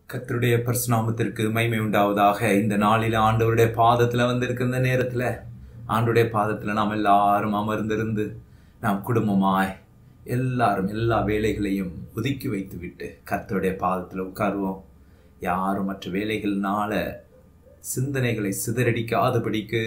கர்த்தருடைய பரிசுநாமத்திற்கு மகிமை உண்டாவதாக இந்த நாளில் ஆண்டவருடைய பாதத்தில் வந்திருக்க இந்த நேரத்தில் ஆண்டவருடைய பாதத்தில் நாம் எல்லாரும் அமர்ந்திருந்து நாம் குடும்பமாய் எல்லாரும் எல்லா வேலைகளையும் ஒதுக்கி வைத்து விட்டு கர்த்தருடைய பாதத்தில் உட்காருவோம் யாரும் மற்ற வேலைகள்னால சிந்தனைகளை சிதறடிக்காதபடிக்கு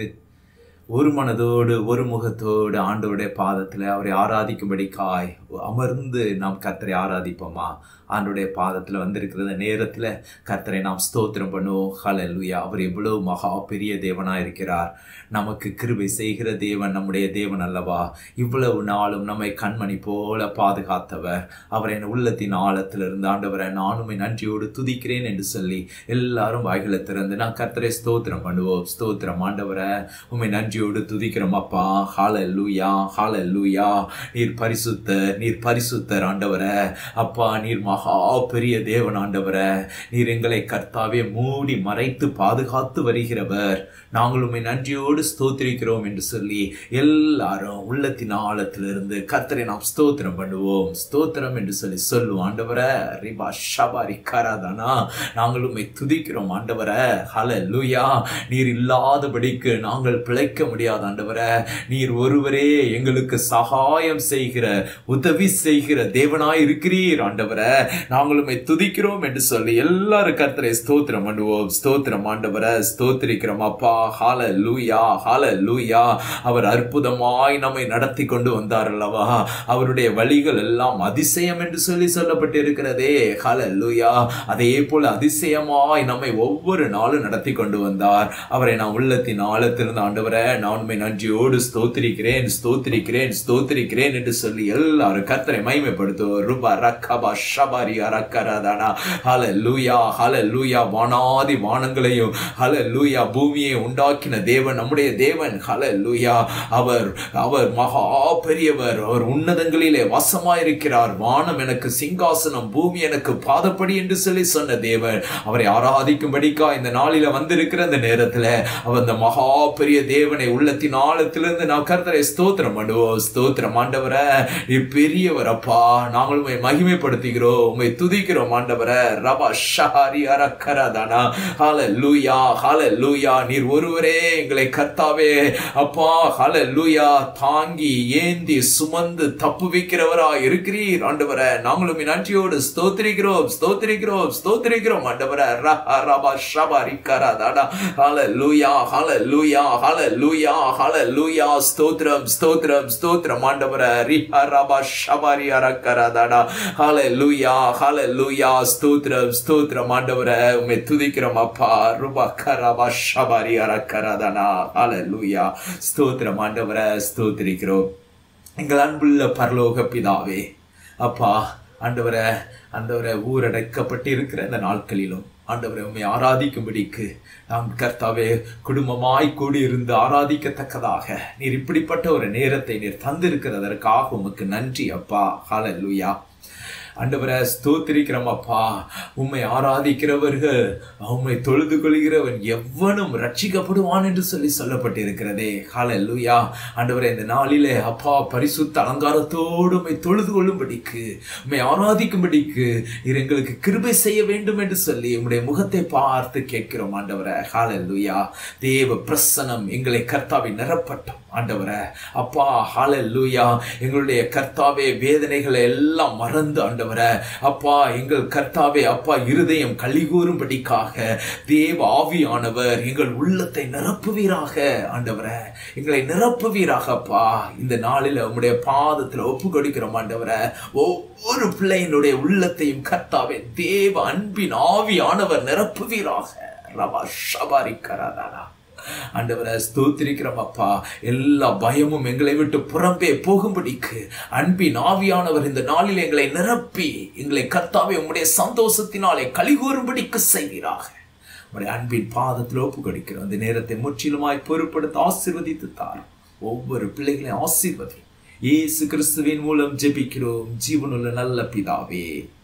ஒரு மனதோடு ஒரு முகத்தோடு ஆண்டவருடைய பாதத்தில் அவரை ஆராதிக்கும்படிக்காய் அமர்ந்து நாம் கர்த்தரை ஆராதிப்போமா ஆண்டவருடைய பாதத்தில் வந்திருக்கிற நேரத்தில் கர்த்தரை நாம் ஸ்தோத்திரம் பண்ணுவோம் ஹalleluya அவர் எவ்வளவு மகா பெரிய தேவனாக இருக்கிறார் நமக்கு கிருபை செய்கிற தேவன் நம்முடைய தேவன் அல்லவா இவ்வளவு நாளும் நம்மை கண்மணி போல பாதுகாத்தவர் அவர் என் உள்ளத்தின் ஆழத்தில் இருந்து ஆண்டவரை நானுமே நன்றியோடு துதிக்கிறேன் என்று சொல்லி எல்லாரும் வாய்களை திறந்து நான் கர்த்தரை ஸ்தோத்திரம் பண்ணுவோம் ஸ்தோத்திரம் ஆண்டவரை உண்மை நன்றியோடு துதிக்கிறோம் அப்பா ஹalleluya ஹalleluya நீர் பரிசுத்தர் நீர் பரிசுத்தர் ஆண்டவரை அப்பா நீர் மகா பெரிய தேவன் ஆண்டவரை நீர் எங்களை கர்த்தாவே மூடி மறைத்து பாதுகாத்து வருகிறவர் நாங்கள் உண்மை நன்றியோடு ஸ்தோத்திரிக்கிறோம் என்று சொல்லி எல்லாரும் உள்ளத்தின் ஆழத்திலிருந்து கர்த்தரை நாம் ஸ்தோத்திரம் பண்ணுவோம் ஸ்தோத்திரம் என்று சொல்லி சொல்லுவோம் ஆண்டவரை ரிபா ஷபாரி கராதானா நாங்கள் உண்மை துதிக்கிறோம் ஆண்டவரை ஹல லூயா நீர் இல்லாதபடிக்கு நாங்கள் பிழைக்க முடியாது ஆண்டவரை நீர் ஒருவரே எங்களுக்கு சகாயம் செய்கிற உதவி செய்கிற தேவனாய் இருக்கிறீர் ஆண்டவரை நாங்கள் உண்மை துதிக்கிறோம் என்று சொல்லி எல்லாரும் கர்த்தரை ஸ்தோத்திரம் பண்ணுவோம் ஸ்தோத்திரம் ஆண்டவரை ஸ்தோத்திரிக்கிறோம் அப்பா ஹால லூயா ஹால லூயா அவர் அற்புதமாய் நம்மை நடத்தி கொண்டு வந்தார் அல்லவா அவருடைய வழிகள் எல்லாம் அதிசயம் என்று சொல்லி சொல்லப்பட்டிருக்கிறதே ஹால லூயா அதே போல அதிசயமாய் நம்மை ஒவ்வொரு நாளும் நடத்தி கொண்டு வந்தார் அவரை நான் உள்ளத்தின் ஆழத்திலிருந்து ஆண்டவரை நான் உண்மை நன்றியோடு ஸ்தோத்திரிக்கிறேன் ஸ்தோத்திரிக்கிறேன் ஸ்தோத்திரிக்கிறேன் என்று சொல்லி எல்லாரும் கர்த்தரை மைமைப்படுத்துவோம் ரூபா ரக்கபா ஷபாரி அரக்கராதானா ஹல லூயா ஹல லூயா வானாதி வானங்களையும் ஹல லூயா பூமியை உண்டாக்கின தேவன் நம்முடைய தேவன் ஹல லூயா அவர் அவர் மகா பெரியவர் அவர் உன்னதங்களிலே வசமாயிருக்கிறார் வானம் எனக்கு சிங்காசனம் பூமி எனக்கு பாதப்படி என்று சொல்லி சொன்ன தேவன் அவரை ஆராதிக்கும்படிக்கா இந்த நாளில வந்திருக்கிற அந்த நேரத்துல அவர் அந்த மகா பெரிய தேவனை உள்ளத்தின் ஆழத்திலிருந்து நான் கர்த்தரை ஸ்தோத்திரம் பண்ணுவோம் ஸ்தோத்திரம் ஆண்டவரை நீ பெரியவர் அப்பா நாங்கள் உண்மை மகிமைப்படுத்துகிறோம் உண்மை துதிக்கிறோம் ஆண்டவரை ரபா ஷஹாரி அரக்கரதானா ஹால லூயா ஹால லூயா நீர் ஒருவரே எங்களை கர்த்தாவே அப்பா ஹால லூயா தாங்கி ஏந்தி சுமந்து தப்புவிக்கிறவரா இருக்கிறீர் ஆண்டவரை நாங்களும் நன்றியோடு ஸ்தோத்திரிக்கிறோம் ஸ்தோத்திரிக்கிறோம் ஸ்தோத்திரிக்கிறோம் ஆண்டவரை ரஹா ரபா ஷபாரி கரதானா ஹால லூயா ஹால லூயா ஹால லூயா ஹால லூயா ஸ்தோத்திரம் ஸ்தோத்திரம் ஸ்தோத்திரம் ஆண்டவரை ரிஹா ரபா ஷபாரி அரக்கரதானா ஹால லூயா ஹால லூயா ஸ்தோத்திரம் ஸ்தோத்திரம் ஆண்டவரை உண்மை துதிக்கிறோம் அப்பா ரூபா கரபா ஷபாரி அரக்கரதானா ஹால லூயா ஸ்தோத்திரம் ஆண்டவரை ஸ்தோத்திரிக்கிறோம் எங்கள் அன்புள்ள பரலோக பிதாவே அப்பா ஆண்டவரை ஆண்டவரை ஊரடைக்கப்பட்டு இருக்கிற இந்த நாட்களிலும் ஆண்டவரை உண்மை ஆராதிக்கும்படிக்கு நாம் கர்த்தாவே குடும்பமாய் கூடியிருந்து ஆராதிக்கத்தக்கதாக நீர் இப்படிப்பட்ட ஒரு நேரத்தை நீர் தந்திருக்கிறதற்காக உமக்கு நன்றி அப்பா ஹalleluya ஆண்டவரை ஸ்தோத்திரிக்கிறோம் அப்பா உம்மை ஆராதிக்கிறவர்கள் உம்மை தொழுது கொள்கிறவன் எவனும் ரட்சிக்கப்படுவான் என்று சொல்லி சொல்லப்பட்டிருக்கிறதே ஹalleluya ஆண்டவரே இந்த நாளிலே அப்பா பரிசுத்த அலங்காரத்தோடு உம்மை தொழுது கொள்ளும்படிக்கு உம்மை ஆராதிக்கும்படிக்கு இது எங்களுக்கு கிருபை செய்ய வேண்டும் என்று சொல்லி உம்முடைய முகத்தை பார்த்து கேட்கிறோம் ஆண்டவரை ஹalleluya தேவ பிரசனம் எங்களை கர்த்தாவை நிரப்பட்டும் ஆண்டவரை அப்பா ஹalleluya எங்களுடைய கர்த்தாவே வேதனைகளை எல்லாம் மறந்து ஆண்டவரை அப்பா எங்கள் கர்த்தாவே அப்பா இருதயம் கலிகூறும்படிக்காக தேவ ஆவியானவர் எங்கள் உள்ளத்தை நிரப்புவீராக ஆண்டவரை எங்களை நிரப்புவீராக அப்பா இந்த நாளில் உம்முடைய பாதத்தில் ஒப்பு கொடுக்கிறோம் ஆண்டவரை ஒவ்வொரு பிள்ளையினுடைய உள்ளத்தையும் கர்த்தாவே தேவ அன்பின் ஆவியானவர் நிரப்புவீராக ரபா ஷபாரி கராதாரா ஆண்டவரை ஸ்தோத்திரிக்கிறோம் அப்பா எல்லா பயமும் எங்களை விட்டு புறம்பே போகும்படிக்கு அன்பின் ஆவியானவர் இந்த நாளில் எங்களை நிரப்பி எங்களை கர்த்தாவே உம்முடைய சந்தோஷத்தினாலே கலிகூறும்படிக்கு செய்வீராக உம்முடைய அன்பின் பாதத்தில் ஒப்பு கொடுக்கிறோம் அந்த நேரத்தை முற்றிலுமாய் பொறுப்படுத்த ஆசீர்வதித்து தார் ஒவ்வொரு பிள்ளைகளையும் ஆசீர்வதி இயேசு கிறிஸ்துவின் மூலம் ஜெபிக்கிறோம் ஜீவனுள்ள நல்ல பிதாவே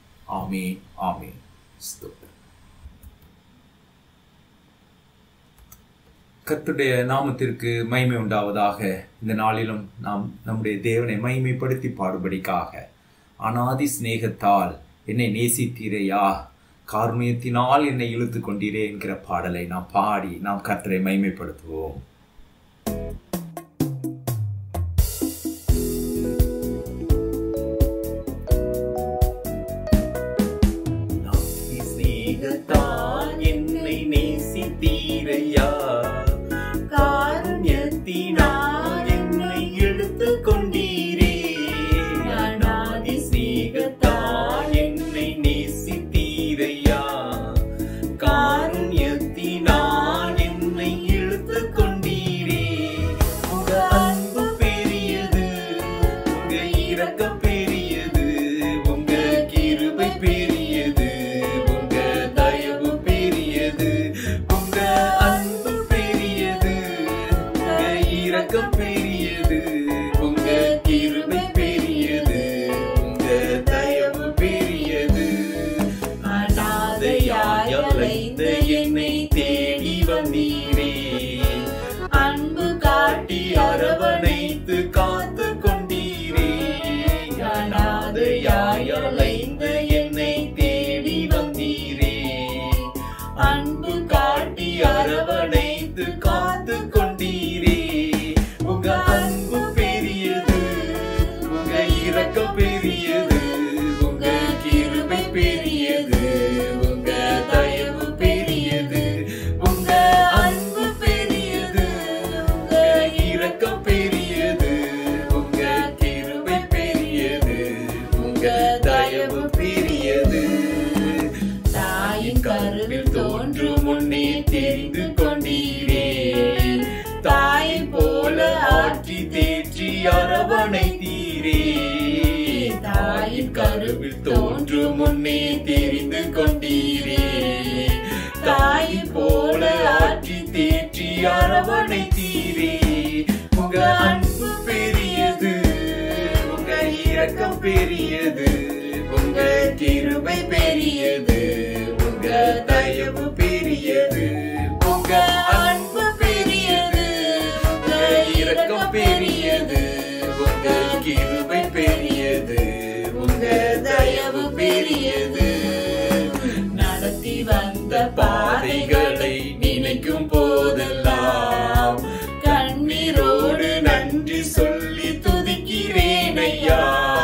ஆமே ஆமே ஸ்தோத்திரம் கர்த்தருடைய நாமத்திற்கு மகிமை உண்டாவதாக இந்த நாளிலும் நாம் நம்முடைய தேவனை மகிமைப்படுத்தி பாடுபடிக்காக அனாதி சிநேகத்தால் என்னை நேசித்தீரையா கார்மியத்தினால் என்னை இழுத்து கொண்டீரே என்கிற பாடலை நாம் பாடி நாம் கர்த்தரை மைமைப்படுத்துவோம் சிநேகத்தால் என்னை நேசித்தீரையா காருண்யத்தினால் என்னை இழுத்துக் கொண்டீரே அநாதி சிநேகத்தால் என்னை நேசித்தீரையா காருண்யத்தினால் என்னை இழுத்துக் கொண்டீரே உங்க அன்பு பெரியது உங்க இரக்கம் பெரியது உங்க கிருபை பெரியது உங்க தயவு பெரியது உங்க அன்பு பெரியது உங்க இரக்கம் பெரியது உங்க கிருபை பெரியது உங்க தயவு பெரியது அனாதையாய் அலைந்த என்னை தேடி வந்தீரே அன்பு காட்டி அரவணைத்து காத்து கொண்டீரே அனாதையாய் அலைந்த என்னை தேடி வந்தீரே அன்பு காட்டி அரவணைத்து காத்து கொண்டீரே உங்க அன்பு பெரியது உங்க இரக்கம் பெரியது உங்க கிருபை பெரியது உங்க தயவு பெரியது உங்க அன்பு பெரியது உங்க இரக்கம் பெரியது உங்க கிருபை பெரியது உங்க தயவு பெரியது தாயின் கருவில் தோன்றும் முன்னே தெரிந்து கொண்டீரே தாயை போல ஆற்றி தேற்றி அரவணைத்தீரே தாயின் கருவில் தோன்றும் முன்னே தெரிந்து கொண்டீரே தாயை போல ஆற்றி தேற்றி அரவணைத்தீரே உங்க அன்பு பெரியது உங்க இரக்கம் பெரியது உங்க கிருபை பெரியது உங்க தயவு பெரியது உங்க அன்பு பெரியது உங்க இரக்கம் பெரியது உங்க கிருபை பெரியது உங்க தயவு பெரியது நடத்தி வந்த பாதைகளை நினைக்கும் போதெல்லாம் கண்ணீரோடு நன்றி சொல்லி துதிக்கிறேன் ஐயா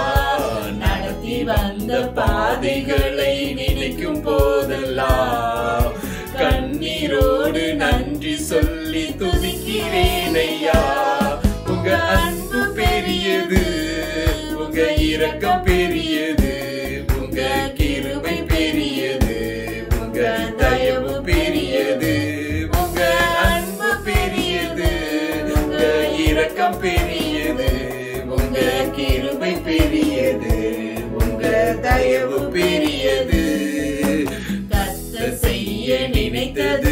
நடத்தி வந்த பாதைகளை நினைக்கும் போதெல்லாம் கண்ணீரோடு நன்றி சொல்லி துதிக்கிறேன் ஐயா உங்க அன்பு பெரியது உங்க இரக்கம் பெரியது உங்க கிருபை பெரியது உங்க தயவு பெரியது உங்க அன்பு பெரியது உங்க இரக்கம் பெரியது உங்க கிருபை பெரியது உங்க தயவு பெரியது கத்த செய்ய நினைத்தது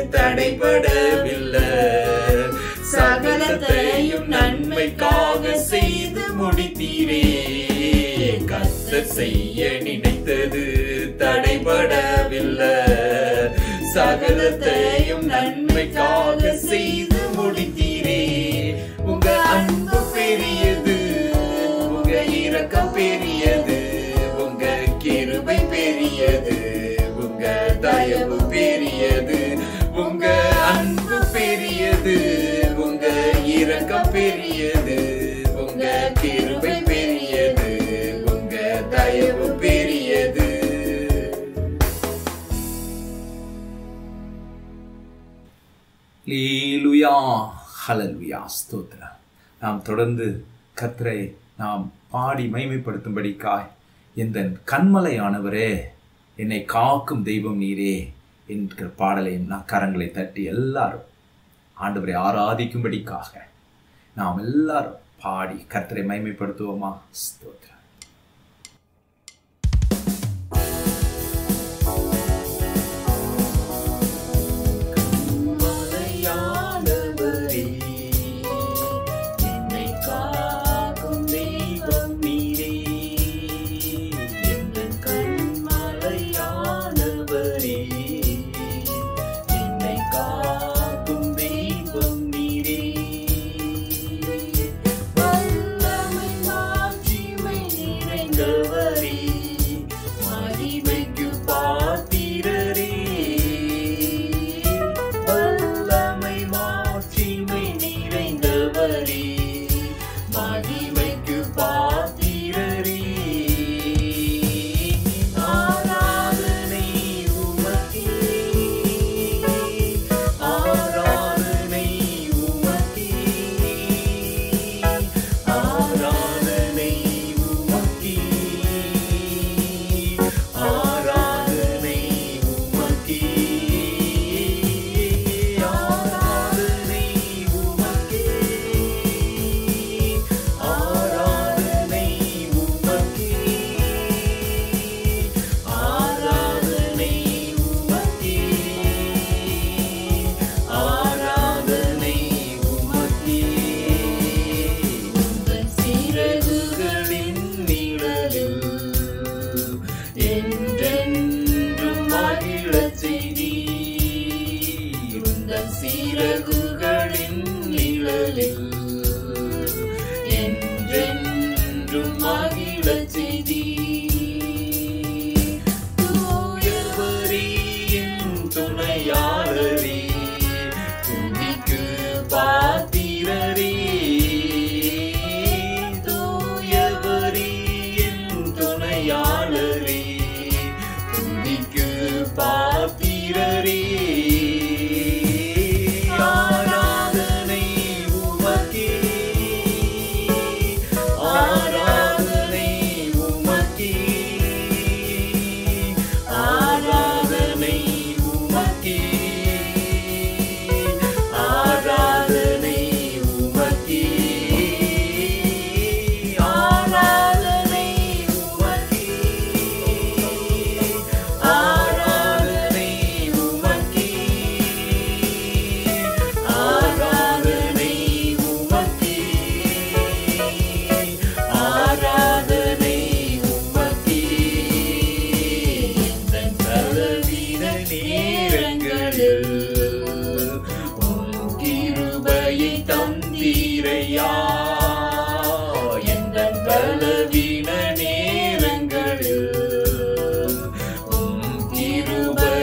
தடைபடவில்லை சகலத்தையும் நன்மைக்காக செய்து முடித்தீரே கத்த செய்ய நினைத்தது தடைபடவில்லை சகலத்தையும் நன்மைக்காக செய்து முடித்தீரே உங்க அன்பு பெரியது உங்க இரக்கம் பெரியது உங்க கிருபை பெரியது உங்க தயவு பெரியது உங்க அன்பு பெரியது உங்க இரக்கம் பெரியது உங்க கிருபை பெரியது உங்க தயவு பெரியது லீலுயா ஹலலுயா ஸ்தோத்திரம் நாம் தொடர்ந்து கர்த்தரை நாம் பாடி மைமைப்படுத்தும்படிக்காய் எந்த கண்மலையானவரே என்னை காக்கும் தெய்வம் நீரே என்கிற பாடலை நான் கரங்களை தட்டி எல்லாரும் ஆண்டவரை ஆராதிக்கும்படிக்காக நாம் எல்லாரும் பாடி கர்த்தரை மைமைப்படுத்துவோமா ஸ்தோத்திரம் மலையானவரே, என்னை காக்கும் தெய்வம் நீரே. எங்கள் கண்மலையானவரே, என்னை காக்கும் தெய்வம் நீரே. வல்லமை மாட்சிமை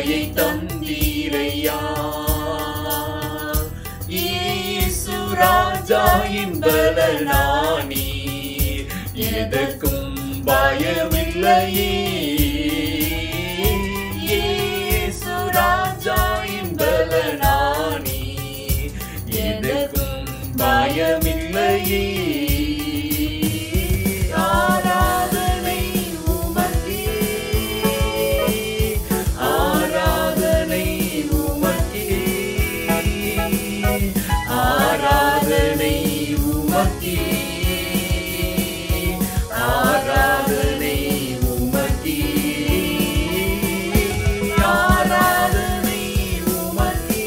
விடுதலையை தந்தீரையா இயேசு ராஜா என்பலனானி எதற்கும் பயமில்லையே இயேசு ராஜா என்பலனானி எதற்கும் பயமில்லையே ஆராதனை உமக்கே ஆராதனை உமக்கே ஆராதனை உமக்கே ஆராதனை உமக்கே ஆராதனை உமக்கே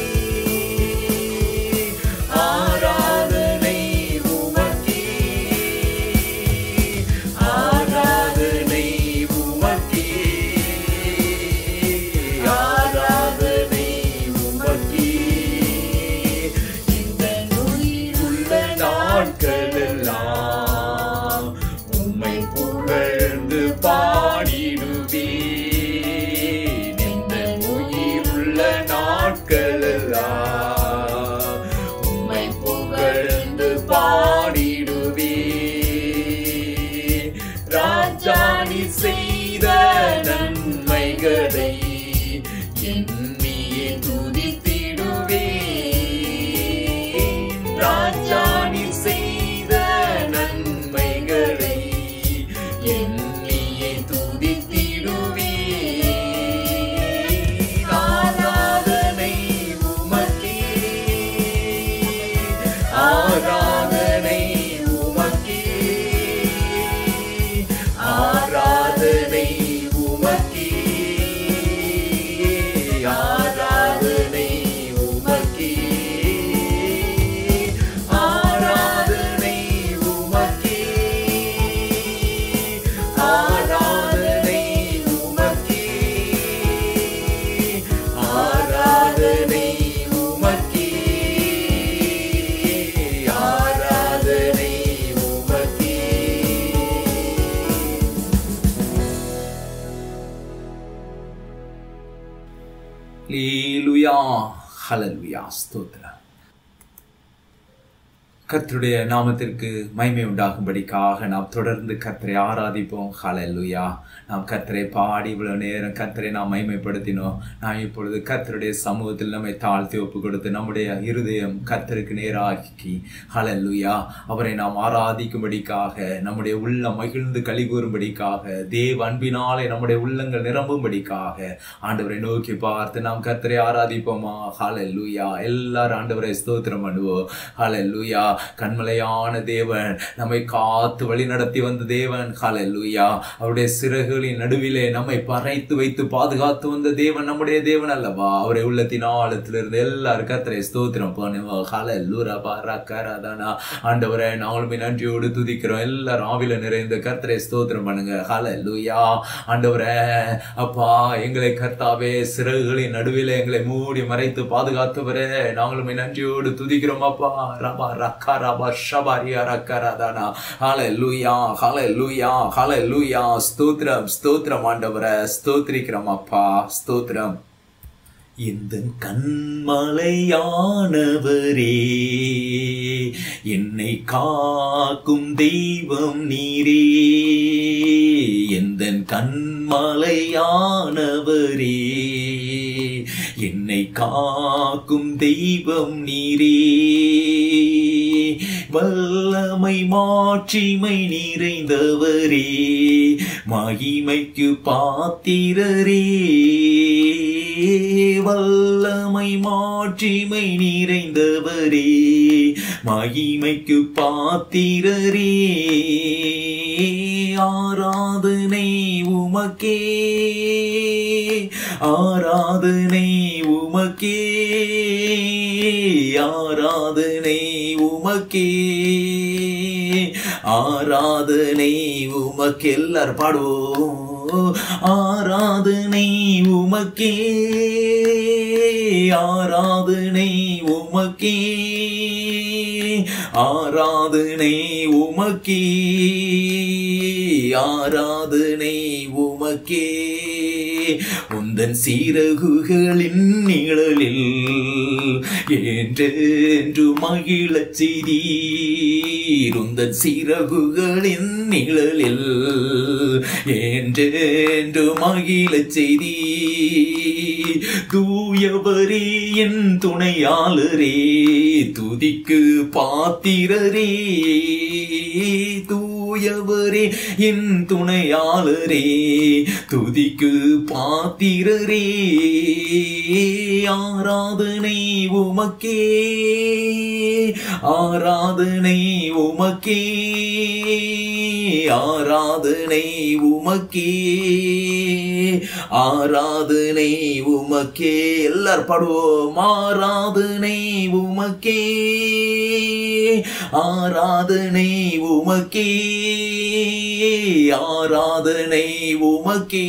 ஆராதனை உமக்கே ஆராதனை உமக்கே ஆராதனை உமக்கே இந்த நுயிருள்ள நாட்களெல்லாம் உம்மை புகழ்ந்து பாடிடுவேன் இந்த உயிருள்ள நாட்களெல்லாம் உம்மை புகழ்ந்து பாடிடுவேன் ராஜாணி செய்த நன்மைகளை எண்ணியே துதித்திடுவேன் ராஜாணி செய்த நன்மைகளை எண்ணியே துதித்திடுவேன் ஆராதனை உமக்கே ஆராதனை உமக்கே ஆராதனை உமக்கே ஆராதனை உமக்கே ஆராதனை உமக்கே ஆராதனை உமக்கே ஆராதனை உமக்கே ஆராதனை உமக்கே லீலுயா ஹலலுயா ஸ்தோத்திரம் கர்த்தருடைய நாமத்திற்கு மகிமை உண்டாகும்படிக்காக நாம் தொடர்ந்து கர்த்தரை ஆராதிப்போம் ஹalleluya நாம் கர்த்தரை பாடி இவ்வளவு நேரம் கர்த்தரை நாம் மகிமைப்படுத்தினோம் நாம் இப்பொழுது கர்த்தருடைய சமூகத்தில் நம்மை தாழ்த்தி ஒப்பு கொடுத்து நம்முடைய இருதயம் கர்த்தருக்கு நேராக்கி ஹalleluya அவரை நாம் ஆராதிக்கும்படிக்காக நம்முடைய உள்ளம் மகிழ்ந்து களி கூறும்படிக்காக தேவ அன்பினாலே நம்முடைய உள்ளங்கள் நிரம்பும்படிக்காக ஆண்டவரை நோக்கி பார்த்து நாம் கர்த்தரை ஆராதிப்போமா ஹalleluya எல்லாரும் ஆண்டவரை ஸ்தோத்திரம் பண்ணுவோம் ஹalleluya கண்மலையான தேவன் நம்மை காத்து வழி நடத்தி வந்த தேவன் ஹalleluya அவருடைய சிறகுகளின் நடுவிலே நம்மை பறைத்து வைத்து பாதுகாத்து வந்த தேவன் நம்முடைய தேவன் அல்லவா அவரை உள்ளத்தின் ஆழத்திலிருந்து எல்லாரும் கர்த்தரை ஸ்தோத்திரம் பண்ணுவோம் ஹalleluya பரக்கரதனா ஆண்டவரை நாங்களுமே நன்றியோடு துதிக்கிறோம் எல்லாரும் ஆவில நிறைந்த கர்த்தரை ஸ்தோத்திரம் பண்ணுங்க ஹalleluya ஆண்டவரே அப்பா எங்களை கர்த்தாவே சிறகுகளின் நடுவிலே எங்களை மூடி மறைத்து பாதுகாத்தவரே நாங்களுமே நன்றியோடு துதிக்கிறோம் அப்பா ரபா ரக்கா ரபா ஷபாரியா ரக்கரதனா ஹalleluya ஹalleluya ஹalleluya ஸ்தோத்திரம் ஸ்தோத்திரம் ஆண்டவரே ஸ்தோத்திரிக்கிறோம் அப்பா ஸ்தோத்திரம் இந்த கண்மலையானவரே என்னை காக்கும் தெய்வம் நீரே எந்த கண்மலையானவரே என்னை காக்கும் தெய்வம் நீரே வல்லமை மாட்சிமை நிறைந்தவரே மகிமைக்கு பாத்திரரே வல்லமை மாட்சிமை நிறைந்தவரே மகிமைக்கு பாத்திரரே ஆராதனை உமக்கே ஆராதனை உமக்கே ஆராதனை உமக்கே ஆராதனை உமக்கு எல்லாரும் பாடுவோம் ஆராதனை உமக்கே ஆராதனை உமக்கே ஆராதனை உமக்கே ஆராதனை உமக்கே உந்தன் சீரகுகளின் நிழலில் என்றென்று மகிழச் செய்தீர் உந்தன் சீரகுகளின் நிழலில் என்றென்று மகிழச் செய்தீர் தூயவரே என் துணையாளரே துதிக்கு பாத்திரரே தூயவரே என் துணையாளரே துதிக்கு பாத்திரரே ஆராதனை உமக்கே ஆராதனை உமக்கே ஆராதனை உமக்கே ஆராதனை உமக்கே எல்லார் பாடுவோம் ஆராதனை உமக்கே ஆராதனை உமக்கே ஆராதனை உமக்கே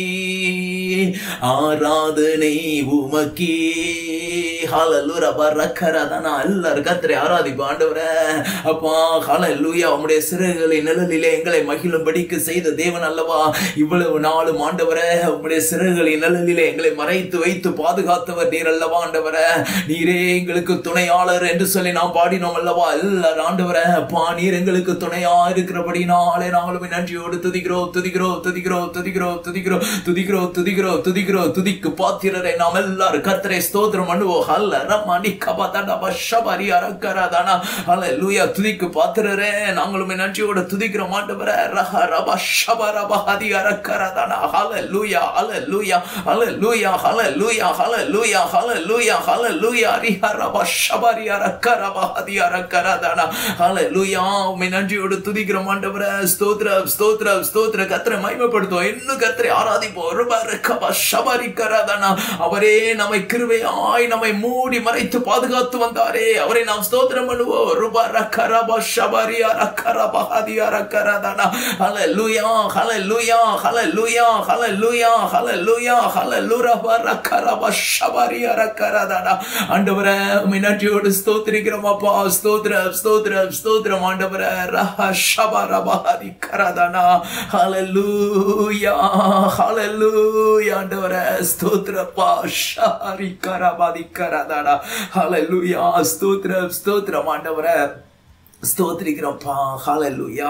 ஆராதனை உமக்கே ஹalleluya பரக்கரதனா எல்லாரும் கர்த்தரை ஆராதிப்போம் ஆண்டவரே அப்பா ஹalleluya உம்முடைய சிறகுகளின் நிழலிலே எங்களை மகிழும்படிக்கு செய்த தேவன் அல்லவா இவ்வளவு நாளும் ஆண்டவரே உம்முடைய சிறகுகளின் நிழலிலே எங்களை மறைத்து வைத்து பாதுகாத்தவர் நீர் அல்லவா ஆண்டவரே நீரே எங்களுக்கு துணையாளர் என்று சொல்லி நாம் பாடினோம் அல்லவா எல்லாரும் ஆண்டவரே அப்பா நீர் எங்களுக்கு துணையா இருக்கிறபடினாலே நாங்களும் நன்றியோடு துதிக்கிறோம் துதிக்கிறோம் துதிக்கிறோம் துதிக்கிறோம் துதிக்கிறோம் துதிக்கிறோம் துதிக்கிறோம் துதிக்கிறோம் துதிக்கு பாத்திரரை நாம் எல்லாரும் கர்த்தரை ஸ்தோத்திரம் பண்ணுவோம் ஹல்ல ரம்மணி கபதட பஷபரி அரக்கரதனா ஹalleluya துதிக்கு பாத்திரரே நாங்களும் நன்றியோடு துதிக்கிறோம் ஆண்டவரே ரஹ ரப ஷபரப ஹதி அரக்கரதனா ஹalleluya ஹalleluya ஹalleluya ஹalleluya ஹalleluya ஹalleluya ஹalleluya ரிஹ ரப ஷபரி அரக்கரப ஹதி அரக்கரதனா ஹalleluya உம்மை நன்றியோடு துதிக்கிறோம் ஆண்டவரே ஸ்தோத்திரம் ஸ்தோத்திரம் ஸ்தோத்திர கர்த்தரை மகிமைப்படுத்துவோம் இன்னும் கர்த்தரை ஆராதிப்போம் ரப ரக்கப ஷபரி கரதனா அவரே நம்மை கிருபையாய் நம்மை மூடி மறைத்து பாதுகாத்து வந்தாரே அவரை நாம் ஸ்தோத்திரம் பண்ணுவோம் ரூபா ரக்கரபா ஷபரியா ரக்கரபா ஹதியா ரக்கரதனா ஹalleluya ஹalleluya ஹalleluya ஹalleluya ஹalleluya ஹalleluya ரக்கரபா ஷபரியா ரக்கரதனா ஆண்டவரே உம்மை நன்றியோடு ஸ்தோத்திரிக்கிறோம் அப்பா ஸ்தோத்திரம் ஸ்தோத்திரம் ஸ்தோத்திரம் ஆண்டவரே ரஹ ஷபரபா ஹதி கரதனா ஹalleluya ஹalleluya ஆண்டவரே ஸ்தோத்திரப்பா ஷாரி கரபாதி கரதாடா ஹalleluya ஸ்தோத்திரம் ஸ்தோத்திரம் ஆண்டவரே ஸ்தோத்திரிக்கிறோம்ப்பா ஹalleluya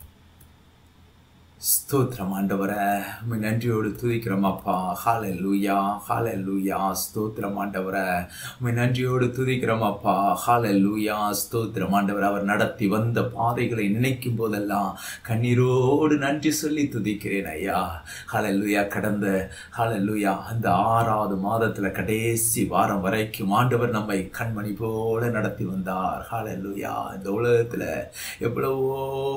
ஸ்தோத்திரம் ஆண்டவரே உம்மை நன்றியோடு துதிக்கிறோம் அப்பா ஹalleluya ஹalleluya ஸ்தோத்திரம் ஆண்டவரே உம்மை நன்றியோடு துதிக்கிறோம் அப்பா ஹalleluya ஸ்தோத்திரம் ஆண்டவரே அவர் நடத்தி வந்த பாதைகளை நினைக்கும் போதெல்லாம் கண்ணீரோடு நன்றி சொல்லி துதிக்கிறேன் ஐயா ஹalleluya கடந்த ஹalleluya அந்த ஆறாவது மாதத்துல கடைசி வாரம் வரைக்கும் ஆண்டவர் நம்மை கண்மணி போல நடத்தி வந்தார் ஹalleluya இந்த உலகத்துல எவ்வளவோ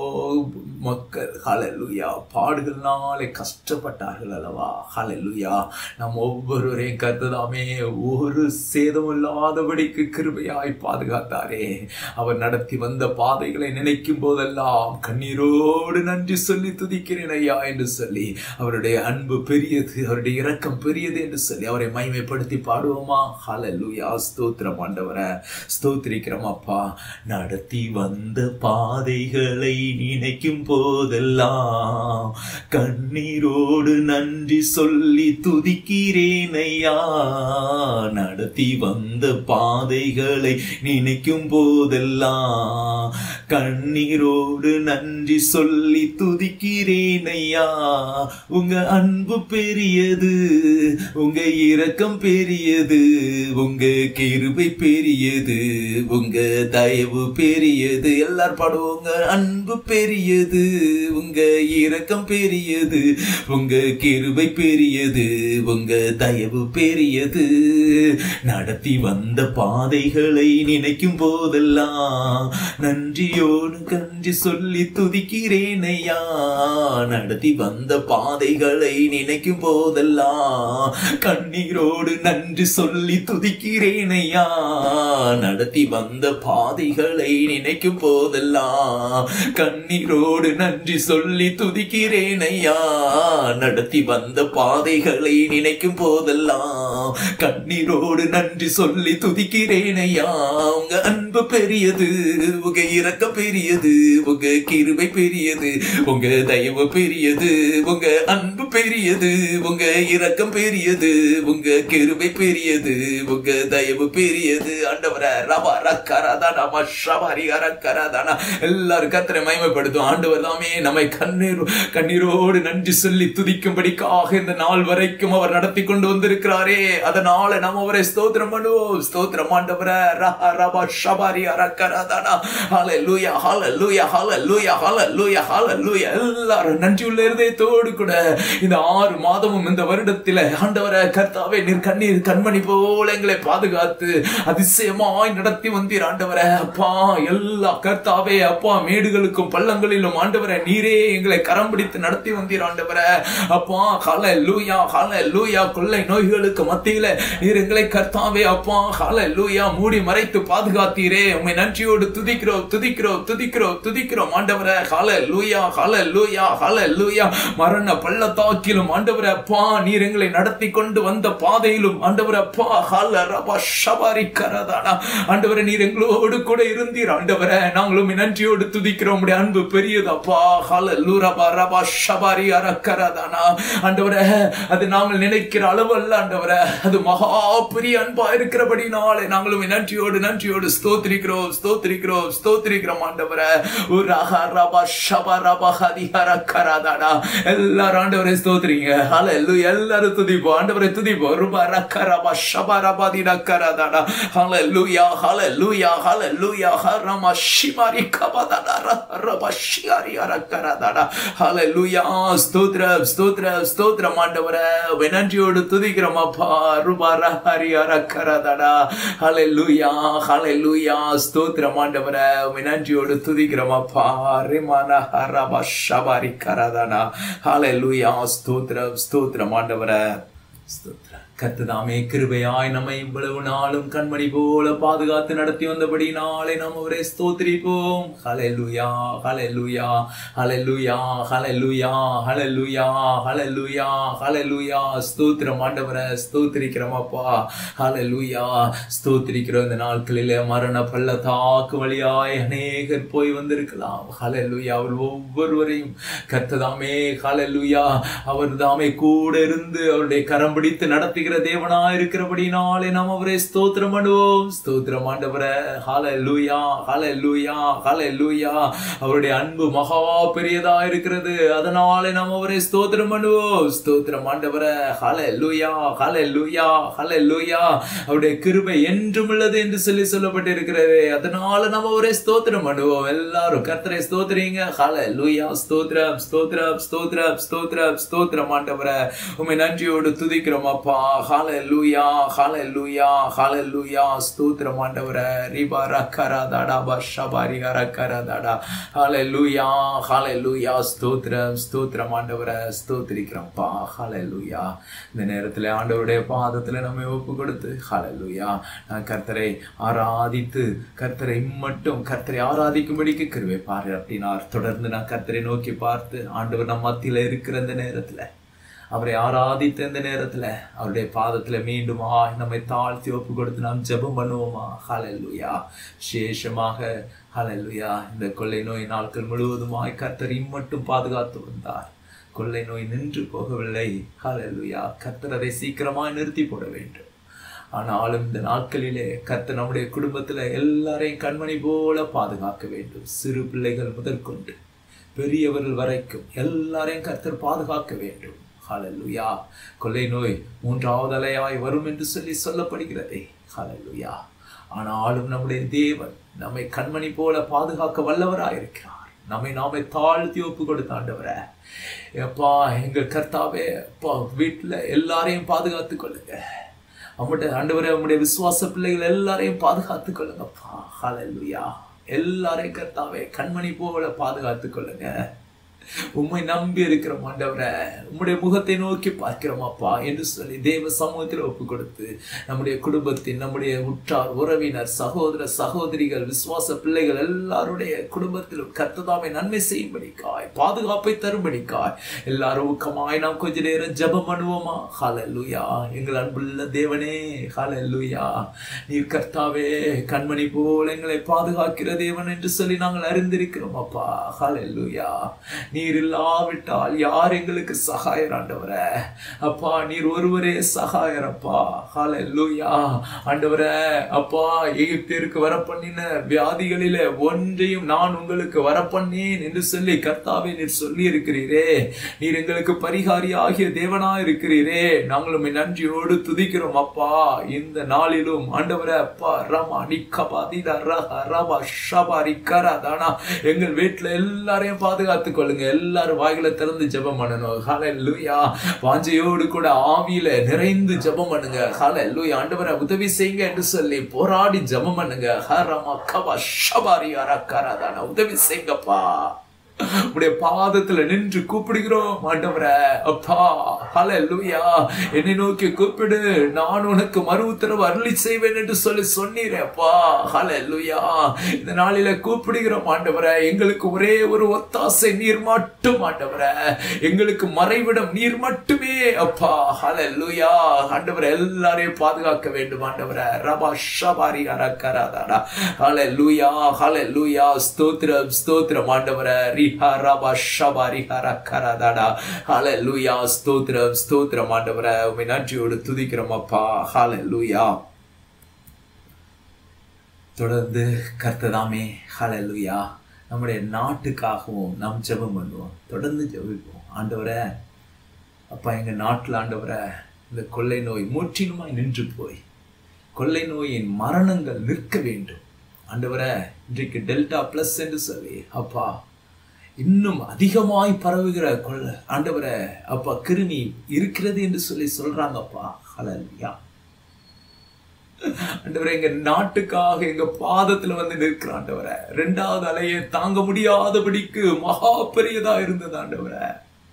மக்கள் ஹalleluya பாடுகள்னாலே கஷ்டப்பட்டார்கள் அல்லவா ஹalleluya நம் ஒவ்வொருவரையும் கர்த்ததாமே ஒரு சேதம் இல்லாதபடிக்கு கிருபையாய் பாதுகாத்தாரே அவர் நடத்தி வந்த பாதைகளை நினைக்கும் போதெல்லாம் கண்ணீரோடு நன்றி சொல்லி துதிக்கிறேன் ஐயா என்று சொல்லி அவருடைய அன்பு பெரியது அவருடைய இரக்கம் பெரியது என்று சொல்லி அவரை மகிமைப்படுத்தி பாடுவோமா ஹalleluya ஸ்தோத்திரம் ஆண்டவரை ஸ்தோத்திரிக்கிறோம் அப்பா நடத்தி வந்த பாதைகளை நினைக்கும் போதெல்லாம் கண்ணீரோடு நன்றி சொல்லி துதிக்கிறேன் ஐயா நடத்தி வந்த பாதைகளை நினைக்கும் போதெல்லாம் கண்ணீரோடு நன்றி சொல்லி துதிக்கிறேன் ஐயா உங்க அன்பு பெரியது உங்க இரக்கம் பெரியது உங்க கிருபை பெரியது உங்க தயவு பெரியது எல்லார் பாடுவோங்க அன்பு பெரியது உங்க இரக்கம் பெரியது உங்க கிருபை பெரியது உங்க தயவு பெரியது நடத்தி வந்த பாதைகளை நினைக்கும் போதெல்லாம் நன்றியோடு கஞ்சி சொல்லி துதிக்கிறேன் ஐயா நடத்தி வந்த பாதைகளை நினைக்கும் போதெல்லாம் கண்ணீரோடு நன்றி சொல்லி துதிக்கிறேன் ஐயா நடத்தி வந்த பாதைகளை நினைக்கும் போதெல்லாம் கண்ணீரோடு நன்றி சொல்லி துதிக்கிறேன் ஐயா நடத்தி வந்த பாதைகளை நினைக்கும் போதெல்லாம் கண்ணீரோடு நன்றி சொல்லி துதிக்கிறேன் ஐயா உங்க அன்பு பெரியது உங்க இரக்கம் பெரியது உங்க கிருபை பெரியது உங்க தயவு பெரியது உங்க அன்பு பெரியது உங்க இரக்கம் பெரியது உங்க கிருபை பெரியது உங்க தயவு பெரியது ஆண்டவரே ரபா ரக்கரதானா மஷபரி அரக்கரதானா எல்லாரும் கத்தரை மகிமைப்படுத்தும் ஆண்டவர் தாமே நம்மை கண்ணீர் கண்ணீரோடு நன்றி சொல்லி துதிக்கும்படிக்காக இந்த நாள் வரைக்கும் அவர் நடத்தி கொண்டு வந்திருக்கிறாரே அதனால நம்ம அவரை ஸ்தோத்திரம் பண்ணுவோம் ஸ்தோத்திரம் ஆண்டவரே ரஹ ரபா ஷபரி அரக்கரதானா ஹalleluya ஹalleluya ஹalleluya ஹalleluya ஹalleluya எல்லாரும் நன்றியுள்ள இருதயத்தோடு கூட இந்த ஆறு மாதமும் இந்த வருடத்தில ஆண்டவரே கர்த்தாவே நீர் கண்ணீர் கண்மணி போல எங்களை பாதுகாத்து அதிசயமாய் நடத்தி வந்தீர் ஆண்டவரே அப்பா எல்லா கர்த்தாவே அப்பா மேடுகளுக்கும் பள்ளங்களிலும் ஆண்டவரே நீரே எங்களை கரம் பிடித்து நடத்தி வந்தீர் ஆண்டவரே அப்பா ஹல லூயா ஹல லூயா கொள்ளை நோய்களுக்கு மத்தியில நீர் எங்களை கர்த்தாவே அப்பா ஹல லூயா மூடி மறைத்து பாதுகாத்தீரே உண்மை நன்றியோடு துதிக்கிறோம் துதிக்கிறோம் துதிக்கிறோம் துதிக்கிறோம் ஆண்டவரே ஹல லூயா ஹல லூயா ஹல லூயா மரண பள்ளத்தாக்கிலும் ஆண்டவரே அப்பா நீர் எங்களை நடத்தி கொண்டு வந்த பாதையிலும் ஆண்டவரே அப்பா ஹல ரபா ஷபாரி கரதானா ஆண்டவரே நீர் எங்களோடு கூட இருந்தீர் ஆண்டவரே நாங்களும் உம்மை நன்றியோடு துதிக்கிறோம் உம்முடைய அன்பு பெரியதப்பா ஹல லூரபா ரபா ஷபாரி அரக்கரதானா ஆண்டவரே அது நாங்கள் நினைக்கிற அளவு அல்ல ஆண்டவரே அது மகா பெரிய அன்பா இருக்கிறபடினாலே நாங்களும் உம்மை நன்றியோடு நன்றியோடு ஸ்தோத்திரிக்கிறோம் ஸ்தோத்திரிக்கிறோம் ஸ்தோத்திரிக்கிறோம் ஆண்டவரே உரஹ ரபா ஷபா ரபா ஹதி அரக்கரதானா எல்லாரும் ஆண்டவரை ஸ்தோத்திரிங்க ஹalleluya எல்லாரும் துதிப்போம் ஆண்டவரை துதிப்போம் ரபா ரக்கரபா ஷபா ரபா தி ரக்கரதானா ஹalleluya ஹalleluya ஹalleluya ஹரமா ஷிமாரி கபதானா ரபா ஷியாரி அரக்கரதானா ஹalleluya ஸ்தோத்திரம் ஸ்தோத்திரம் ஸ்தோத்திரம் ஆண்டவரே உம்மை நன்றியோடு துதிக்கிறோம் அப்பா ரபா ரஹரி அரக்கரதானா ஹalleluya ஹalleluya ஸ்தோத்திரம் ஆண்டவரே உம்மை நன்றியோடு துதிக்கிறோம் அப்பா ரிமான ஹரபா ஷபாரி கரதானா ஹalleluya ஸ்தோத்திரம் ஸ்தோத்திரம் ஆண்டவரே ஸ்தோத்திரம் கர்த்ததாமே கிருபையாய் நம்மை இவ்வளவு நாளும் கண்மணி போல பாதுகாத்து நடத்தி வந்தபடி நாளை நாம் அவரை ஸ்தோத்திரிப்போம் ஹalleluya ஹalleluya ஹalleluya ஹalleluya ஹalleluya ஹalleluya ஹalleluya ஸ்தோத்திரம் ஆண்டவரே ஸ்தோத்திரிக்கிறோம் அப்பா ஹalleluya ஸ்தோத்திரிக்கிறோம் இந்த நாட்களிலே மரண பள்ளத்தாக்கு வழியாய் அநேகர் போய் வந்திருக்கலாம் ஹalleluya அவர் ஒவ்வொருவரையும் கர்த்ததாமே ஹalleluya அவர் தாமே கூட இருந்து அவருடைய கரம் பிடித்து நடத்துகிற தேவனா இருக்கிறபடினாலே நாம் அவரை ஸ்தோத்திரம் பண்ணுவோம் ஸ்தோத்திரம் ஆண்டவரே ஹalleluya ஹalleluya ஹalleluya அவருடைய அன்பு மகா பெரியதா இருக்கிறது அதனாலே நாம் அவரை ஸ்தோத்திரம் பண்ணுவோம் ஸ்தோத்திரம் ஆண்டவரே ஹalleluya ஹalleluya ஹalleluya அவருடைய கிருபை என்றும் உள்ளது என்று சொல்லி சொல்லப்பட்டிருக்கிறது அதனால நாம் அவரை ஸ்தோத்திரம் பண்ணுவோம் எல்லாரும் கர்த்தரை ஸ்தோத்திரிங்க ஹalleluya ஸ்தோத்திரம் ஸ்தோத்திரம் ஸ்தோத்திரம் ஸ்தோத்திரம் ஸ்தோத்திரம் ஆண்டவரே உம்மை நன்றியோடு துதிக்கிறோம் அப்பா ஹalleluya ஹalleluya ஹalleluya ஸ்தோத்திரம் ஆண்டவரே ரிபா ரக்கரா தடா பஷபாரி ரக்கரா தடா ஹalleluya ஹalleluya ஸ்தோத்திரம் ஸ்தோத்திரம் ஆண்டவரே ஸ்தோத்திரிக்கிறோம்ப்பா ஹalleluya இந்த நேரத்தில் ஆண்டவருடைய பாதத்தில் நம்மை ஒப்பு கொடுத்து ஹalleluya நான் கர்த்தரை ஆராதித்து கர்த்தரை மட்டும் கர்த்தரை ஆராதிக்கும்படிக்கு கிருவை பாராட்டினார் தொடர்ந்து நான் கர்த்தரை நோக்கி பார்த்து ஆண்டவர் நம் மத்தியில இருக்கிற இந்த நேரத்துல அவரை ஆராதித்த இந்த நேரத்துல அவருடைய பாதத்துல மீண்டுமா நம்மை தாழ்த்தி ஒப்பு கொடுத்து நாம் ஜெபம் பண்ணுவோமா ஹalleluya விசேஷமாக ஹalleluya இந்த கொள்ளை நோய் நாட்கள் முழுவதுமாய் கர்த்தர் இம்மட்டும் பாதுகாத்து வந்தார் கொள்ளை நோய் நின்று போகவில்லை ஹalleluya கர்த்தர் அதை சீக்கிரமாய் நிறுத்தி போட வேண்டும் ஆனாலும் இந்த நாட்களிலே கர்த்தர் நம்முடைய குடும்பத்துல எல்லாரையும் கண்மணி போல பாதுகாக்க வேண்டும் சிறு பிள்ளைகள் முதற்கொண்டு பெரியவர்கள் வரைக்கும் எல்லாரையும் கர்த்தர் பாதுகாக்க வேண்டும் ஹalleluya கொள்ளை நோய் மூன்றாவது அலையாய் வரும் என்று சொல்லி சொல்லப்படுகிறதே ஹalleluya ஆனாலும் நம்முடைய தேவன் நம்மை கண்மணி போல பாதுகாக்க வல்லவராயிருக்கிறார் நம்மை நாமே தாழ்த்தி ஒப்பு கொடுத்த ஆண்டவரே எப்பா எங்கள் கர்த்தாவே அப்பா வீட்டுல எல்லாரையும் பாதுகாத்து கொள்ளுங்க நம்முடைய ஆண்டவரே நம்முடைய விசுவாச பிள்ளைகள் எல்லாரையும் பாதுகாத்து கொள்ளுங்கப்பா ஹalleluya எல்லாரையும் கர்த்தாவே கண்மணி போல பாதுகாத்து கொள்ளுங்க உம்மை நம்பி இருக்கிறோம் ஆண்டவரே உம்முடைய முகத்தை நோக்கி பார்க்கிறோம் அப்பா என்று சொல்லி தேவ சமூகத்தில் ஒப்பு கொடுத்து நம்முடைய குடும்பத்தின் நம்முடைய உற்றார் உறவினர் சகோதர சகோதரிகள் விசுவாச பிள்ளைகள் எல்லாருடைய குடும்பத்திலும் கர்த்ததாமை நன்மை செய்யும்படிக்காய் பாதுகாப்பை தரும்படிக்காய் எல்லாரும் ஊக்கமாய் நாம் கொஞ்ச நேரம் ஜெபம் பண்ணுவோமா ஹalleluya எங்கள் அன்புள்ள தேவனே ஹalleluya நீர் கர்த்தாவே கண்மணி போல எங்களை பாதுகாக்கிற தேவன் என்று சொல்லி நாங்கள் அறிந்திருக்கிறோம் அப்பா ஹalleluya நீர் இல்லாவிட்டால் யார் எங்களுக்கு சகாயர் ஆண்டவரே அப்பா நீர் ஒருவரே சகாயர் அப்பா ஹalleluya ஆண்டவரே அப்பா எகிப்திற்கு வர பண்ணின வியாதிகளிலே ஒன்றையும் நான் உங்களுக்கு வர பண்ணேன் என்று சொல்லி கர்த்தாவே நீர் சொல்லி இருக்கிறீரே நீர் எங்களுக்கு பரிகாரியாகிய தேவனா இருக்கிறீரே நாங்கள் உம்மை நன்றியோடு துதிக்கிறோம் அப்பா இந்த நாளிலும் ஆண்டவரே அப்பா ரமா நிக்கபா தீதா ரஹ ரபா ஷபா ரிக்கரா தானா எங்கள் வீட்டுல எல்லாரையும் பாதுகாத்துக் கொள்ளுங்க எல்லாரும் வாயில திறந்து ஜெபம் பண்ணணும் ஹalleluya வாஞ்சையோடு கூட ஆவியில நிறைந்து ஜெபம் பண்ணுங்க ஹalleluya ஆண்டவரே உதவி செய்யுங்க என்று சொல்லி போராடி ஜெபம் பண்ணுங்க ஹரமா கபா ஷபாரி அரக்கரா தானா உதவி செய்யுங்கப்பா உடைய பாதத்துல நின்று கூப்பிடுகிறோம் ஆண்டவரே அப்பா ஹalleluya என்னை நோக்கி கூப்பிடு நான் உனக்கு மறு உத்தரவு அருளி செய்வேன் என்று சொல்லி சொன்னீரே அப்பா ஹalleluya இந்த நாளில கூப்பிடுகிறோம் ஆண்டவரே எங்களுக்கு ஒரே ஒரு ஒத்தாசை நீர் மட்டும் ஆண்டவரே எங்களுக்கு மறைவிடம் நீர் மட்டுமே அப்பா ஹalleluya ஆண்டவரே எல்லாரையும் பாதுகாக்க வேண்டும் ஆண்டவரே ரபா ஷபாரி அரக்கராதாடா ஹalleluya ஹalleluya ஸ்தோத்திரம் ஸ்தோத்திரம் ஆண்டவரே ரிஹா ரபா ஷபாரி அரக்கராதாடா ஹalleluya ஸ்தோத்திரம் ஸ்தோத்திரம் ஆண்டவரே உம்மை நன்றியோடு துதிக்கிறோம் அப்பா ஹalleluya தொடர்ந்து கர்த்ததாமே ஹalleluya நம்முடைய நாட்டுக்காகவும் நாம் ஜெபம் பண்ணுவோம் தொடர்ந்து ஜெபிப்போம் ஆண்டவரே அப்பா எங்க நாட்டில் ஆண்டவரே இந்த கொள்ளை நோய் முற்றிலுமாய் நின்று போய் கொள்ளை நோயின் மரணங்கள் நிற்க வேண்டும் ஆண்டவரே இன்றைக்கு டெல்டா பிளஸ் என்று சொல்லி அப்பா இன்னும் அதிகமாய் பரவுகிற கொள்ள ஆண்டவரே அப்பா கிருமி இருக்கிறது என்று சொல்லி சொல்றாங்கப்பா ஹalleluya ஆண்டவரே எங்க நாட்டுக்காக எங்க பாதத்துல வந்து நிற்கிற ஆண்டவரே ரெண்டாவது அலையை தாங்க முடியாதபடிக்கு மகா பெரியதா இருந்தது ஆண்டவரே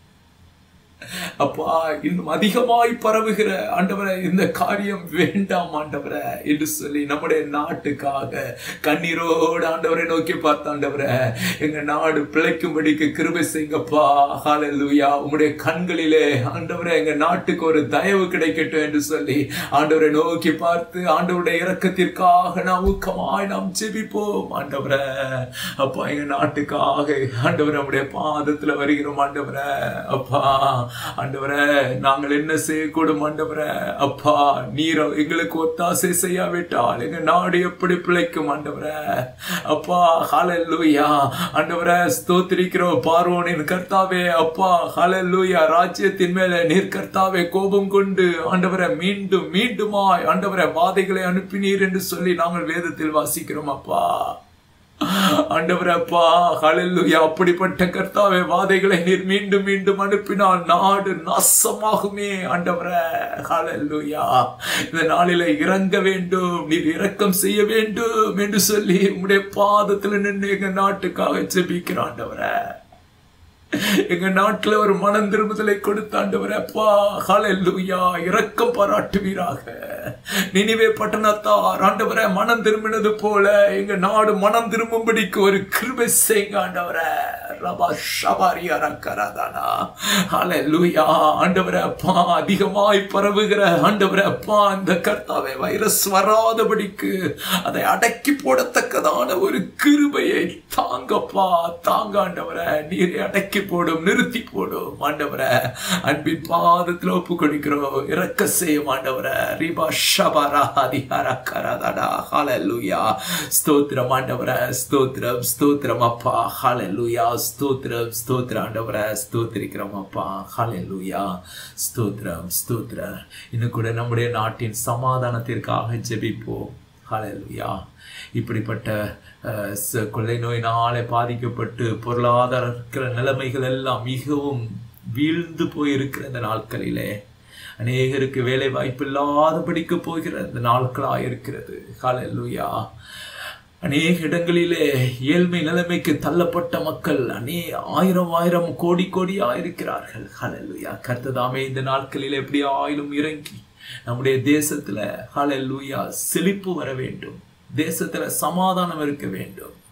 அப்பா இன்னும் அதிகமாய் பரவுகிற ஆண்டவரே இந்த காரியம் வேண்டாம் ஆண்டவரே என்று சொல்லி நம்முடைய நாட்டுக்காக கண்ணீரோடு ஆண்டவரை நோக்கி பார்த்த ஆண்டவரே எங்க நாடு பிழைக்கும்படிக்கு கிருபை செய்யுங்கப்பா ஹalleluya உம்முடைய கண்களிலே ஆண்டவரே எங்க நாட்டுக்கு ஒரு தயவு கிடைக்கட்டும் என்று சொல்லி ஆண்டவரை நோக்கி பார்த்து ஆண்டவருடைய இரக்கத்திற்காக நாம் ஊக்கமாய் நாம் ஜெபிப்போம் ஆண்டவரே அப்பா எங்க நாட்டுக்காக ஆண்டவர் நம்முடைய பாதத்துல வருகிறோம் ஆண்டவரே அப்பா ஆண்டவரே நாங்கள் என்ன செய்யக்கூடும் ஆண்டவரே அப்பா நீர் எங்களுக்கு ஒத்தாசை செய்யாவிட்டால் எங்க நாடு எப்படி பிழைக்கும் ஆண்டவரே அப்பா ஹalleluya ஆண்டவரே ஸ்தோத்திரிக்கிறோம் பார்வோனின் கர்த்தாவே அப்பா ஹalleluya ராஜ்யத்தின் மேல நீர் கர்த்தாவே கோபம் கொண்டு ஆண்டவரே மீண்டும் மீண்டுமாய் ஆண்டவரே வாதைகளை அனுப்பினீர் என்று சொல்லி நாங்கள் வேதத்தில் வாசிக்கிறோம் அப்பா ஆண்டவரப்பா ஹalleluya அப்படிப்பட்ட கர்த்தாவே வாதைகளை நீர் மீண்டும் மீண்டும் அனுப்பினால் நாடு நாசமாகுமே ஆண்டவரே ஹalleluya இந்த நாளில இறங்க வேண்டும் நீர் இரக்கம் செய்ய வேண்டும் என்று சொல்லி உம்முடைய பாதத்துல நின்று எங்க நாட்டுக்காக ஜெபிக்கிற ஆண்டவரே எங்க நாட்டுல ஒரு மனம் திரும்புதலை கொடுத்தாண்டவர் அப்பா ஹalleluya இரக்கம் பாராட்டுவீராக நினிவே பட்டணத்தார் ஆண்டவரே மனம் திரும்பினது போல எங்க நாடு மனம் திரும்பும்படிக்கு ஒரு கிருபை செய்யுங்க ஆண்டவரே ரபா ஷபாரி அரக்கராதானா ஹalleluya ஆண்டவரே அப்பா அதிகமாய் பரவுகிற ஆண்டவரே அப்பா இந்த கர்த்தாவே வைரஸ் வராதபடிக்கு அதை அடக்கி போடத்தக்கதான ஒரு கிருபையை தாங்கப்பா தாங்க ஆண்டவரே நீரை அடக்கி போடும் நிறுத்தி போடும் ஆண்டவரே அன்பின் பாதத்தில் ஒப்பு கொடுக்கிறோம் இறக்க செய்யும் ஆண்டவரே ரிபா ஷபரா அதிகார கரதடா ஹalleluya ஸ்தோத்திரம் ஆண்டவரே ஸ்தோத்திரம் ஸ்தோத்திரம் அப்பா ஹalleluya ஸ்தோத்திரம் ஸ்தோத்திரம் ஆண்டவரே ஸ்தோத்திரிக்கிறோம் அப்பா ஹalleluya ஸ்தோத்திரம் ஸ்தோத்திரம் இன்னும் கூட நம்முடைய நாட்டின் சமாதானத்திற்காக ஜெபிப்போம் ஹalleluya இப்படிப்பட்ட அஹ், ச- கொள்ளை நோயினாலே பாதிக்கப்பட்டு பொருளாதார இருக்கிற நிலைமைகள் எல்லாம் மிகவும் வீழ்ந்து போயிருக்கிற இந்த நாட்களிலே அநேகருக்கு வேலை வாய்ப்பு இல்லாதபடிக்கு போகிற இந்த நாட்களாக இருக்கிறது ஹalleluya அநேக இடங்களிலே ஏழ்மை நிலைமைக்கு தள்ளப்பட்ட மக்கள் அநே ஆயிரம் ஆயிரம் கோடி கோடியா இருக்கிறார்கள் ஹalleluya கர்த்ததாமே இந்த நாட்களில் எப்படி ஆயிலும் இறங்கி நம்முடைய தேசத்துல ஹalleluya செழிப்பு வர வேண்டும் தேசத்துல சமாதானம் இருக்க வேண்டும்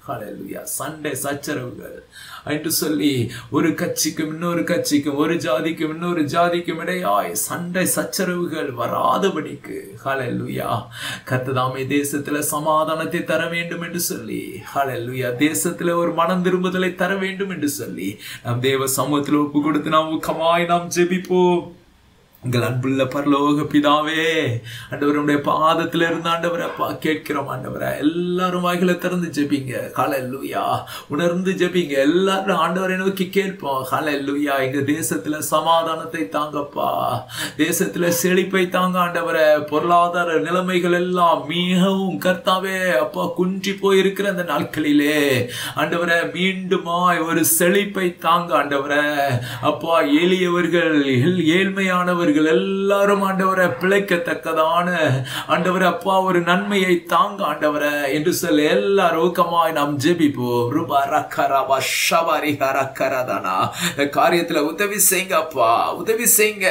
ஹalleluya சண்டை சச்சரவுகள் என்று சொல்லி ஒரு கட்சிக்கும் இன்னொரு கட்சிக்கும் ஒரு ஜாதிக்கும் இன்னொரு ஜாதிக்கும் இடையாய் சண்டை சச்சரவுகள் வராதபடிக்கு ஹalleluya கர்த்ததாமே தேசத்துல சமாதானத்தை தர வேண்டும் என்று சொல்லி ஹalleluya தேசத்துல ஒரு மனம் திரும்புதலை தர வேண்டும் என்று சொல்லி நம் தேவ சமூகத்தில் ஒப்பு கொடுத்து நாம் ஊக்கமாய் நாம் ஜெபிப்போம் எங்கள் அன்புள்ள பரலோக பிதாவே ஆண்டவருடைய பாதத்துல இருந்து ஆண்டவரை அப்பா கேட்கிறோம் ஆண்டவரை எல்லாரும் வாய்களை திறந்து ஜெபிங்க ஹalleluya உணர்ந்து ஜெபிங்க எல்லாரும் ஆண்டவரை நோக்கி கேட்போம் ஹalleluya எங்க தேசத்துல சமாதானத்தை தாங்கப்பா தேசத்துல செழிப்பை தாங்க ஆண்டவரை பொருளாதார நிலைமைகள் எல்லாம் மிகவும் கர்த்தாவே அப்பா குன்றி போயிருக்கிற அந்த நாட்களிலே ஆண்டவரை மீண்டுமாய் ஒரு செழிப்பை தாங்க ஆண்டவரை அப்பா எளியவர்கள் ஏழ்- ஏழ்மையானவர்கள் எல்லாரும் ஆண்டவரை பிழைக்கத்தக்கதான ஆண்டவரை அப்பா ஒரு நன்மையை தாங்க ஆண்டவரை என்று சொல்லி எல்லாரும் ஊக்கமாய் நாம் ஜெபிப்போம் ரூபா ரக்கரபா ஷபரி ஹரக்கரதானா இந்த காரியத்துல உதவி செய்யுங்க அப்பா உதவி செய்யுங்க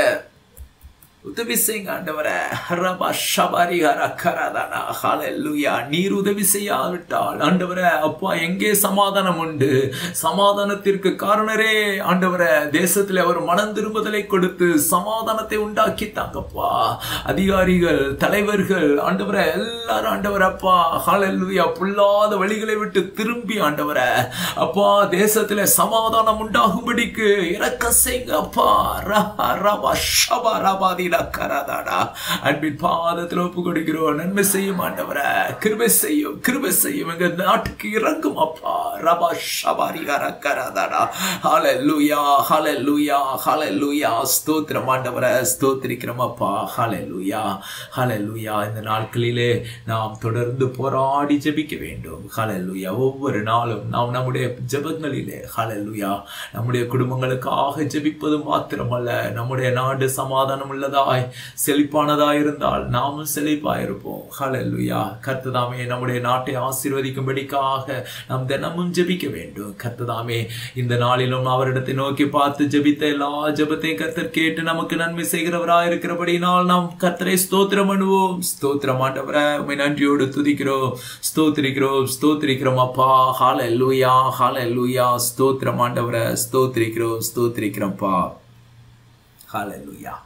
உதவி செய்யுங்க ஆண்டவரே ஹரபா ஷபாரி ஹரக்கரதானா ஹalleluya நீர் உதவி செய்யாவிட்டால் ஆண்டவரே அப்பா எங்கே சமாதானம் உண்டு சமாதானத்திற்கு காரணரே ஆண்டவரே தேசத்துல ஒரு மனம் திரும்புதலை கொடுத்து சமாதானத்தை உண்டாக்கி தாங்கப்பா அதிகாரிகள் தலைவர்கள் ஆண்டவரே எல்லாரும் ஆண்டவரே அப்பா ஹalleluya புல்லாத வழிகளை விட்டு திரும்பி ஆண்டவரே அப்பா தேசத்துல சமாதானம் உண்டாகும்படிக்கு இறக்க செய்யுங்க அப்பா ரஹ ரபா ஷபா ரபாதி லக்கரதாடா அன்பின் பாதத்தில் ஒப்பு கொடுக்கிறோம் நன்மை செய்யும் ஆண்டவரே கிருபை செய்யும் கிருபை செய்யும் எங்க நாட்டுக்கு இறங்கும் அப்பா ரபா ஷபாரி ரக்கரதாடா ஹalleluya ஹalleluya ஹalleluya ஸ்தோத்திரம் ஆண்டவரே ஸ்தோத்திரிக்கிறோம் அப்பா ஹalleluya ஹalleluya இந்த நாட்களிலே நாம் தொடர்ந்து போராடி ஜெபிக்க வேண்டும் ஹalleluya ஒவ்வொரு நாளும் நாம் நம்முடைய ஜெபங்களிலே ஹalleluya நம்முடைய குடும்பங்களுக்காக ஜெபிப்பது மாத்திரமல்ல நம்முடைய நாடு சமாதானம் உள்ளதாய் செழிப்பானதாய் இருந்தால் நாமும் செழிப்பாய் இருப்போம் ஹalleluya கர்த்ததாமே நம்முடைய நாட்டை ஆசீர்வதிக்கும்படிக்காக நாம் தினமும் ஜெபிக்க வேண்டும் கர்த்ததாமே இந்த நாளிலும் அவரிடத்தை நோக்கி பார்த்து ஜெபித்த எல்லா ஜெபத்தையும் கர்த்தர் கேட்டு நமக்கு நன்மை செய்கிறவராய் இருக்கிறபடினால் நாம் கர்த்தரை ஸ்தோத்திரம் பண்ணுவோம் ஸ்தோத்திரம் ஆண்டவரே உம்மை நன்றியோடு துதிக்கிறோம் ஸ்தோத்திரிக்கிறோம் ஸ்தோத்திரிக்கிறோம் அப்பா ஹalleluya ஹalleluya ஸ்தோத்திரம் ஆண்டவரே ஸ்தோத்திரிக்கிறோம் ஸ்தோத்திரிக்கிறோம்ப்பா ஹalleluya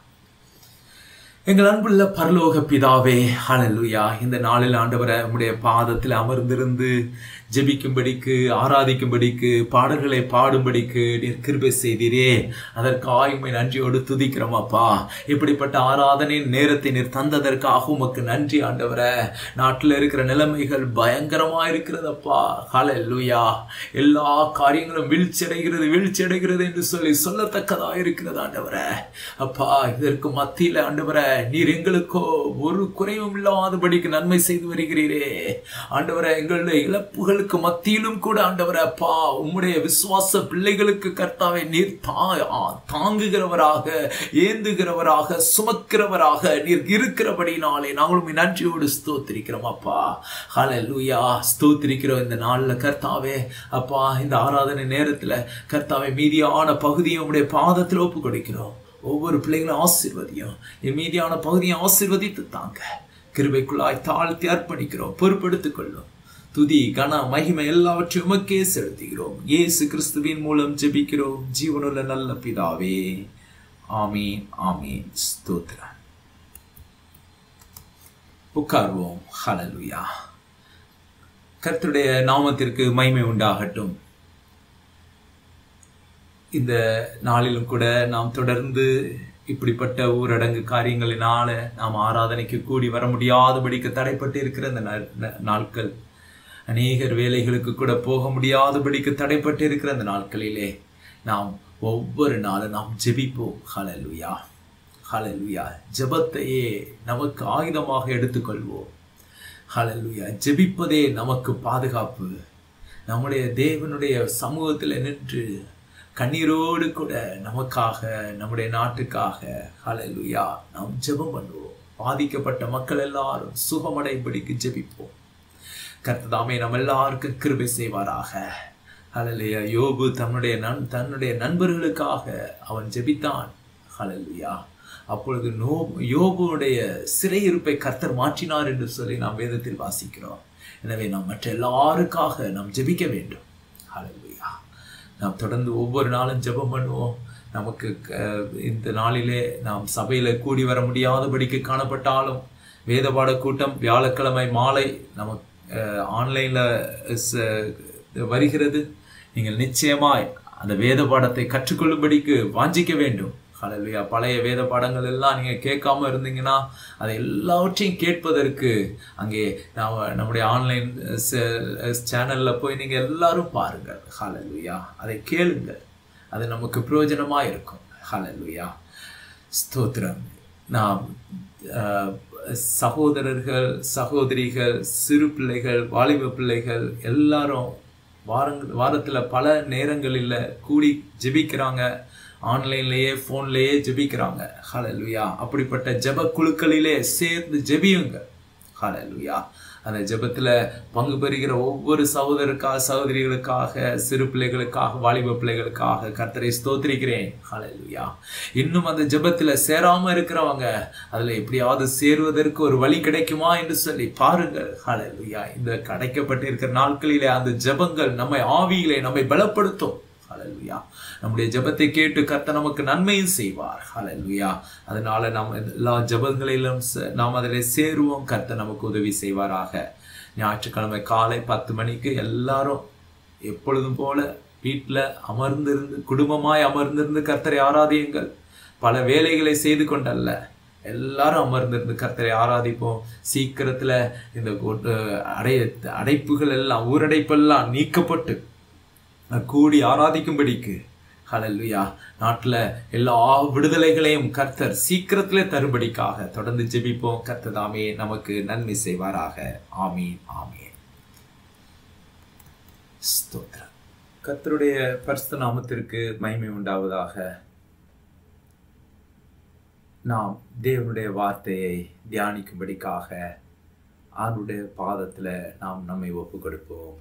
எங்கள் அன்புள்ள பரலோக பிதாவே ஹalleluya இந்த நாளில் ஆண்டவரை உம்முடைய பாதத்தில் அமர்ந்திருந்து ஜெபிக்கும்படிக்கு ஆராதிக்கும்படிக்கு பாடல்களை பாடும்படிக்கு நீர் கிருபை செய்தீரே அதற்காக உம்மை நன்றியோடு துதிக்கிறோம் அப்பா இப்படிப்பட்ட ஆராதனையின் நேரத்தை நீர் தந்ததற்காக உமக்கு நன்றி ஆண்டவரே நாட்டில் இருக்கிற நிலைமைகள் பயங்கரமா இருக்கிறதப்பா ஹalleluya எல்லா காரியங்களும் வீழ்ச்சி அடைகிறது வீழ்ச்சி அடைகிறது என்று சொல்லி சொல்லத்தக்கதா இருக்கிறது ஆண்டவரே அப்பா இதற்கு மத்தியில ஆண்டவரே நீர் எங்களுக்கோ ஒரு குறைவும் இல்லாதபடிக்கு நன்மை செய்து வருகிறீரே ஆண்டவரே எங்களுடைய இழப்புகளுக்கு மத்தியிலும் கூட ஆண்டவரே அப்பா உம்முடைய விசுவாச பிள்ளைகளுக்கு கர்த்தாவை நீர் தா- ஆ, தாங்குகிறவராக ஏந்துகிறவராக சுமக்கிறவராக நீர் இருக்கிறபடினாலே நாங்களும் உம்மை நன்றியோடு ஸ்தோத்திரிக்கிறோம் அப்பா ஹalleluya ஸ்தோத்திரிக்கிறோம் இந்த நாள்ல கர்த்தாவே அப்பா இந்த ஆராதனை நேரத்துல கர்த்தாவே மீதியான பகுதியை உம்முடைய பாதத்தில் ஒப்பு கொடுக்கிறோம் ஒவ்வொரு பிள்ளைங்களும் ஆசீர்வதியும் என் மீதியான பகுதியை ஆசீர்வதித்து தாங்க கிருபைக்குள்ளாய் தாழ்த்தி அர்ப்பணிக்கிறோம் பொறுப்பெடுத்துக் கொள்ளும் துதி கன மகிமை எல்லாவற்றையும் உமக்கே செலுத்துகிறோம் இயேசு கிறிஸ்துவின் மூலம் ஜெபிக்கிறோம் ஜீவனுள்ள நல்ல பிதாவே ஆமீன் ஆமீன் ஸ்தோத்திரம் உட்கார்வோம் ஹalleluya கர்த்தருடைய நாமத்திற்கு மகிமை உண்டாகட்டும் இந்த நாளிலும் கூட நாம் தொடர்ந்து இப்படிப்பட்ட ஊரடங்கு காரியங்களினால நாம் ஆராதனைக்கு கூடி வர முடியாதபடிக்கு தடைப்பட்டு இருக்கிற இந்த நா- நா- நாட்கள் அநேகர் வேலைகளுக்கு கூட போக முடியாதபடிக்கு தடைப்பட்டு இருக்கிற அந்த நாட்களிலே நாம் ஒவ்வொரு நாளும் நாம் ஜெபிப்போம் ஹalleluya ஹalleluya ஜெபத்தையே நமக்கு ஆயுதமாக எடுத்துக்கொள்வோம் ஹalleluya ஜெபிப்பதே நமக்கு பாதுகாப்பு நம்முடைய தேவனுடைய சமூகத்தில் நின்று கண்ணீரோடு கூட நமக்காக நம்முடைய நாட்டுக்காக ஹalleluya நாம் ஜெபம் பண்ணுவோம் பாதிக்கப்பட்ட மக்கள் எல்லாரும் சுகமடைபடிக்கு ஜெபிப்போம் கர்த்ததாமே நம்ம எல்லாருக்கும் கிருபை செய்வாராக ஹalleluya யோபு தன்னுடைய நன் தன்னுடைய நண்பர்களுக்காக அவன் ஜெபித்தான் ஹalleluya அப்பொழுது நோ யோபுடைய சிறையிருப்பை கர்த்தர் மாற்றினார் என்று சொல்லி நாம் வேதத்தில் வாசிக்கிறோம் எனவே நாம் மற்ற எல்லாருக்காக நாம் ஜெபிக்க வேண்டும் ஹalleluya நாம் தொடர்ந்து ஒவ்வொரு நாளும் ஜெபம் பண்ணுவோம் நமக்கு அஹ், இந்த நாளிலே நாம் சபையில கூடி வர முடியாதபடிக்கு காணப்பட்டாலும் வேதபாட கூட்டம் வியாழக்கிழமை மாலை நமக்கு ஆன்லைன்ல வருகிறது நீங்கள் நிச்சயமாய் அந்த வேத பாடத்தை கற்றுக்கொள்ளும்படிக்கு வாஞ்சிக்க வேண்டும் ஹalleluya பழைய வேத பாடங்கள் எல்லாம் நீங்க கேட்காம இருந்தீங்கன்னா அதை எல்லாவற்றையும் கேட்பதற்கு அங்கே நாம நம்முடைய ஆன்லைன் சேனல்ல போய் நீங்க எல்லாரும் பாருங்கள் ஹalleluya அதை கேளுங்கள் அது நமக்கு பிரயோஜனமா இருக்கும் ஹalleluya ஸ்தோத்திரம் நாம் அஹ், சகோதரர்கள் சகோதரிகள் சிறு பிள்ளைகள் வாலிப பிள்ளைகள் எல்லாரும் வாரங்க வாரத்தில் பல நேரங்களில் கூடி ஜெபிக்கிறாங்க ஆன்லைன்லேயே ஃபோன்லேயே ஜெபிக்கிறாங்க ஹalleluya அப்படிப்பட்ட ஜெப குழுக்களிலே சேர்ந்து ஜெபியுங்க ஹalleluya அந்த ஜெபத்தில் பங்கு பெறுகிற ஒவ்வொரு சகோதரருக்காக சகோதரிகளுக்காக சிறு பிள்ளைகளுக்காக வாலிப பிள்ளைகளுக்காக கர்த்தரை ஸ்தோத்திரிக்கிறேன் ஹalleluya இன்னும் அந்த ஜெபத்தில் சேராம இருக்கிறவங்க அதுல எப்படியாவது சேருவதற்கு ஒரு வழி கிடைக்குமா என்று சொல்லி பாருங்கள் ஹalleluya இந்த கிடைக்கப்பட்டிருக்கிற நாட்களிலே அந்த ஜெபங்கள் நம்மை ஆவியிலே நம்மை பலப்படுத்தும் ஹalleluya நம்முடைய ஜெபத்தை கேட்டு கர்த்தர் நமக்கு நன்மையும் செய்வார் ஹalleluya அதனால நாம் எல்லா ஜெபங்களிலும் ச- நாம் அதில் சேருவோம் கர்த்தர் நமக்கு உதவி செய்வாராக ஞாயிற்றுக்கிழமை காலை பத்து மணிக்கு எல்லாரும் எப்பொழுதும் போல வீட்டில் அமர்ந்திருந்து குடும்பமாய் அமர்ந்திருந்து கர்த்தரை ஆராதியுங்கள் பல வேலைகளை செய்து கொண்டல்ல எல்லாரும் அமர்ந்திருந்து கர்த்தரை ஆராதிப்போம் சீக்கிரத்துல இந்த கொட்டு- அடை அடைப்புகள் எல்லாம் ஊரடைப்பெல்லாம் நீக்கப்பட்டு கூடி ஆராதிக்கும்படிக்கு ஹalleluya நாட்டுல எல்லா விடுதலைகளையும் கர்த்தர் சீக்கிரத்திலே தரும்படிக்காக தொடர்ந்து ஜெபிப்போம் கர்த்தர் தாமே நமக்கு நன்மை செய்வாராக ஆமீன் ஆமீன் ஸ்தோத்திரம் கர்த்தருடைய பரிசுத்த நாமத்திற்கு மகிமை உண்டாவதாக நாம் தேவனுடைய வார்த்தையை தியானிக்கும்படிக்காக ஆண்டுடைய பாதத்துல நாம் நம்மை ஒப்பு கொடுப்போம்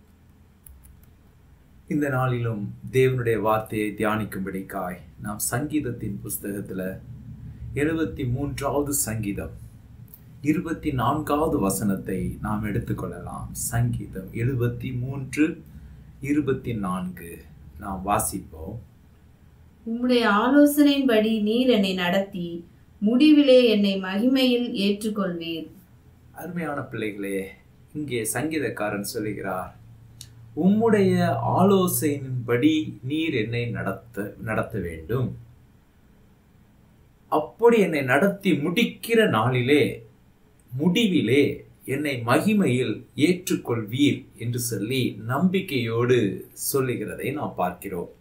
இந்த நாளிலும் தேவனுடைய வார்த்தையை தியானிக்கும்படிக்காய் நாம் சங்கீதத்தின் புஸ்தகத்துல எழுபத்தி மூன்றாவது சங்கீதம் இருபத்தி நான்காவது வசனத்தை நாம் எடுத்துக்கொள்ளலாம் சங்கீதம் எழுபத்தி மூன்று இருபத்தி நான்கு நாம் வாசிப்போம் உம்முடைய ஆலோசனையின்படி நீர் என்னை நடத்தி முடிவிலே என்னை மகிமையில் ஏற்றுக்கொள்வீர் அருமையான பிள்ளைகளே இங்கே சங்கீதக்காரன் சொல்லுகிறார் உம்முடைய ஆலோசனையின்படி நீர் என்னை நடத்த நடத்த வேண்டும் அப்படி என்னை நடத்தி முடிக்கிற நாளிலே முடிவிலே என்னை மகிமையில் ஏற்றுக்கொள்வீர் என்று சொல்லி நம்பிக்கையோடு சொல்லுகிறதை நாம் பார்க்கிறோம்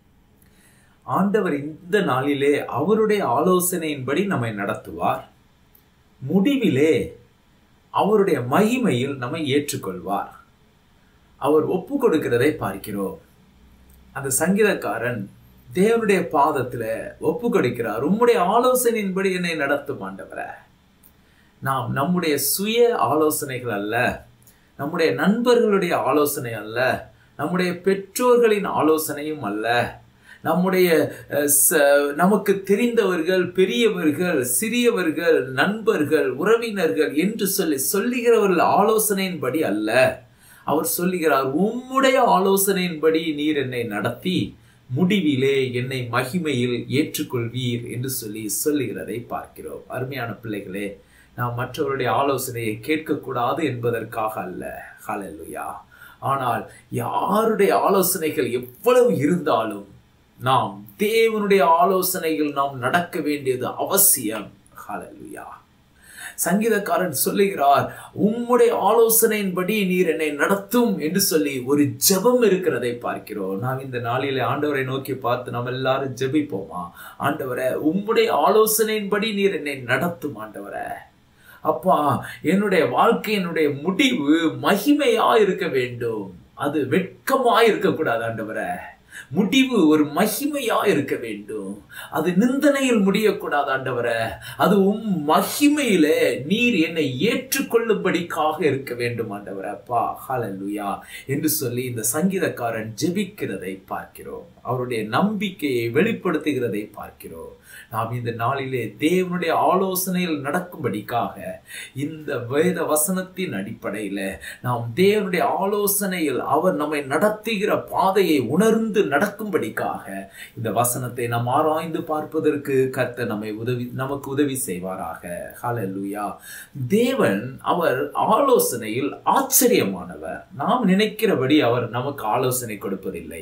ஆண்டவர் இந்த நாளிலே அவருடைய ஆலோசனையின்படி நம்மை நடத்துவார் முடிவிலே அவருடைய மகிமையில் நம்மை ஏற்றுக்கொள்வார் அவர் ஒப்பு கொடுக்கிறதை பார்க்கிறோம் அந்த சங்கீதக்காரன் தேவனுடைய பாதத்துல ஒப்பு கொடுக்கிறார் உம்முடைய ஆலோசனையின்படி என்னை நடத்தும் ஆண்டவரே நாம் நம்முடைய சுய ஆலோசனைகள் அல்ல நம்முடைய நண்பர்களுடைய ஆலோசனை அல்ல நம்முடைய பெற்றோர்களின் ஆலோசனையும் அல்ல நம்முடைய அஹ், ச- நமக்கு தெரிந்தவர்கள் பெரியவர்கள் சிறியவர்கள் நண்பர்கள் உறவினர்கள் என்று சொல்லி சொல்லுகிறவர்கள் ஆலோசனையின்படி அல்ல அவர் சொல்லுகிறார் உம்முடைய ஆலோசனையின்படி நீர் என்னை நடத்தி முடிவிலே என்னை மகிமையில் ஏற்றுக்கொள்வீர் என்று சொல்லி சொல்லுகிறதை பார்க்கிறோம் அருமையான பிள்ளைகளே நாம் மற்றவருடைய ஆலோசனையை கேட்கக்கூடாது என்பதற்காக அல்ல ஹalleluya ஆனால் யாருடைய ஆலோசனைகள் எவ்வளவு இருந்தாலும் நாம் தேவனுடைய ஆலோசனைகள் நாம் நடக்க வேண்டியது அவசியம் ஹalleluya சங்கீதக்காரன் சொல்லுகிறார் உம்முடைய ஆலோசனையின்படி நீர் என்னை நடத்தும் என்று சொல்லி ஒரு ஜெபம் இருக்கிறதை பார்க்கிறோம் நாம் இந்த நாளிலே ஆண்டவரை நோக்கி பார்த்து நாம் எல்லாரும் ஜெபிப்போமா ஆண்டவரே உம்முடைய ஆலோசனையின்படி நீர் என்னை நடத்தும் ஆண்டவரே அப்பா என்னுடைய வாழ்க்கையினுடைய முடிவு மகிமையா இருக்க வேண்டும் அது வெட்கமா இருக்கக்கூடாது ஆண்டவரே முடிவு ஒரு மகிமையா இருக்க வேண்டும் அது நிந்தனையில் முடியக்கூடாது ஆண்டவரே அது உம் மகிமையிலே நீர் என்னை ஏற்றுக்கொள்ளும்படிக்காக இருக்க வேண்டும் ஆண்டவரே அப்பா ஹalleluya என்று சொல்லி இந்த சங்கீதக்காரன் ஜெபிக்கிறதை பார்க்கிறோம் அவருடைய நம்பிக்கையை வெளிப்படுத்துகிறதை பார்க்கிறோம் நாம் இந்த நாளிலே தேவனுடைய ஆலோசனையில் நடக்கும்படிக்காக இந்த வேத வசனத்தின் அடிப்படையில் நாம் தேவனுடைய ஆலோசனையில் அவர் நம்மை நடத்துகிற பாதையை உணர்ந்து நடக்கும்படிக்காக இந்த வசனத்தை நாம் ஆராய்ந்து பார்ப்பதற்கு கர்த்தர் நம்மை உதவி நமக்கு உதவி செய்வாராக ஹalleluya தேவன் அவர் ஆலோசனையில் ஆச்சரியமானவர் நாம் நினைக்கிறபடி அவர் நமக்கு ஆலோசனை கொடுப்பதில்லை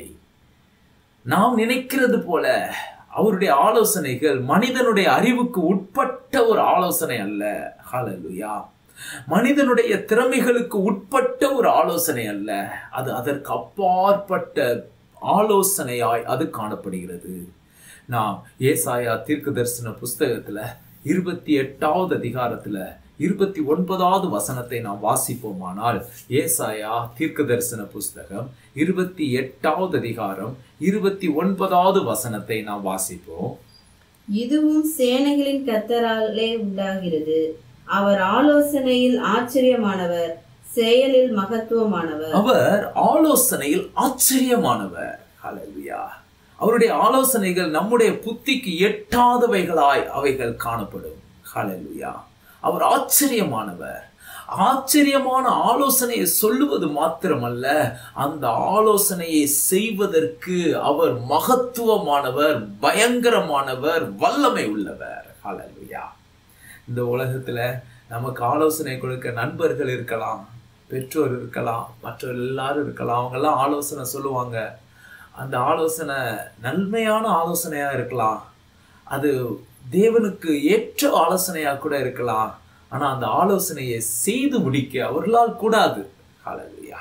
நாம் நினைக்கிறது போல அவருடைய ஆலோசனைகள் மனிதனுடைய அறிவுக்கு உட்பட்ட ஒரு ஆலோசனை அல்ல ஹalleluya மனிதனுடைய திறமைகளுக்கு உட்பட்ட ஒரு ஆலோசனை அல்ல அது அதற்கு அப்பாற்பட்ட ஆலோசனையாய் அது காணப்படுகிறது நாம் ஏசாயா தீர்க்க தரிசன புஸ்தகத்துல இருபத்தி எட்டாவது அதிகாரத்துல இருபத்தி ஒன்பதாவது வசனத்தை நாம் வாசிப்போமானால் ஏசாயா தீர்க்க தரிசன புஸ்தகம் இருபத்தி எட்டாவது அதிகாரம் இருபத்தி ஒன்பதாவது வசனத்தை நாம் வாசிப்போம் இதுவும் சேனைகளின் கத்தராலே உண்டாகிறது அவர் ஆலோசனையில் ஆச்சரியமானவர் செயலில் மகத்துவமானவர் அவர் ஆலோசனையில் ஆச்சரியமானவர் ஹalleluya அவருடைய ஆலோசனைகள் நம்முடைய புத்திக்கு எட்டாதவைகளாய் அவைகள் காணப்படும் ஹalleluya அவர் ஆச்சரியமானவர் ஆச்சரியமான ஆலோசனையை சொல்லுவது மாத்திரமல்ல அந்த ஆலோசனையை செய்வதற்கு அவர் மகத்துவமானவர் பயங்கரமானவர் வல்லமை உள்ளவர் ஹalleluya இந்த உலகத்துல நமக்கு ஆலோசனை கொடுக்க நண்பர்கள் இருக்கலாம் பெற்றோர் இருக்கலாம் மற்றவர் எல்லாரும் இருக்கலாம் அவங்க எல்லாம் ஆலோசனை சொல்லுவாங்க அந்த ஆலோசனை நன்மையான ஆலோசனையா இருக்கலாம் அது தேவனுக்கு ஏற்ற ஆலோசனையா கூட இருக்கலாம் ஆனா அந்த ஆலோசனையை செய்து முடிக்க அவர்களால் கூடாது ஹalleluya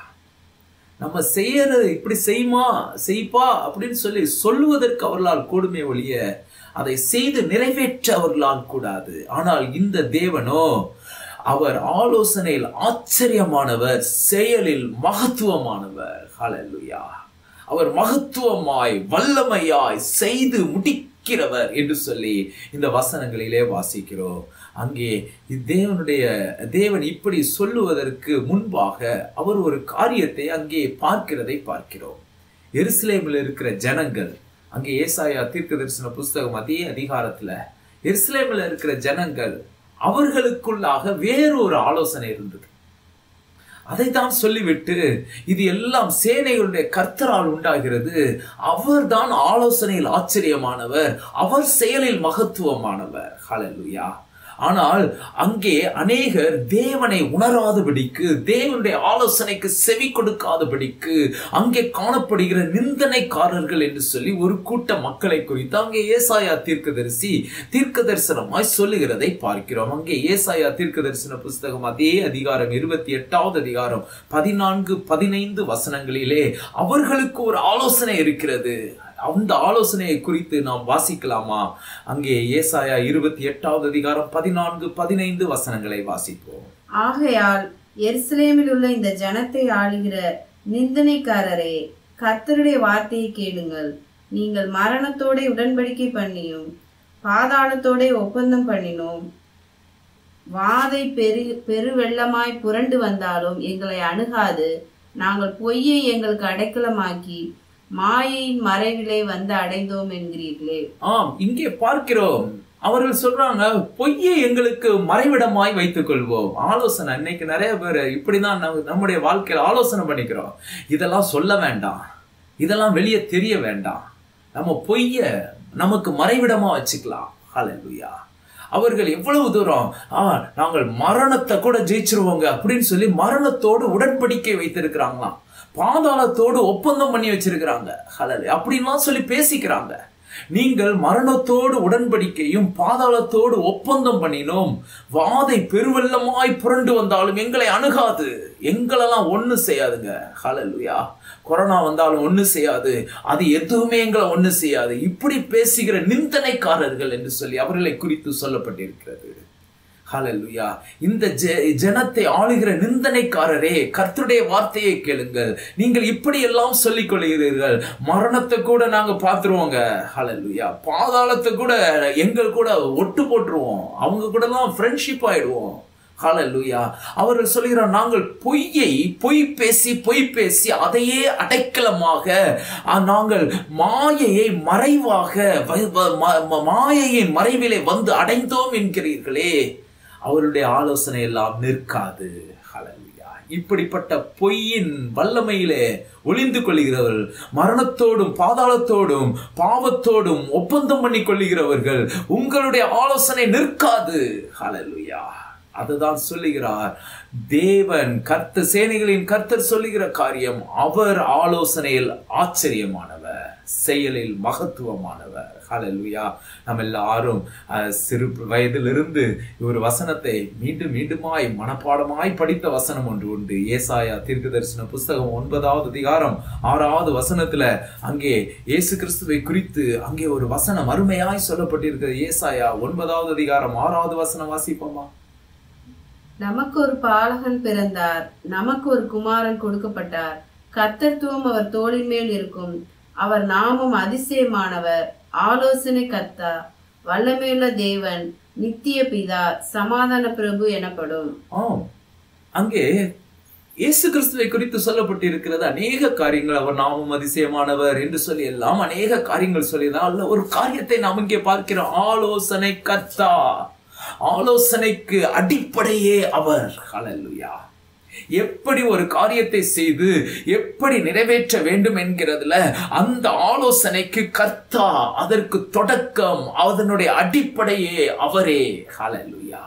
நம்ம செய்யறது இப்படி செய்யுமா செய்ப்பா அப்படின்னு சொல்லி சொல்லுவதற்கு அவர்களால் கூடுமே ஒழிய அதை செய்து நிறைவேற்ற அவர்களால் கூடாது ஆனால் இந்த தேவனோ அவர் ஆலோசனையில் ஆச்சரியமானவர் செயலில் மகத்துவமானவர் ஹalleluya அவர் மகத்துவமாய் வல்லமையாய் செய்து முடிக்கிறவர் என்று சொல்லி இந்த வசனங்களிலே வாசிக்கிறோம் அங்கே தேவனுடைய தேவன் இப்படி சொல்லுவதற்கு முன்பாக அவர் ஒரு காரியத்தை அங்கே பார்க்கிறதை பார்க்கிறோம் எருசலேமில் இருக்கிற ஜனங்கள் அங்கே ஏசாயா தீர்க்க தரிசன புஸ்தகம் அதே அதிகாரத்துல எருசலேமில் இருக்கிற ஜனங்கள் அவர்களுக்குள்ளாக வேறொரு ஆலோசனை இருந்தது அதைத்தான் சொல்லிவிட்டு இது எல்லாம் சேனைகளுடைய கர்த்தரால் உண்டாகிறது அவர்தான் ஆலோசனையில் ஆச்சரியமானவர் அவர் செயலில் மகத்துவமானவர் ஹalleluya ஆனால் அங்கே அநேகர் தேவனை உணராதபடிக்கு தேவனுடைய ஆலோசனைக்கு செவி கொடுக்காதபடிக்கு அங்கே காணப்படுகிற நிந்தனைக்காரர்கள் என்று சொல்லி ஒரு கூட்ட மக்களை குறித்து அங்கே ஏசாயா தீர்க்கதரிசி தீர்க்க தரிசனமாய் சொல்லுகிறதை பார்க்கிறோம் அங்கே ஏசாயா தீர்க்க தரிசன புஸ்தகம் அதே அதிகாரம் இருபத்தி எட்டாவது அதிகாரம் பதினான்கு பதினைந்து வசனங்களிலே அவர்களுக்கு ஒரு ஆலோசனை இருக்கிறது அந்த ஆலோசனையை குறித்து நாம் வாசிக்கலாமா அங்கே ஏசாயா இருபத்தி எட்டாவது அதிகாரம் பதினான்கு பதினைந்து வசனங்களை வாசிப்போம் ஆகையால் எருசலேமில் உள்ள இந்த ஜனத்தை ஆளுகிற நிந்தனைக்காரரே கர்த்தருடைய வார்த்தையை கேளுங்கள் நீங்கள் மரணத்தோட உடன்படிக்கை பண்ணியும் பாதாளத்தோட ஒப்பந்தம் பண்ணினோம் வாதை பெரு பெருவெள்ளமாய் புரண்டு வந்தாலும் எங்களை அணுகாது நாங்கள் பொய்யை எங்களுக்கு அடைக்கலமாக்கி மாயையின் மறைவிலே வந்து அடைந்தோம் என்கிறீர்களே ஆம் இங்கே பார்க்கிறோம் அவர்கள் சொல்றாங்க பொய்யை எங்களுக்கு மறைவிடமாய் வைத்துக் கொள்வோம் ஆலோசனை இன்னைக்கு நிறைய பேர் இப்படிதான் நம்ம நம்முடைய வாழ்க்கையில ஆலோசனை பண்ணிக்கிறோம் இதெல்லாம் சொல்ல வேண்டாம் இதெல்லாம் வெளியே தெரிய வேண்டாம் நம்ம பொய்ய நமக்கு மறைவிடமா வச்சுக்கலாம் ஹalleluya அவர்கள் எவ்வளவு தூரம் ஆ நாங்கள் மரணத்தை கூட ஜெயிச்சிருவோங்க அப்படின்னு சொல்லி மரணத்தோடு உடன்படிக்கை வைத்திருக்கிறாங்களாம் பாதாளத்தோடு ஒப்பந்தம் பண்ணி வச்சிருக்கிறாங்க ஹலல் அப்படின்லாம் சொல்லி பேசிக்கிறாங்க நீங்கள் மரணத்தோடு உடன்படிக்கையும் பாதாளத்தோடு ஒப்பந்தம் பண்ணினோம் வாதை பெருவெள்ளமாய் புரண்டு வந்தாலும் எங்களை அணுகாது எங்களெல்லாம் ஒண்ணு செய்யாதுங்க ஹalleluya கொரோனா வந்தாலும் ஒண்ணு செய்யாது அது எதுவுமே எங்களை ஒண்ணு செய்யாது இப்படி பேசுகிற நிந்தனைக்காரர்கள் என்று சொல்லி அவர்களை குறித்து சொல்லப்பட்டிருக்கிறது ஹalleluya இந்த ஜெ- ஜனத்தை ஆளுகிற நிந்தனைக்காரரே கர்த்தருடைய வார்த்தையை கேளுங்கள் நீங்கள் இப்படி எல்லாம் சொல்லிக் கொள்கிறீர்கள் மரணத்தை கூட நாங்க பார்த்துருவோங்க ஹalleluya பாதாளத்தை கூட எங்கள் கூட ஒட்டு போட்டுருவோம் அவங்க கூட எல்லாம் ஃப்ரெண்ட்ஷிப் ஆயிடுவோம் ஹalleluya அவர்கள் சொல்கிறார் நாங்கள் பொய்யை பொய் பேசி பொய் பேசி அதையே அடைக்கலமாக ஆ, நாங்கள் மாயையை மறைவாக வ- வ- ம- ம- மாயையின் மறைவிலே வந்து அடைந்தோம் என்கிறீர்களே அவருடைய ஆலோசனை எல்லாம் நிற்காது ஹalleluya இப்படிப்பட்ட பொய்யின் வல்லமையிலே ஒளிந்து கொள்கிறவர்கள் மரணத்தோடும் பாதாளத்தோடும் பாவத்தோடும் ஒப்பந்தம் பண்ணி கொள்ளுகிறவர்கள் உங்களுடைய ஆலோசனை நிற்காது ஹalleluya அதுதான் சொல்லுகிறார் தேவன் கர்த்தர் சேனைகளின் கர்த்தர் சொல்லுகிற காரியம் அவர் ஆலோசனையில் ஆச்சரியமானவர் செயலில் மகத்துவமானவர் ஹalleluya நம்ம எல்லாரும் அஹ், சிறு வயதிலிருந்து ஒரு வசனத்தை மீண்டும் மீண்டுமாய் மனப்பாடமாய் படித்த வசனம் ஒன்று உண்டு ஏசாயா தீர்க்கதரிசன புஸ்தகம் ஒன்பதாவது அதிகாரம் ஆறாவது வசனத்துல அங்கே இயேசு கிறிஸ்துவை குறித்து அங்கே ஒரு வசனம் அருமையாய் சொல்லப்பட்டிருக்கிறது ஏசாயா ஒன்பதாவது அதிகாரம் ஆறாவது வசனம் வாசிப்போமா நமக்கு ஒரு பாலகன் பிறந்தார் நமக்கு ஒரு குமாரன் கொடுக்கப்பட்டார் கர்த்தத்துவம் அவர் தோளின் மேல் இருக்கும் அவர் நாமம் அதிசயமானவர் ஆலோசனை கர்த்தா வல்லமையுள்ள தேவன் நித்திய பிதா சமாதான பிரபு எனப்படும் ஆம் அங்கே இயேசு கிறிஸ்துவை குறித்து சொல்லப்பட்டிருக்கிறது அநேக காரியங்கள் அவர் நாமம் அதிசயமானவர் என்று சொல்லி எல்லாம் அநேக காரியங்கள் சொல்லிதான் அல்ல ஒரு காரியத்தை நாம் இங்கே பார்க்கிறோம் ஆலோசனை கர்த்தா ஆலோசனைக்கு அடிப்படையே அவர் ஹalleluya எப்படி ஒரு காரியத்தை செய்து எப்படி நிறைவேற்ற வேண்டும் என்கிறதுல அந்த ஆலோசனைக்கு கர்த்தா அதற்கு தொடக்கம் அதனுடைய அடிப்படையே அவரே ஹalleluya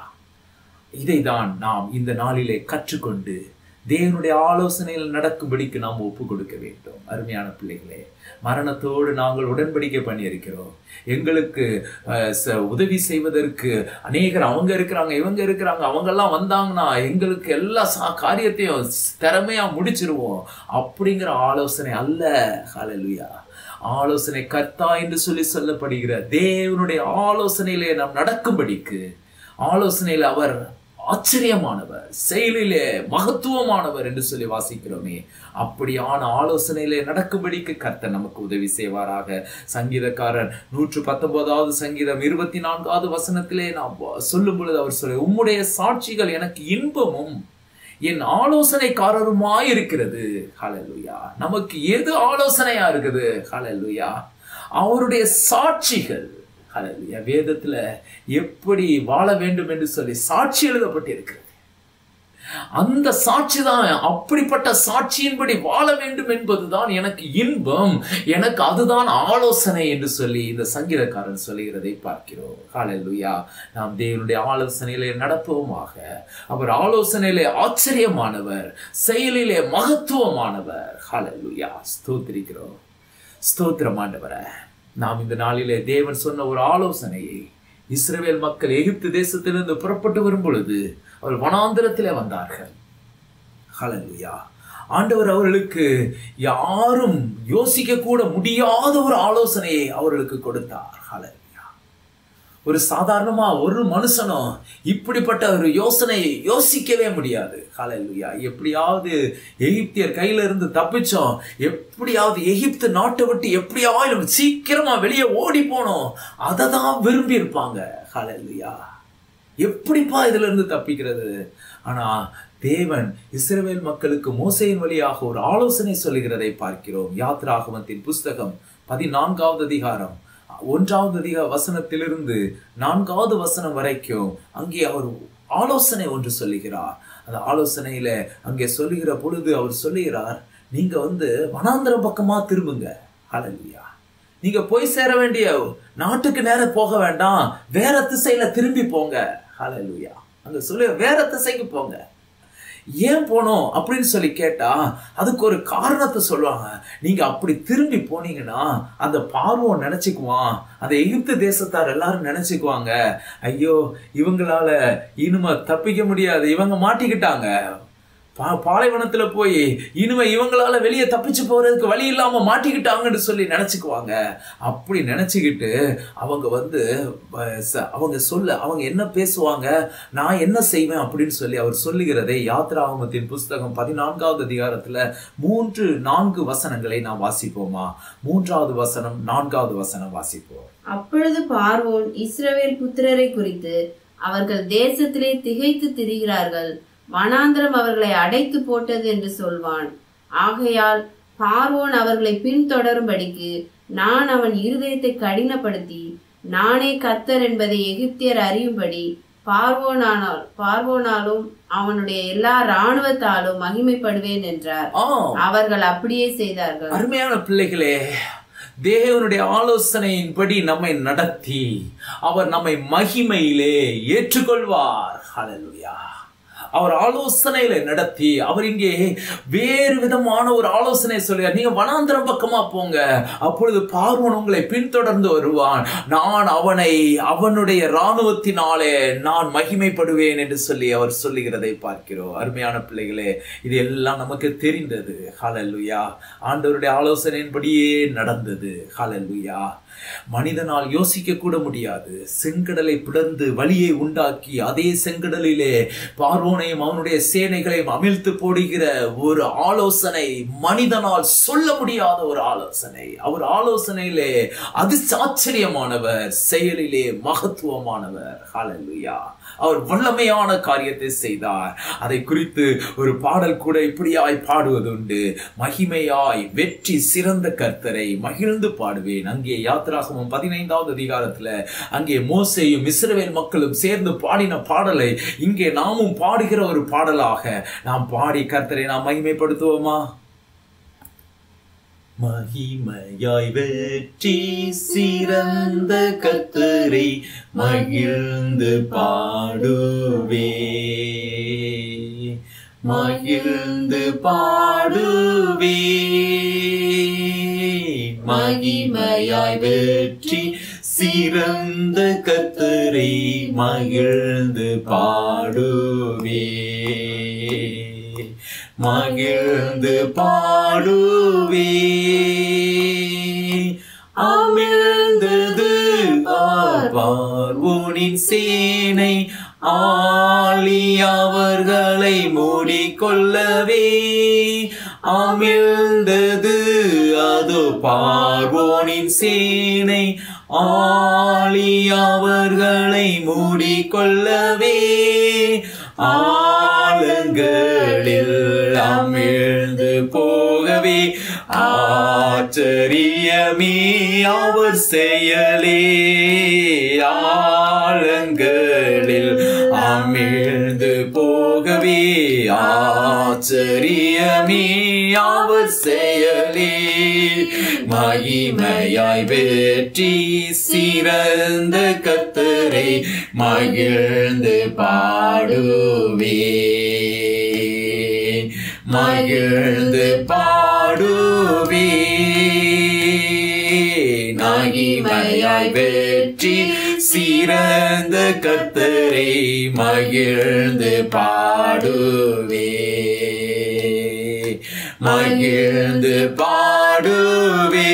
இதைதான் நாம் இந்த நாளிலே கற்றுக்கொண்டு தேவனுடைய ஆலோசனையில் நடக்கும்படிக்கு நாம் ஒப்பு கொடுக்க வேண்டும் அருமையான பிள்ளைகளே மரணத்தோடு நாங்கள் உடன்படிக்கை பண்ணியிருக்கிறோம் எங்களுக்கு அஹ், ச- உதவி செய்வதற்கு அநேகர் அவங்க இருக்கிறாங்க இவங்க இருக்கிறாங்க அவங்கெல்லாம் வந்தாங்கன்னா எங்களுக்கு எல்லா சா காரியத்தையும் ஸ்- திறமையா முடிச்சிருவோம் அப்படிங்கிற ஆலோசனை அல்ல ஹalleluya ஆலோசனை கர்த்தா என்று சொல்லி சொல்லப்படுகிற தேவனுடைய ஆலோசனையிலே நாம் நடக்கும்படிக்கு ஆலோசனையில் அவர் ஆச்சரியமானவர் செயலிலே மகத்துவமானவர் என்று சொல்லி வாசிக்கிறோமே அப்படியான ஆலோசனையிலே நடக்கும்படிக்கு கர்த்தர் நமக்கு உதவி செய்வாராக சங்கீதக்காரர் நூற்று பத்தொன்பதாவது சங்கீதம் இருபத்தி நான்காவது வசனத்திலே நாம் சொல்லும் பொழுது அவர் சொல்ல உம்முடைய சாட்சிகள் எனக்கு இன்பமும் என் ஆலோசனைக்காரருமாய் இருக்கிறது ஹalleluya நமக்கு எது ஆலோசனையா இருக்குது ஹalleluya அவருடைய சாட்சிகள் ஹalleluya வேதத்துல எப்படி வாழ வேண்டும் என்று சொல்லி சாட்சி எழுதப்பட்டிருக்கிறது அந்த சாட்சி தான் அப்படிப்பட்ட சாட்சியின்படி வாழ வேண்டும் என்பதுதான் எனக்கு இன்பம் எனக்கு அதுதான் ஆலோசனை என்று சொல்லி இந்த சங்கீதக்காரன் சொல்லுகிறதை பார்க்கிறோம் ஹalleluya நாம் தேவனுடைய ஆலோசனையிலே நடப்போமாக அவர் ஆலோசனையிலே ஆச்சரியமானவர் செயலிலே மகத்துவமானவர் ஹalleluya ஸ்தோத்திரிக்கிறோம் ஸ்தோத்திரம் ஆண்டவரே நாம் இந்த நாளிலே தேவன் சொன்ன ஒரு ஆலோசனையை இஸ்ரவேல் மக்கள் எகிப்து தேசத்திலிருந்து புறப்பட்டு வரும் பொழுது அவர் வனாந்திரத்திலே வந்தார்கள் ஹalleluya ஆண்டவர் அவர்களுக்கு யாரும் யோசிக்க கூட முடியாத ஒரு ஆலோசனையை அவர்களுக்கு கொடுத்தார் ஹalleluya ஒரு சாதாரணமா ஒரு மனுஷனும் இப்படிப்பட்ட ஒரு யோசனையை யோசிக்கவே முடியாது ஹalleluya எப்படியாவது எகிப்தியர் கையில இருந்து தப்பிச்சோம் எப்படியாவது எகிப்து நாட்டை விட்டு எப்படியாவது சீக்கிரமா வெளியே ஓடி போனோம் அதை தான் விரும்பி இருப்பாங்க ஹalleluya எப்படிப்பா இதுல இருந்து தப்பிக்கிறது ஆனா தேவன் இஸ்ரவேல் மக்களுக்கு மோசையின் வழியாக ஒரு ஆலோசனை சொல்லுகிறதை பார்க்கிறோம் யாத்ராகமத்தின் புஸ்தகம் பதினான்காவது அதிகாரம் ஒன்றாவது அதிக வசனத்திலிருந்து நான்காவது வசனம் வரைக்கும் அங்கே அவர் ஆலோசனை ஒன்று சொல்லுகிறார் அந்த ஆலோசனையில அங்கே சொல்லுகிற பொழுது அவர் சொல்லுகிறார் நீங்க வந்து வனாந்திரம் பக்கமா திரும்புங்க ஹalleluya நீங்க போய் சேர வேண்டிய நாட்டுக்கு நேரம் போக வேண்டாம் வேற திசையில திரும்பி போங்க ஹalleluya அங்க சொல்லு வேற திசைக்கு போங்க ஏன் போனோம் அப்படின்னு சொல்லி கேட்டா அதுக்கு ஒரு காரணத்தை சொல்லுவாங்க நீங்க அப்படி திரும்பி போனீங்கன்னா அந்த பார்வோன் நினைச்சுக்குவான் அந்த எகிப்து தேசத்தார் எல்லாரும் நினைச்சுக்குவாங்க ஐயோ இவங்களால இனிமே தப்பிக்க முடியாது இவங்க மாட்டிக்கிட்டாங்க பா பாலைவனத்துல போய் இனிமே இவங்களால வெளியே தப்பிச்சு போறதுக்கு வழி இல்லாம மாட்டிக்கிட்டாங்கன்னு சொல்லி நினைச்சுக்குவாங்க அப்படி நினைச்சுக்கிட்டு அவங்க வந்து அஹ், ச- அவங்க சொல்ல அவங்க என்ன பேசுவாங்க நான் என்ன செய்வேன் அப்படின்னு சொல்லி அவர் சொல்லுகிறதை யாத்ராகமத்தின் புஸ்தகம் பதினான்காவது அதிகாரத்துல மூன்று நான்கு வசனங்களை நாம் வாசிப்போமா மூன்றாவது வசனம் நான்காவது வசனம் வாசிப்போம் அப்பொழுது பார்வோன் இஸ்ரவேல் புத்திரரை குறித்து அவர்கள் தேசத்திலே திகைத்து திரிகிறார்கள் வனாந்திரம் அவர்களை அடைத்து போட்டது என்று சொல்வான் ஆகையால் பார்வோன் அவர்களை பின்தொடரும்படிக்கு நான் அவன் இருதயத்தை கடினப்படுத்தி நானே கத்தர் என்பதை எகிப்தியர் அறியும்படி பார்வோனானால் பார்வோனாலும் அவனுடைய எல்லா இராணுவத்தாலும் மகிமைப்படுவேன் என்றார் ஆ அவர்கள் அப்படியே செய்தார்கள் அருமையான பிள்ளைகளே தேவனுடைய ஆலோசனையின்படி நம்மை நடத்தி அவர் நம்மை மகிமையிலே ஏற்றுக்கொள்வார் ஹalleluya அவர் ஆலோசனையில நடத்தி அவர் இங்கே வேறு விதமான ஒரு ஆலோசனை சொல்லுவார் நீங்க வனாந்திரம் பக்கமா போங்க அப்பொழுது பார்வன் உங்களை பின்தொடர்ந்து வருவான் நான் அவனை அவனுடைய இராணுவத்தினாலே நான் மகிமைப்படுவேன் என்று சொல்லி அவர் சொல்லுகிறதை பார்க்கிறோம் அருமையான பிள்ளைகளே இது எல்லாம் நமக்கு தெரிந்தது ஹalleluya ஆண்டவருடைய ஆலோசனையின்படியே நடந்தது ஹalleluya மனிதனால் யோசிக்க கூட முடியாது செங்கடலை பிளந்து வழியை உண்டாக்கி அதே செங்கடலிலே பார்வோனையும் அவனுடைய சேனைகளையும் அமிழ்த்து போடுகிற ஒரு ஆலோசனை மனிதனால் சொல்ல முடியாத ஒரு ஆலோசனை அவர் ஆலோசனையிலே அது ஆச்சரியமானவர் செயலிலே மகத்துவமானவர் ஹalleluya அவர் வல்லமையான காரியத்தை செய்தார் அதை குறித்து ஒரு பாடல் கூட இப்படியாய் பாடுவதுண்டு மகிமையாய் வெற்றி சிறந்த கர்த்தரை மகிழ்ந்து பாடுவேன் அங்கே யாத்திராகமம் பதினைந்தாவது அதிகாரத்துல அங்கே மோசேயும் இஸ்ரவேல் மக்களும் சேர்ந்து பாடின பாடலை இங்கே நாமும் பாடுகிற ஒரு பாடலாக நாம் பாடி கர்த்தரை நாம் மகிமைப்படுத்துவோமா மகிமையாய் வெற்றி சிறந்த கத்தரை மகிழ்ந்து பாடுவே மகிழ்ந்து பாடுவே மகிமையாய் வெற்றி சிறந்த கத்தரை மகிழ்ந்து பாடுவே மகிழ்ந்து பாடுவே அமிழ்ந்தது பார்வோனின் சேனை ஆளி அவர்களை மூடிக்கொள்ளவே அமிழ்ந்தது அது பார்வோனின் சேனை ஆளி அவர்களை மூடிக்கொள்ளவே ஆழங்களில் அமிழ்ந்து போகவே ஆச்சரியமே அவர் செயலே ஆழங்களில் அமிழ்ந்து போகவே ஆச்சரியமே அவர் செயலே மகிமையாய் வெற்றி சிறந்த கத்தரை மகிழ்ந்து பாடுவே மகிழ்ந்து பாடுவே மகிமையாய் வெற்றி சிறந்த கத்தரை மகிழ்ந்து பாடுவே மகிழ்ந்து பாடுவே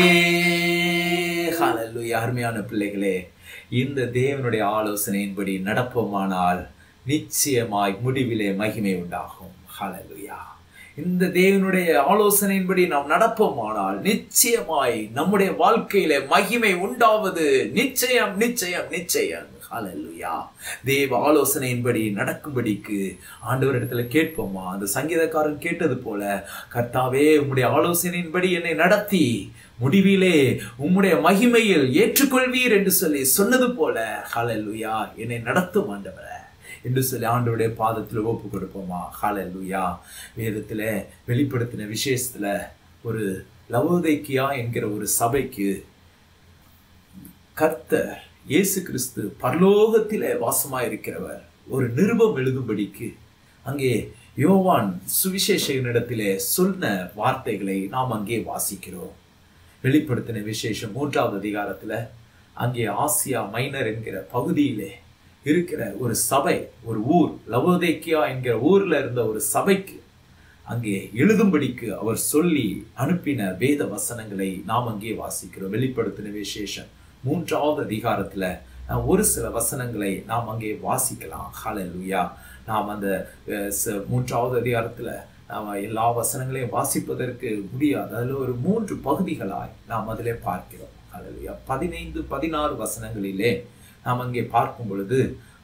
ஹalleluya அருமையான பிள்ளைகளே இந்த தேவனுடைய ஆலோசனையின்படி நடப்போமானால் நிச்சயமாய் முடிவிலே மகிமை உண்டாகும் ஹalleluya இந்த தேவனுடைய ஆலோசனையின்படி நாம் நடப்போமானால் நிச்சயமாய் நம்முடைய வாழ்க்கையில மகிமை உண்டாவது நிச்சயம் நிச்சயம் நிச்சயம் ஹalleluya தேவ ஆலோசனையின்படி நடக்கும்படிக்கு ஆண்டவரிடத்துல கேட்போமா அந்த சங்கீதக்காரன் கேட்டது போல கர்த்தாவே உம்முடைய ஆலோசனையின்படி என்னை நடத்தி முடிவிலே உம்முடைய மகிமையில் ஏற்றுக்கொள்வீர் என்று சொல்லி சொன்னது போல ஹalleluya என்னை நடத்தும் ஆண்டவரே என்று சொல்லி ஆண்டவருடைய பாதத்தில் ஒப்பு கொடுப்போமா ஹalleluya வேதத்துல வெளிப்படுத்தின விசேஷத்துல ஒரு லவோதைக்கியா என்கிற ஒரு சபைக்கு கர்த்தர் இயேசு கிறிஸ்து பரலோகத்திலே வாசமாயிருக்கிறவர் ஒரு நிருபம் எழுதும்படிக்கு அங்கே யோவான் சுவிசேஷகனிடத்திலே சொன்ன வார்த்தைகளை நாம் அங்கே வாசிக்கிறோம் வெளிப்படுத்தின விசேஷம் மூன்றாவது அதிகாரத்துல அங்கே ஆசியா மைனர் என்கிற பகுதியிலே இருக்கிற ஒரு சபை ஒரு ஊர் லவோதேக்கியா என்கிற ஊர்ல இருந்த ஒரு சபைக்கு அங்கே எழுதும்படிக்கு அவர் சொல்லி அனுப்பின வேத வசனங்களை நாம் அங்கே வாசிக்கிறோம் வெளிப்படுத்தின விசேஷம் மூன்றாவது அதிகாரத்துல அஹ், ஒரு சில வசனங்களை நாம் அங்கே வாசிக்கலாம் ஹalleluya நாம் அந்த அஹ், ச- மூன்றாவது அதிகாரத்துல நாம் எல்லா வசனங்களையும் வாசிப்பதற்கு முடியாது அதில் ஒரு மூன்று பகுதிகளாய் நாம் அதிலே பார்க்கிறோம் ஹalleluya பதினைந்து பதினாறு வசனங்களிலே நாம் அங்கே பார்க்கும் பொழுது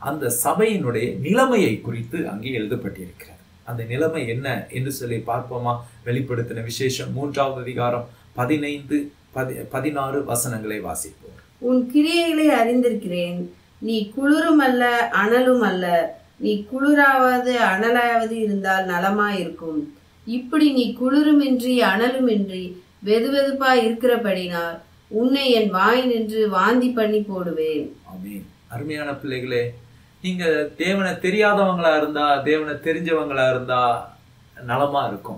அந்த சபையினுடைய நிலைமையை குறித்து அங்கே எழுதப்பட்டிருக்கிறது அந்த நிலைமை என்ன என்று சொல்லி பார்ப்போமா வெளிப்படுத்தின விசேஷம் மூன்றாவது அதிகாரம் பதினைந்து பதி பதினாறு வசனங்களை வாசிப்போம் உன் கிரியைகளை அறிந்திருக்கிறேன் நீ குளிரும் அல்ல அனலும் அல்ல நீ குளிராவது அனலாவது இருந்தால் நலமாயிருக்கும் இப்படி நீ குளிருமின்றி அனலுமின்றி வெதுவெதுப்பாய் இருக்கிறபடினால் உன்னை என் வாய் நின்று வாந்தி பண்ணி போடுவேன் ஆமென் அருமையான பிள்ளைகளே நீங்க தேவனை தெரியாதவங்களா இருந்தா தேவனை தெரிஞ்சவங்களா இருந்தா நலமா இருக்கும்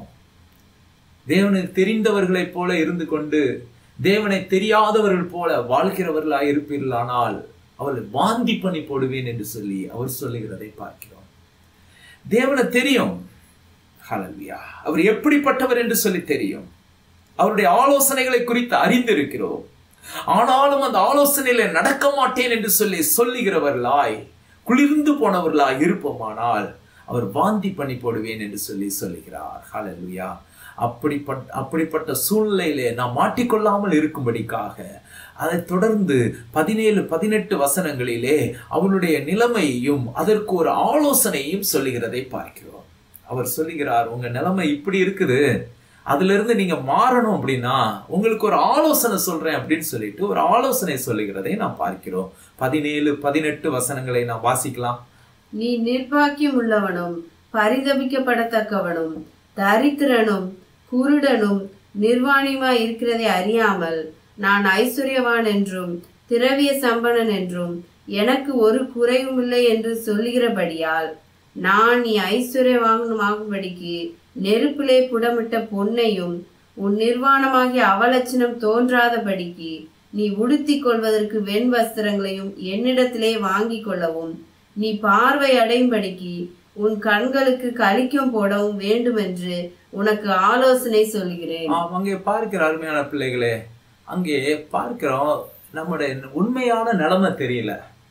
தேவனை தெரிந்தவர்களைப் போல இருந்து கொண்டு தேவனை தெரியாதவர்கள் போல வாழ்கிறவர்களா இருப்பீர்களானால் அவளை வாந்தி பண்ணி போடுவேன் என்று சொல்லி அவர் சொல்லுகிறதை பார்க்கிறோம் தேவனை தெரியும் ஹalleluya அவர் எப்படிப்பட்டவர் என்று சொல்லி தெரியும் அவருடைய ஆலோசனைகளை குறித்து அறிந்திருக்கிறோம் ஆனாலும் அந்த ஆலோசனையில நடக்க மாட்டேன் என்று சொல்லி சொல்லுகிறவர்களாய் குளிர்ந்து போனவர்களாய் இருப்போமானால் அவர் வாந்தி பண்ணி போடுவேன் என்று சொல்லி சொல்லுகிறார் ஹalleluya அப்படிப்பட்ட அப்படிப்பட்ட சூழ்நிலையிலே நாம் மாட்டிக்கொள்ளாமல் இருக்கும்படிக்காக அதைத் தொடர்ந்து பதினேழு பதினெட்டு வசனங்களிலே அவனுடைய நிலைமையையும் அதற்கு ஒரு ஆலோசனையும் சொல்லுகிறதை பார்க்கிறோம் அவர் சொல்லுகிறார் உங்க நிலைமை இப்படி இருக்குது அதுல இருந்து நீங்க மாறணும் அப்படின்னா உங்களுக்கு ஒரு ஆலோசனை சொல்றேன் அப்படின்னு சொல்லிட்டு ஒரு ஆலோசனை சொல்லுகிறதை நாம் பார்க்கிறோம் பதினேழு பதினெட்டு வசனங்களை நாம் வாசிக்கலாம் நீ நிர்பாக்கியம் உள்ளவனும் பரிதபிக்கப்படத்தக்கவனும் தரித்திரனும் குருடனும் நிர்வாணியுமாய் இருக்கிறதை அறியாமல் நான் ஐஸ்வர்யவான் என்றும் திரவிய சம்பனன் என்றும் எனக்கு ஒரு குறைவும் இல்லை என்று சொல்லுகிறபடியால் நான் நீ ஐஸ்வர்யவானுமாகும்படிக்கு நெருப்பிலே புடமிட்ட பொன்னையும் உன் நிர்வாணமாகிய அவலட்சணம் தோன்றாதபடிக்கு நீ உடுத்திக் கொள்வதற்கு வெண் வஸ்திரங்களையும் என்னிடத்திலே வாங்கிக் கொள்ளவும் நீ பார்வை அடையும்படிக்கு உன் கண்களுக்கு கலிக்கம் போடவும் வேண்டுமென்று உனக்கு ஆலோசனை சொல்கிறேன் ஆம், அங்கே பார்க்கிற அருமையான பிள்ளைகளே அங்கே பார்க்கிறோம் நம்முடைய உண்மையான நிலைமை தெரியல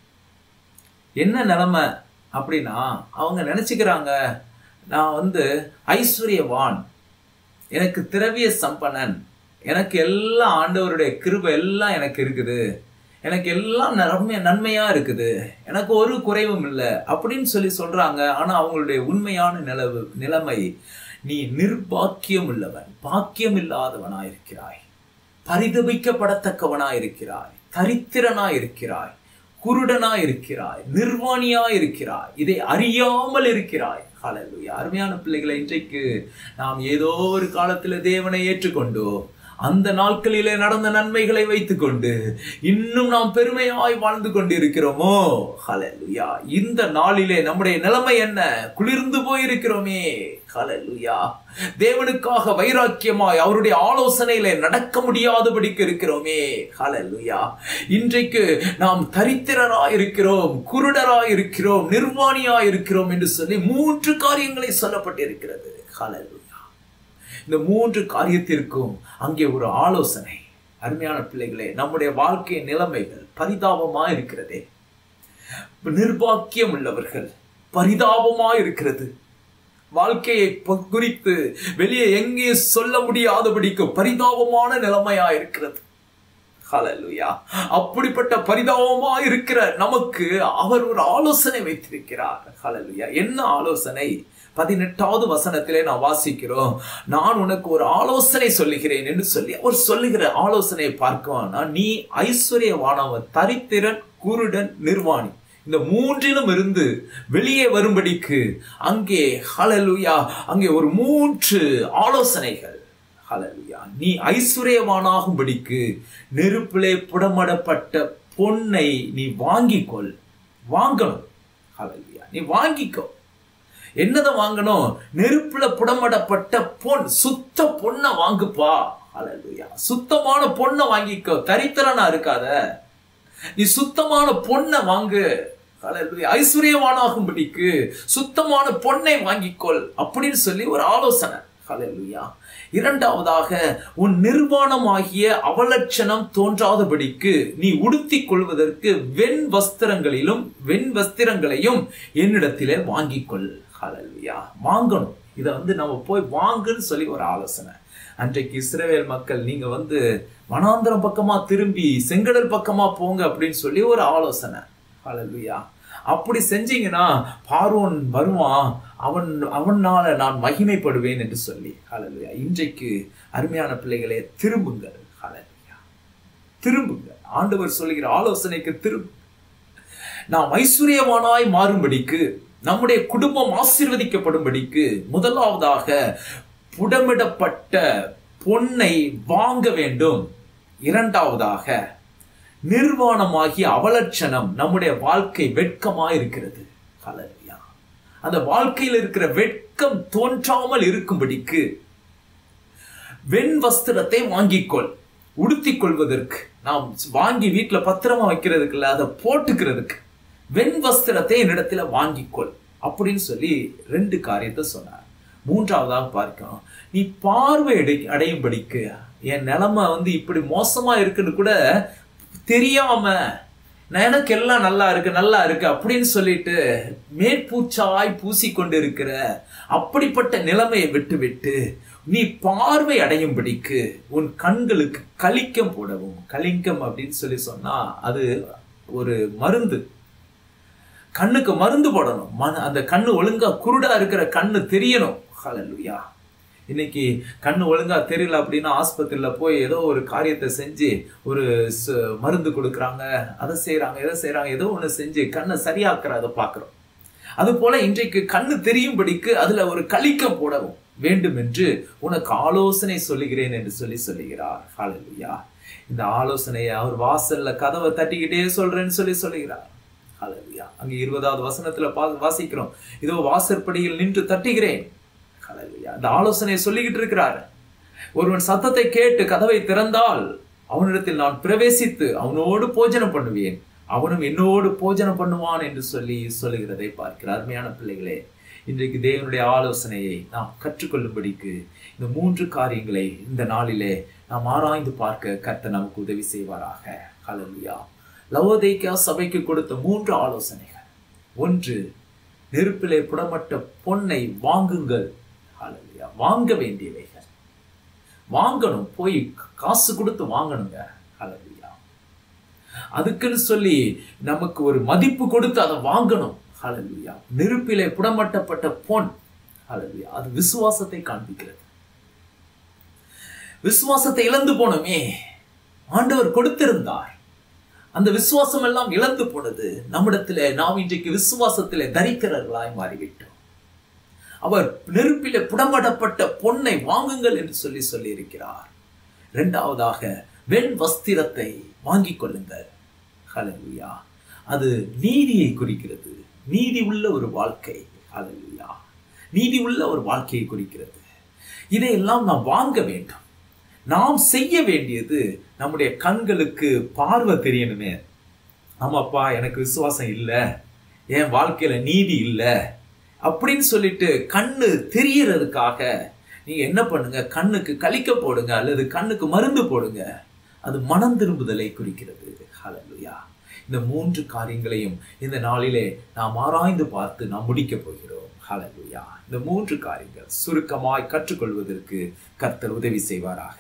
என்ன நிலைமை அப்படின்னா அவங்க நினைச்சுக்கிறாங்க நான் வந்து ஐஸ்வர்யவான் எனக்கு திரவிய சம்பனன் எனக்கு எல்லாம் ஆண்டவருடைய கிருபை எல்லாம் எனக்கு இருக்குது எனக்கு எல்லாம் நன்மை நன்மையா இருக்குது எனக்கு ஒரு குறைவும் இல்லை அப்படின்னு சொல்லி சொல்றாங்க ஆனா அவங்களுடைய உண்மையான நிலவு நிலைமை நீ நிர்பாக்கியம் உள்ளவன் பாக்கியம் இல்லாதவனாயிருக்கிறாய் பரிதபிக்கப்படத்தக்கவனாய் இருக்கிறாய் தரித்திரனாய் இருக்கிறாய் குருடனாய் இருக்கிறாய் நிர்வாணியாய் இருக்கிறாய் இதை அறியாமல் இருக்கிறாய் ஹalleluya அருமையான பிள்ளைகளை இன்றைக்கு நாம் ஏதோ ஒரு காலத்துல தேவனை ஏற்றுக்கொண்டோம் அந்த நாட்களிலே நடந்த நன்மைகளை வைத்துக்கொண்டு இன்னும் நாம் பெருமையாய் வாழ்ந்து கொண்டிருக்கிறோமோ ஹalleluya இந்த நாளிலே நம்முடைய நிலைமை என்ன குளிர்ந்து போயிருக்கிறோமே ஹalleluya தேவனுக்காக வைராக்கியமாய் அவருடைய ஆலோசனையிலே நடக்க முடியாதபடிக்கு இருக்கிறோமே ஹalleluya இன்றைக்கு நாம் தரித்திரராய் இருக்கிறோம் குருடராய் இருக்கிறோம் நிர்வாணியாய் இருக்கிறோம் என்று சொல்லி மூன்று காரியங்களை சொல்லப்பட்டிருக்கிறது ஹalleluya இந்த மூன்று காரியத்திற்கும் அங்கே ஒரு ஆலோசனை அருமையான பிள்ளைகளே நம்முடைய வாழ்க்கை நிலைமைகள் பரிதாபமா இருக்கிறதே நிர்பாக்கியம் உள்ளவர்கள் பரிதாபமா இருக்கிறது வாழ்க்கையை ப- குறித்து வெளியே எங்கே சொல்ல முடியாதபடிக்கு பரிதாபமான நிலைமையா இருக்கிறது ஹalleluya அப்படிப்பட்ட பரிதாபமா இருக்கிற நமக்கு அவர் ஒரு ஆலோசனை வைத்திருக்கிறார் ஹalleluya என்ன ஆலோசனை பதினெட்டாவது வசனத்திலே நான் வாசிக்கிறோம் நான் உனக்கு ஒரு ஆலோசனை சொல்லுகிறேன் என்று சொல்லி அவர் சொல்லுகிற ஆலோசனையை பார்க்கவானா நீ ஐஸ்வர்யவானவன் தரித்திரன் குருடன் நிர்வாணி இந்த மூன்றிலும் இருந்து வெளியே வரும்படிக்கு அங்கே ஹalleluya அங்கே ஒரு மூன்று ஆலோசனைகள் ஹalleluya நீ ஐஸ்வர்யவானாகும்படிக்கு நெருப்பிலே புடமடப்பட்ட பொன்னை நீ வாங்கிக்கொள் வாங்கணும் ஹalleluya நீ வாங்கிக்கோ என்னதை வாங்கணும் நெருப்புல புடமடப்பட்ட பொன் சுத்த பொண்ணை வாங்குப்பா ஹalleluya சுத்தமான பொண்ணை வாங்கிக்கோ தரித்திரனா இருக்காத நீ சுத்தமான பொண்ணை வாங்கு ஹalleluya ஐஸ்வர்யவானாகும்படிக்கு சுத்தமான பொண்ணை வாங்கிக்கொள் அப்படின்னு சொல்லி ஒரு ஆலோசனை ஹalleluya இரண்டாவதாக உன் நிர்வாணமாகிய அவலட்சணம் தோன்றாதபடிக்கு நீ உடுத்திக் கொள்வதற்கு வெண் வஸ்திரங்களிலும் வெண் வஸ்திரங்களையும் என்னிடத்திலே வாங்கிக்கொள் ஹalleluya வாங்கணும் இதை வந்து நம்ம போய் வாங்குன்னு சொல்லி ஒரு ஆலோசனை அன்றைக்கு இஸ்ரவேல் மக்கள் நீங்க வந்து வனாந்தரம் பக்கமா திரும்பி செங்கடல் பக்கமா போங்க அப்படின்னு சொல்லி ஒரு ஆலோசனை ஹalleluya அப்படி செஞ்சீங்கன்னா பார்வோன் வருவான் அவன் அவனால நான் மகிமைப்படுவேன் என்று சொல்லி ஹalleluya இன்றைக்கு அருமையான பிள்ளைகளே திரும்புங்கள் ஹalleluya திரும்புங்க ஆண்டவர் சொல்லுகிற ஆலோசனைக்கு திரும்ப நாம் ஐஸ்வர்யவானாய் மாறும்படிக்கு நம்முடைய குடும்பம் ஆசீர்வதிக்கப்படும்படிக்கு முதலாவதாக புடமிடப்பட்ட பொன்னை வாங்க வேண்டும் இரண்டாவதாக நிர்வாணமாகிய அவலட்சணம் நம்முடைய வாழ்க்கை வெட்கமாய் இருக்கிறது ஹalleluya அந்த வாழ்க்கையில் இருக்கிற வெட்கம் தோன்றாமல் இருக்கும்படிக்கு வெண் வஸ்திரத்தை வாங்கிக்கொள் உடுத்திக் கொள்வதற்கு நாம் வாங்கி வீட்டுல பத்திரமா வைக்கிறதுக்கு இல்ல அதை போட்டுக்கிறதுக்கு வெண் வஸ்திரத்தை என்னிடத்துல வாங்கிக்கொள் அப்படின்னு சொல்லி ரெண்டு காரியத்தை சொன்னார் மூன்றாவதாக பார்க்கிறோம் நீ பார்வை அடை அடையும்படிக்கு என் நிலைமை வந்து இப்படி மோசமா இருக்குன்னு கூட தெரியாம நான் எனக்கு எல்லாம் நல்லா இருக்கு நல்லா இருக்கு அப்படின்னு சொல்லிட்டு மேற்பூச்சாய் பூசிக்கொண்டு இருக்கிற அப்படிப்பட்ட நிலைமையை விட்டு விட்டு நீ பார்வை அடையும்படிக்கு உன் கண்களுக்கு கலிக்கம் போடவும் கலிங்கம் அப்படின்னு சொல்லி சொன்னா அது ஒரு மருந்து கண்ணுக்கு மருந்து போடணும் மன அந்த கண்ணு ஒழுங்கா குருடா இருக்கிற கண்ணு தெரியணும் ஹalleluya இன்னைக்கு கண்ணு ஒழுங்கா தெரியல அப்படின்னா ஆஸ்பத்திரியில போய் ஏதோ ஒரு காரியத்தை செஞ்சு ஒரு ச- மருந்து கொடுக்குறாங்க அதை செய்றாங்க எதை செய்றாங்க ஏதோ ஒண்ணு செஞ்சு கண்ணை சரியாக்குறத பார்க்கிறோம் அது போல இன்றைக்கு கண்ணு தெரியும்படிக்கு அதுல ஒரு கலிக்கம் போடவும் வேண்டும் என்று உனக்கு ஆலோசனை சொல்லுகிறேன் என்று சொல்லி சொல்லுகிறார் ஹalleluya இந்த ஆலோசனையை அவர் வாசல்ல கதவை தட்டிக்கிட்டே சொல்றேன்னு சொல்லி சொல்லுகிறார் ஹalleluya அங்க இருபதாவது வசனத்துல பா- வாசிக்கிறோம் இதோ வாசற்படியில் நின்று தட்டுகிறேன் ஹalleluya இந்த ஆலோசனையை சொல்லிக்கிட்டு இருக்கிறார் ஒருவன் சத்தத்தை கேட்டு கதவை திறந்தால் அவனிடத்தில் நான் பிரவேசித்து அவனோடு போஜனம் பண்ணுவேன் அவனும் என்னோடு போஜனம் பண்ணுவான் என்று சொல்லி சொல்லுகிறதை பார்க்கிறார் அருமையான பிள்ளைகளே இன்றைக்கு தேவனுடைய ஆலோசனையை நாம் கற்றுக்கொள்ளும்படிக்கு இந்த மூன்று காரியங்களை இந்த நாளிலே நாம் ஆராய்ந்து பார்க்க கர்த்தர் நமக்கு உதவி செய்வாராக ஹalleluya லவோதேக்கியா சபைக்கு கொடுத்த மூன்று ஆலோசனைகள் ஒன்று நெருப்பிலே புடமட்ட பொன்னை வாங்குங்கள் ஹalleluya வாங்க வேண்டியவைகள் வாங்கணும் போய் காசு கொடுத்து வாங்கணுங்க ஹalleluya அதுக்குன்னு சொல்லி நமக்கு ஒரு மதிப்பு கொடுத்து அதை வாங்கணும் ஹalleluya நெருப்பிலே புடமட்டப்பட்ட பொன் ஹalleluya அது விசுவாசத்தை காண்பிக்கிறது விசுவாசத்தை இழந்து போனோமே ஆண்டவர் கொடுத்திருந்தார் அந்த விசுவாசம் எல்லாம் இழந்து போனது நம்மிடத்திலே நாம் இன்றைக்கு விசுவாசத்திலே தரித்திரர்களாய் மாறிவிட்டோம் அவர் நெருப்பிலே புடமடப்பட்ட பொன்னை வாங்குங்கள் என்று சொல்லி சொல்லி இருக்கிறார் இரண்டாவதாக வெண் வஸ்திரத்தை வாங்கிக் கொள்ளுங்கள் ஹalleluya அது நீதியை குறிக்கிறது நீதி உள்ள ஒரு வாழ்க்கை ஹalleluya நீதி உள்ள ஒரு வாழ்க்கையை குறிக்கிறது இதையெல்லாம் நாம் வாங்க வேண்டும் நாம் செய்ய வேண்டியது நம்முடைய கண்களுக்கு பார்வை தெரியணுமே ஆமாப்பா எனக்கு விசுவாசம் இல்லை என் வாழ்க்கையில நீதி இல்லை அப்படின்னு சொல்லிட்டு கண்ணு தெரியறதுக்காக நீங்க என்ன பண்ணுங்க கண்ணுக்கு கழிக்க போடுங்க அல்லது கண்ணுக்கு மருந்து போடுங்க அது மனம் திரும்புதலை குறிக்கிறது ஹalleluya இந்த மூன்று காரியங்களையும் இந்த நாளிலே நாம் ஆராய்ந்து பார்த்து நாம் முடிக்க போகிறோம் ஹalleluya இந்த மூன்று காரியங்கள் சுருக்கமாய் கற்றுக்கொள்வதற்கு கர்த்தர் உதவி செய்வாராக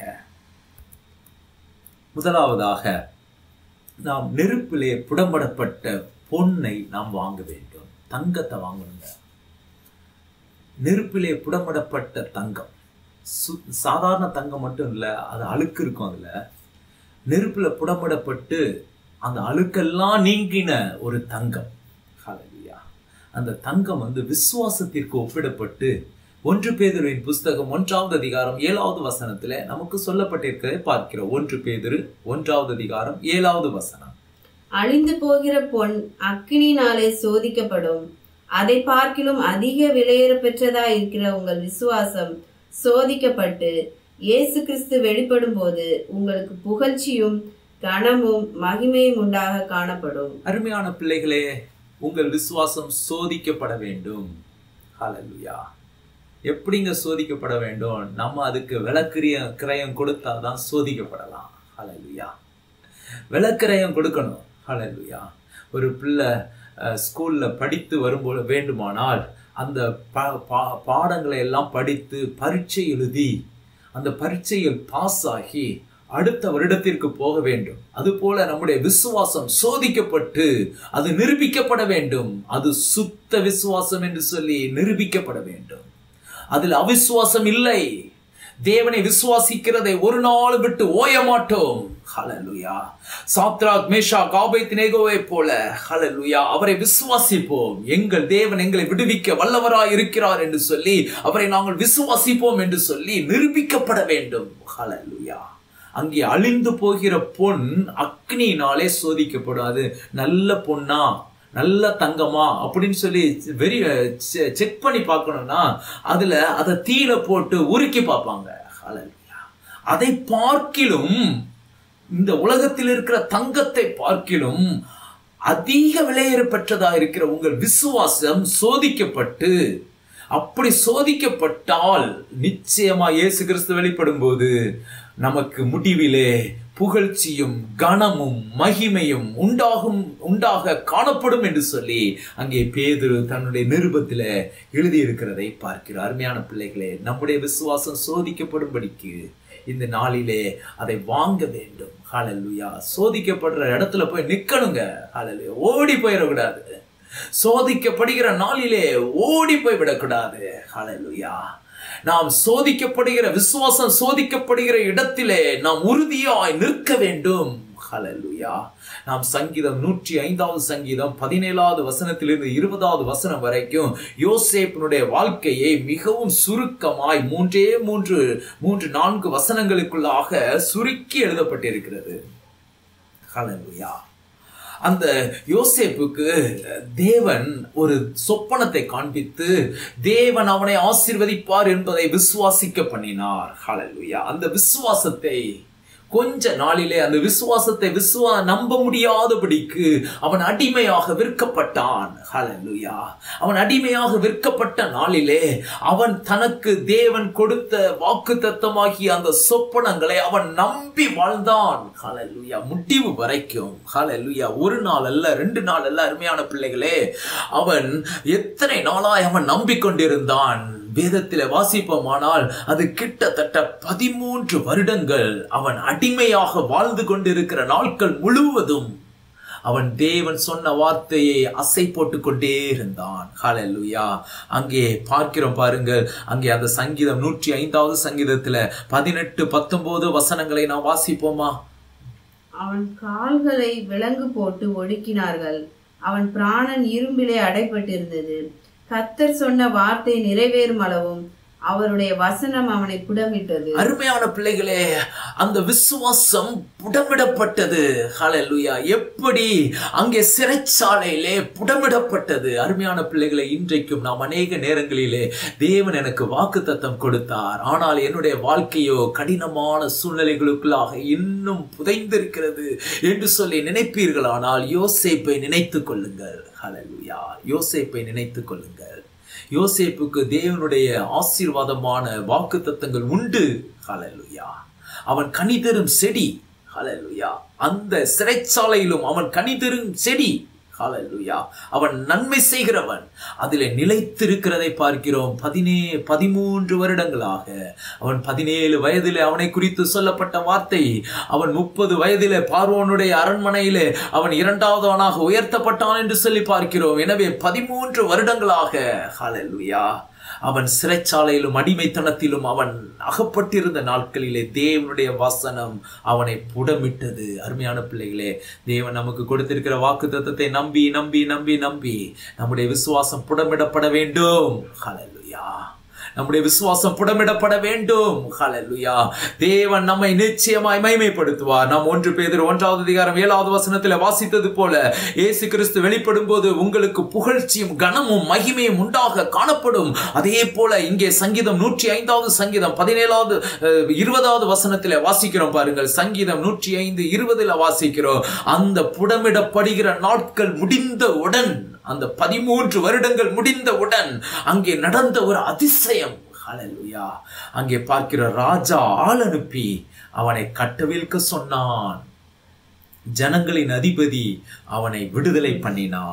முதலாவதாக நாம் நெருப்பிலே புடம்படப்பட்ட பொன்னை நாம் வாங்க வேண்டும் தங்கத்தை வாங்கணுங்க நெருப்பிலே புடமிடப்பட்ட தங்கம் சு- சாதாரண தங்கம் மட்டும் இல்ல அது அழுக்கு இருக்கும் அதுல நெருப்புல புடமிடப்பட்டு அந்த அழுக்கெல்லாம் நீங்கின ஒரு தங்கம் ஹalleluya அந்த தங்கம் வந்து விசுவாசத்திற்கு ஒப்பிடப்பட்டு ஒன்று பேதுருவின் புஸ்தகம் ஒன்றாவது அதிகாரம் ஏழாவது வசனத்துல நமக்கு சொல்லப்பட்டிருக்கிறதை பார்க்கிறோம் ஒன்று பேதுரு ஒன்றாவது அதிகாரம் ஏழாவது வசனம் அழிந்து போகிற பொன் அக்கினினாலே சோதிக்கப்படும் அதை பார்க்கிலும் அதிக விலையேற பெற்றதா இருக்கிற உங்கள் விசுவாசம் சோதிக்கப்பட்டு இயேசு கிறிஸ்து வெளிப்படும் போது உங்களுக்கு புகழ்ச்சியும் கனமும் மகிமையும் உண்டாக காணப்படும் அருமையான பிள்ளைகளே உங்கள் விசுவாசம் சோதிக்கப்பட வேண்டும் ஹalleluya எப்படிங்க சோதிக்கப்பட வேண்டும் நம்ம அதுக்கு விளக்கிரிய கிரயம் கொடுத்தாதான் சோதிக்கப்படலாம் ஹalleluya விளக்கிரயம் கொடுக்கணும் ஹalleluya ஒரு பிள்ளை அஹ், ஸ்கூல்ல படித்து வரும்போது வேண்டுமானால் அந்த பா- பா- பாடங்களை எல்லாம் படித்து பரீட்சை எழுதி அந்த பரீட்சையில் பாஸ் ஆகி அடுத்த வருடத்திற்கு போக வேண்டும் அதுபோல நம்முடைய விசுவாசம் சோதிக்கப்பட்டு அது நிரூபிக்கப்பட வேண்டும் அது சுத்த விசுவாசம் என்று சொல்லி நிரூபிக்கப்பட வேண்டும் அதில் அவிசுவாசம் இல்லை தேவனை விசுவாசிக்கிறதை ஒரு நாள் விட்டு ஓய மாட்டோம் ஹalleluya சாத்ராக் மேஷாக் ஆபேத்நேகோவை போல ஹalleluya அவரை விசுவாசிப்போம் எங்கள் தேவன் எங்களை விடுவிக்க வல்லவராய் இருக்கிறார் என்று சொல்லி அவரை நாங்கள் விசுவாசிப்போம் என்று சொல்லி நிரூபிக்கப்பட வேண்டும் ஹalleluya அங்கே அழிந்து போகிற பொன் அக்னியினாலே சோதிக்கப்படும் அது நல்ல பொன்னா நல்ல தங்கமா அப்படின்னு சொல்லி வெரி செக் பண்ணி பார்க்கணும்னா அதுல அதை தீயில போட்டு உருக்கி பார்ப்பாங்க ஹalleluya. அதை பார்க்கிலும் இந்த உலகத்தில் இருக்கிற தங்கத்தை பார்க்கிலும் அதிக விலையேற பெற்றதா இருக்கிற உங்கள் விசுவாசம் சோதிக்கப்பட்டு அப்படி சோதிக்கப்பட்டால் நிச்சயமா இயேசு கிறிஸ்து வெளிப்படும் போது நமக்கு முடிவிலே புகழ்ச்சியும் கனமும் மகிமையும் உண்டாகும் உண்டாக காணப்படும் என்று சொல்லி அங்கே பேதுரு தன்னுடைய நிருபத்தில் எழுதியிருக்கிறதை பார்க்கிறார் அருமையான பிள்ளைகளே நம்முடைய விசுவாசம் சோதிக்கப்படும்படிக்கு இந்த நாளிலே அதை வாங்க வேண்டும் ஹalleluya சோதிக்கப்படுற இடத்துல போய் நிக்கணுங்க ஹalleluya ஓடி போயிடக்கூடாது சோதிக்கப்படுகிற நாளிலே ஓடி போய் விடக்கூடாது ஹalleluya நாம் சோதிக்கப்படுகிற விசுவாசம் சோதிக்கப்படுகிற இடத்திலே நாம் உறுதியாய் நிற்க வேண்டும் ஹalleluya நாம் சங்கீதம் நூற்றி ஐந்தாவது சங்கீதம் பதினேழாவது வசனத்திலிருந்து இருபதாவது வசனம் வரைக்கும் யோசேப்பினுடைய வாழ்க்கையை மிகவும் சுருக்கமாய் மூன்றே மூன்று மூன்று நான்கு வசனங்களுக்குள்ளாக சுருக்கி எழுதப்பட்டிருக்கிறது ஹalleluya அந்த யோசேப்புக்கு தேவன் ஒரு சொப்பனத்தை காண்பித்து தேவன் அவனை ஆசீர்வதிப்பார் என்பதை விசுவாசிக்க பண்ணினார் ஹalleluya அந்த விசுவாசத்தை கொஞ்ச நாளிலே அந்த விசுவாசத்தை விசுவா நம்ப முடியாதபடிக்கு அவன் அடிமையாக விற்கப்பட்டான் ஹalleluya அவன் அடிமையாக விற்கப்பட்ட நாளிலே அவன் தனக்கு தேவன் கொடுத்த வாக்கு தத்தமாகிய அந்த சொப்பனங்களை அவன் நம்பி வாழ்ந்தான் ஹalleluya முடிவு வரைக்கும் ஹalleluya ஒரு நாள் அல்ல ரெண்டு நாள் அல்ல அருமையான பிள்ளைகளே அவன் எத்தனை நாளாய் அவன் நம்பிக்கொண்டிருந்தான் வேதத்தில் வாசிப்போமானால் அது கிட்டத்தட்ட பதிமூன்று வருடங்கள் அவன் அடிமையாக வாழ்ந்து கொண்டிருக்கிற நாட்கள் முழுவதும் அவன் தேவன் சொன்ன வார்த்தையை அசை போட்டு கொண்டே இருந்தான் ஹalleluya அங்கே பார்க்கிறோம் பாருங்கள் அங்கே அந்த சங்கீதம் நூற்றி ஐந்தாவது சங்கீதத்துல பதினெட்டு பத்தொன்பது வசனங்களை நாம் வாசிப்போமா அவன் கால்களை விலங்கு போட்டு ஒடுக்கினார்கள் அவன் பிராணன் இரும்பிலே அடைபட்டிருந்தது கத்தர் சொன்ன வார்த்தை நிறைவேறும் அளவும் அவருடைய வசனம் அவனை புடமிட்டது அருமையான பிள்ளைகளே அந்த விசுவாசம் புடமிடப்பட்டது ஹalleluya எப்படி அங்கே சிறைச்சாலையிலே புடமிடப்பட்டது அருமையான பிள்ளைகளை இன்றைக்கும் நாம் அநேக நேரங்களிலே தேவன் எனக்கு வாக்குத்தத்தம் கொடுத்தார் ஆனால் என்னுடைய வாழ்க்கையோ கடினமான சூழ்நிலைகளுக்குள்ளாக இன்னும் புதைந்திருக்கிறது என்று சொல்லி நினைப்பீர்களானால் யோசேப்பை நினைத்துக் கொள்ளுங்கள் ஹalleluya யோசேப்பை நினைத்துக் கொள்ளுங்கள் யோசேப்புக்கு தேவனுடைய ஆசீர்வாதமான வாக்கு தத்தங்கள் உண்டு ஹalleluya அவன் கனி தரும் செடி ஹalleluya அந்த சிறைச்சாலையிலும் அவன் கனி தரும் செடி ஹalleluya அவன் நன்மை செய்கிறவன் அதிலே நிலைத்திருக்கிறதை பார்க்கிறோம் பதினே பதிமூன்று வருடங்களாக அவன் பதினேழு வயதிலே அவனை குறித்து சொல்லப்பட்ட வார்த்தை அவன் முப்பது வயதிலே பார்வோனுடைய அரண்மனையிலே அவன் இரண்டாவதவனாக உயர்த்தப்பட்டான் என்று சொல்லி பார்க்கிறோம் எனவே பதிமூன்று வருடங்களாக ஹalleluya அவன் சிறைச்சாலையிலும் அடிமைத்தனத்திலும் அவன் அகப்பட்டிருந்த நாட்களிலே தேவனுடைய வசனம் அவனை புடமிட்டது அருமையான பிள்ளைகளே தேவன் நமக்கு கொடுத்திருக்கிற வாக்கு தத்தத்தை நம்பி நம்பி நம்பி நம்பி நம்முடைய விசுவாசம் புடமிடப்பட வேண்டும் ஹalleluya நம்முடைய விசுவாசம் புடமிடப்பட வேண்டும் ஹalleluya தேவன் நம்மை நிச்சயமாய் மகிமைப்படுத்துவார் நாம் ஒன்று பேதர் ஒன்றாவது அதிகாரம் ஏழாவது வசனத்தில் வாசித்தது போல இயேசு கிறிஸ்து வெளிப்படும் போது உங்களுக்கு புகழ்ச்சியும் கனமும் மகிமையும் உண்டாக காணப்படும் அதே போல இங்கே சங்கீதம் நூற்றி ஐந்தாவது சங்கீதம் பதினேழாவது அஹ், இருபதாவது வசனத்தில் வாசிக்கிறோம் பாருங்கள் சங்கீதம் நூற்றி ஐந்து இருபதுல வாசிக்கிறோம் அந்த புடமிடப்படுகிற நாட்கள் முடிந்தவுடன் அந்த பதிமூன்று வருடங்கள் முடிந்தவுடன் அங்கே நடந்த ஒரு அதிசயம் ஹalleluya அங்கே பார்க்கிற ராஜா ஆள் அனுப்பி அவனை கட்டவிழ்க்க சொன்னான் ஜனங்களின் அதிபதி அவனை விடுதலை பண்ணினான்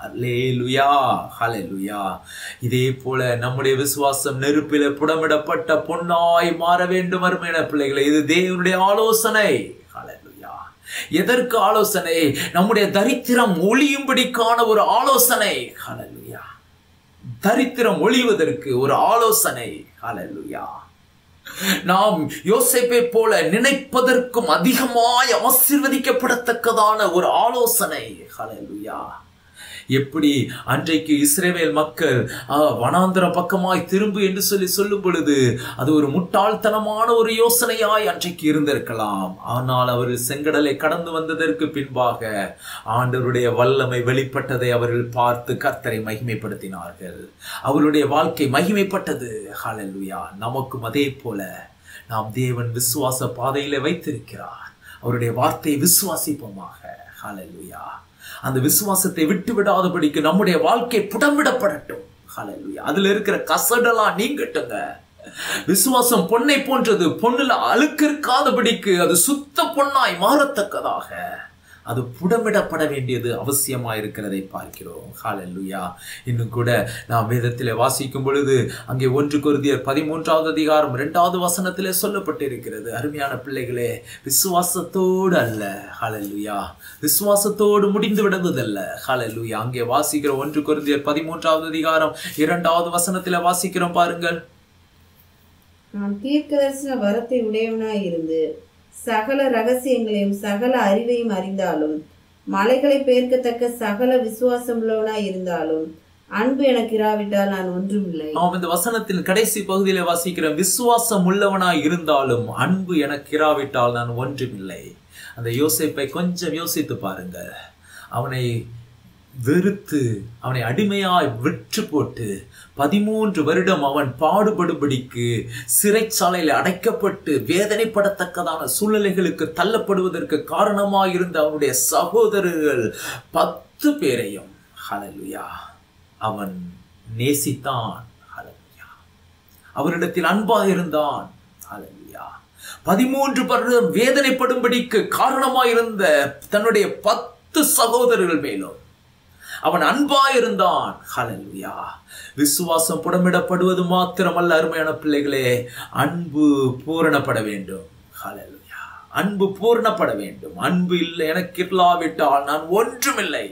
அல்லேலுயா ஹalleluya இதே போல நம்முடைய விசுவாசம் நெருப்பில புடமிடப்பட்ட பொன்னாய் மாற வேண்டும் அருமையான பிள்ளைகளே இது தேவனுடைய ஆலோசனை ஹalleluya எதற்கு ஆலோசனை நம்முடைய தரித்திரம் ஒளியும்படிக்கான ஒரு ஆலோசனை ஹalleluya தரித்திரம் ஒளிவதற்கு ஒரு ஆலோசனை ஹalleluya நாம் யோசேப்பை போல நினைப்பதற்கும் அதிகமாய் ஆசீர்வதிக்கப்படத்தக்கதான ஒரு ஆலோசனை ஹalleluya எப்படி அன்றைக்கு இஸ்ரேவேல் மக்கள் ஆ, வனாந்தரம் பக்கமாய் திரும்பு என்று சொல்லி சொல்லும் பொழுது அது ஒரு முட்டாள்தனமான ஒரு யோசனையாய் அன்றைக்கு இருந்திருக்கலாம் ஆனால் அவர்கள் செங்கடலை கடந்து வந்ததற்கு பின்பாக ஆண்டவருடைய வல்லமை வெளிப்பட்டதை அவர்கள் பார்த்து கர்த்தரை மகிமைப்படுத்தினார்கள் அவருடைய வாழ்க்கை மகிமைப்பட்டது ஹalleluya நமக்கும் அதே போல நாம் தேவன் விசுவாச பாதையிலே வைத்திருக்கிறார் அவருடைய வார்த்தையை விசுவாசிப்போமாக ஹalleluya அந்த விசுவாசத்தை விட்டு விடாதபடிக்கு நம்முடைய வாழ்க்கை புடமிடப்படட்டும் ஹalleluya அதுல இருக்கிற கசடெல்லாம் நீங்கட்டுங்க விசுவாசம் பொன்னை போன்றது பொண்ணுல அழுக்கு இருக்காதபடிக்கு அது சுத்த பொன்னாய் மாறத்தக்கதாக அது புடமிடப்பட வேண்டியது அவசியமா இருக்கிறதை பார்க்கிறோம் ஹalleluya இன்னும் கூட நாம் வேதத்திலே வாசிக்கும் பொழுது அங்கே ஒன்று கொருதியர் பதிமூன்றாவது அதிகாரம் இரண்டாவது வசனத்திலே சொல்லப்பட்டிருக்கிறது அருமையான பிள்ளைகளே விசுவாசத்தோடு அல்ல ஹalleluya விசுவாசத்தோடு முடிந்து விடுவதல்ல ஹalleluya அங்கே வாசிக்கிற ஒன்று கொருந்தியர் பதிமூன்றாவது அதிகாரம் இரண்டாவது வசனத்திலே வாசிக்கிறோம் பாருங்கள் நான் தீர்க்கதரிசன வரத்தை உடையவனாய் இருந்து சகல ரகசியங்களையும் சகல அறிவையும் அறிந்தாலும் மலைகளை பெயர்க்கத்தக்க சகல விசுவாசம் உள்ளவனாய் இருந்தாலும் அன்பு எனக்கு இராவிட்டால் நான் ஒன்றுமில்லை நாம் இந்த வசனத்தின் கடைசி பகுதியில வாசிக்கிறோம் விசுவாசம் உள்ளவனாய் இருந்தாலும் அன்பு எனக்கு இராவிட்டால் நான் ஒன்றுமில்லை அந்த யோசேப்பை கொஞ்சம் யோசித்து பாருங்க அவனை வெறுத்து அவனை அடிமையாய் விற்று போட்டு பதிமூன்று வருடம் அவன் பாடுபடும்படிக்கு சிறைச்சாலையில் அடைக்கப்பட்டு வேதனைப்படத்தக்கதான சூழ்நிலைகளுக்கு தள்ளப்படுவதற்கு காரணமாயிருந்த அவனுடைய சகோதரர்கள் பத்து பேரையும் ஹalleluya அவன் நேசித்தான் ஹalleluya அவரிடத்தில் அன்பாக இருந்தான் ஹalleluya பதிமூன்று வருடம் வேதனைப்படும்படிக்கு காரணமாயிருந்த தன்னுடைய பத்து சகோதரர்கள் மேலும் அவன் அன்பாயிருந்தான் ஹalleluya விசுவாசம் புடமிடப்படுவது மாத்திரமல்ல அருமையான பிள்ளைகளே அன்பு பூரணப்பட வேண்டும் ஹalleluya அன்பு பூரணப்பட வேண்டும் அன்பு இல்லை எனக்கு இல்லாவிட்டால் நான் ஒன்றுமில்லை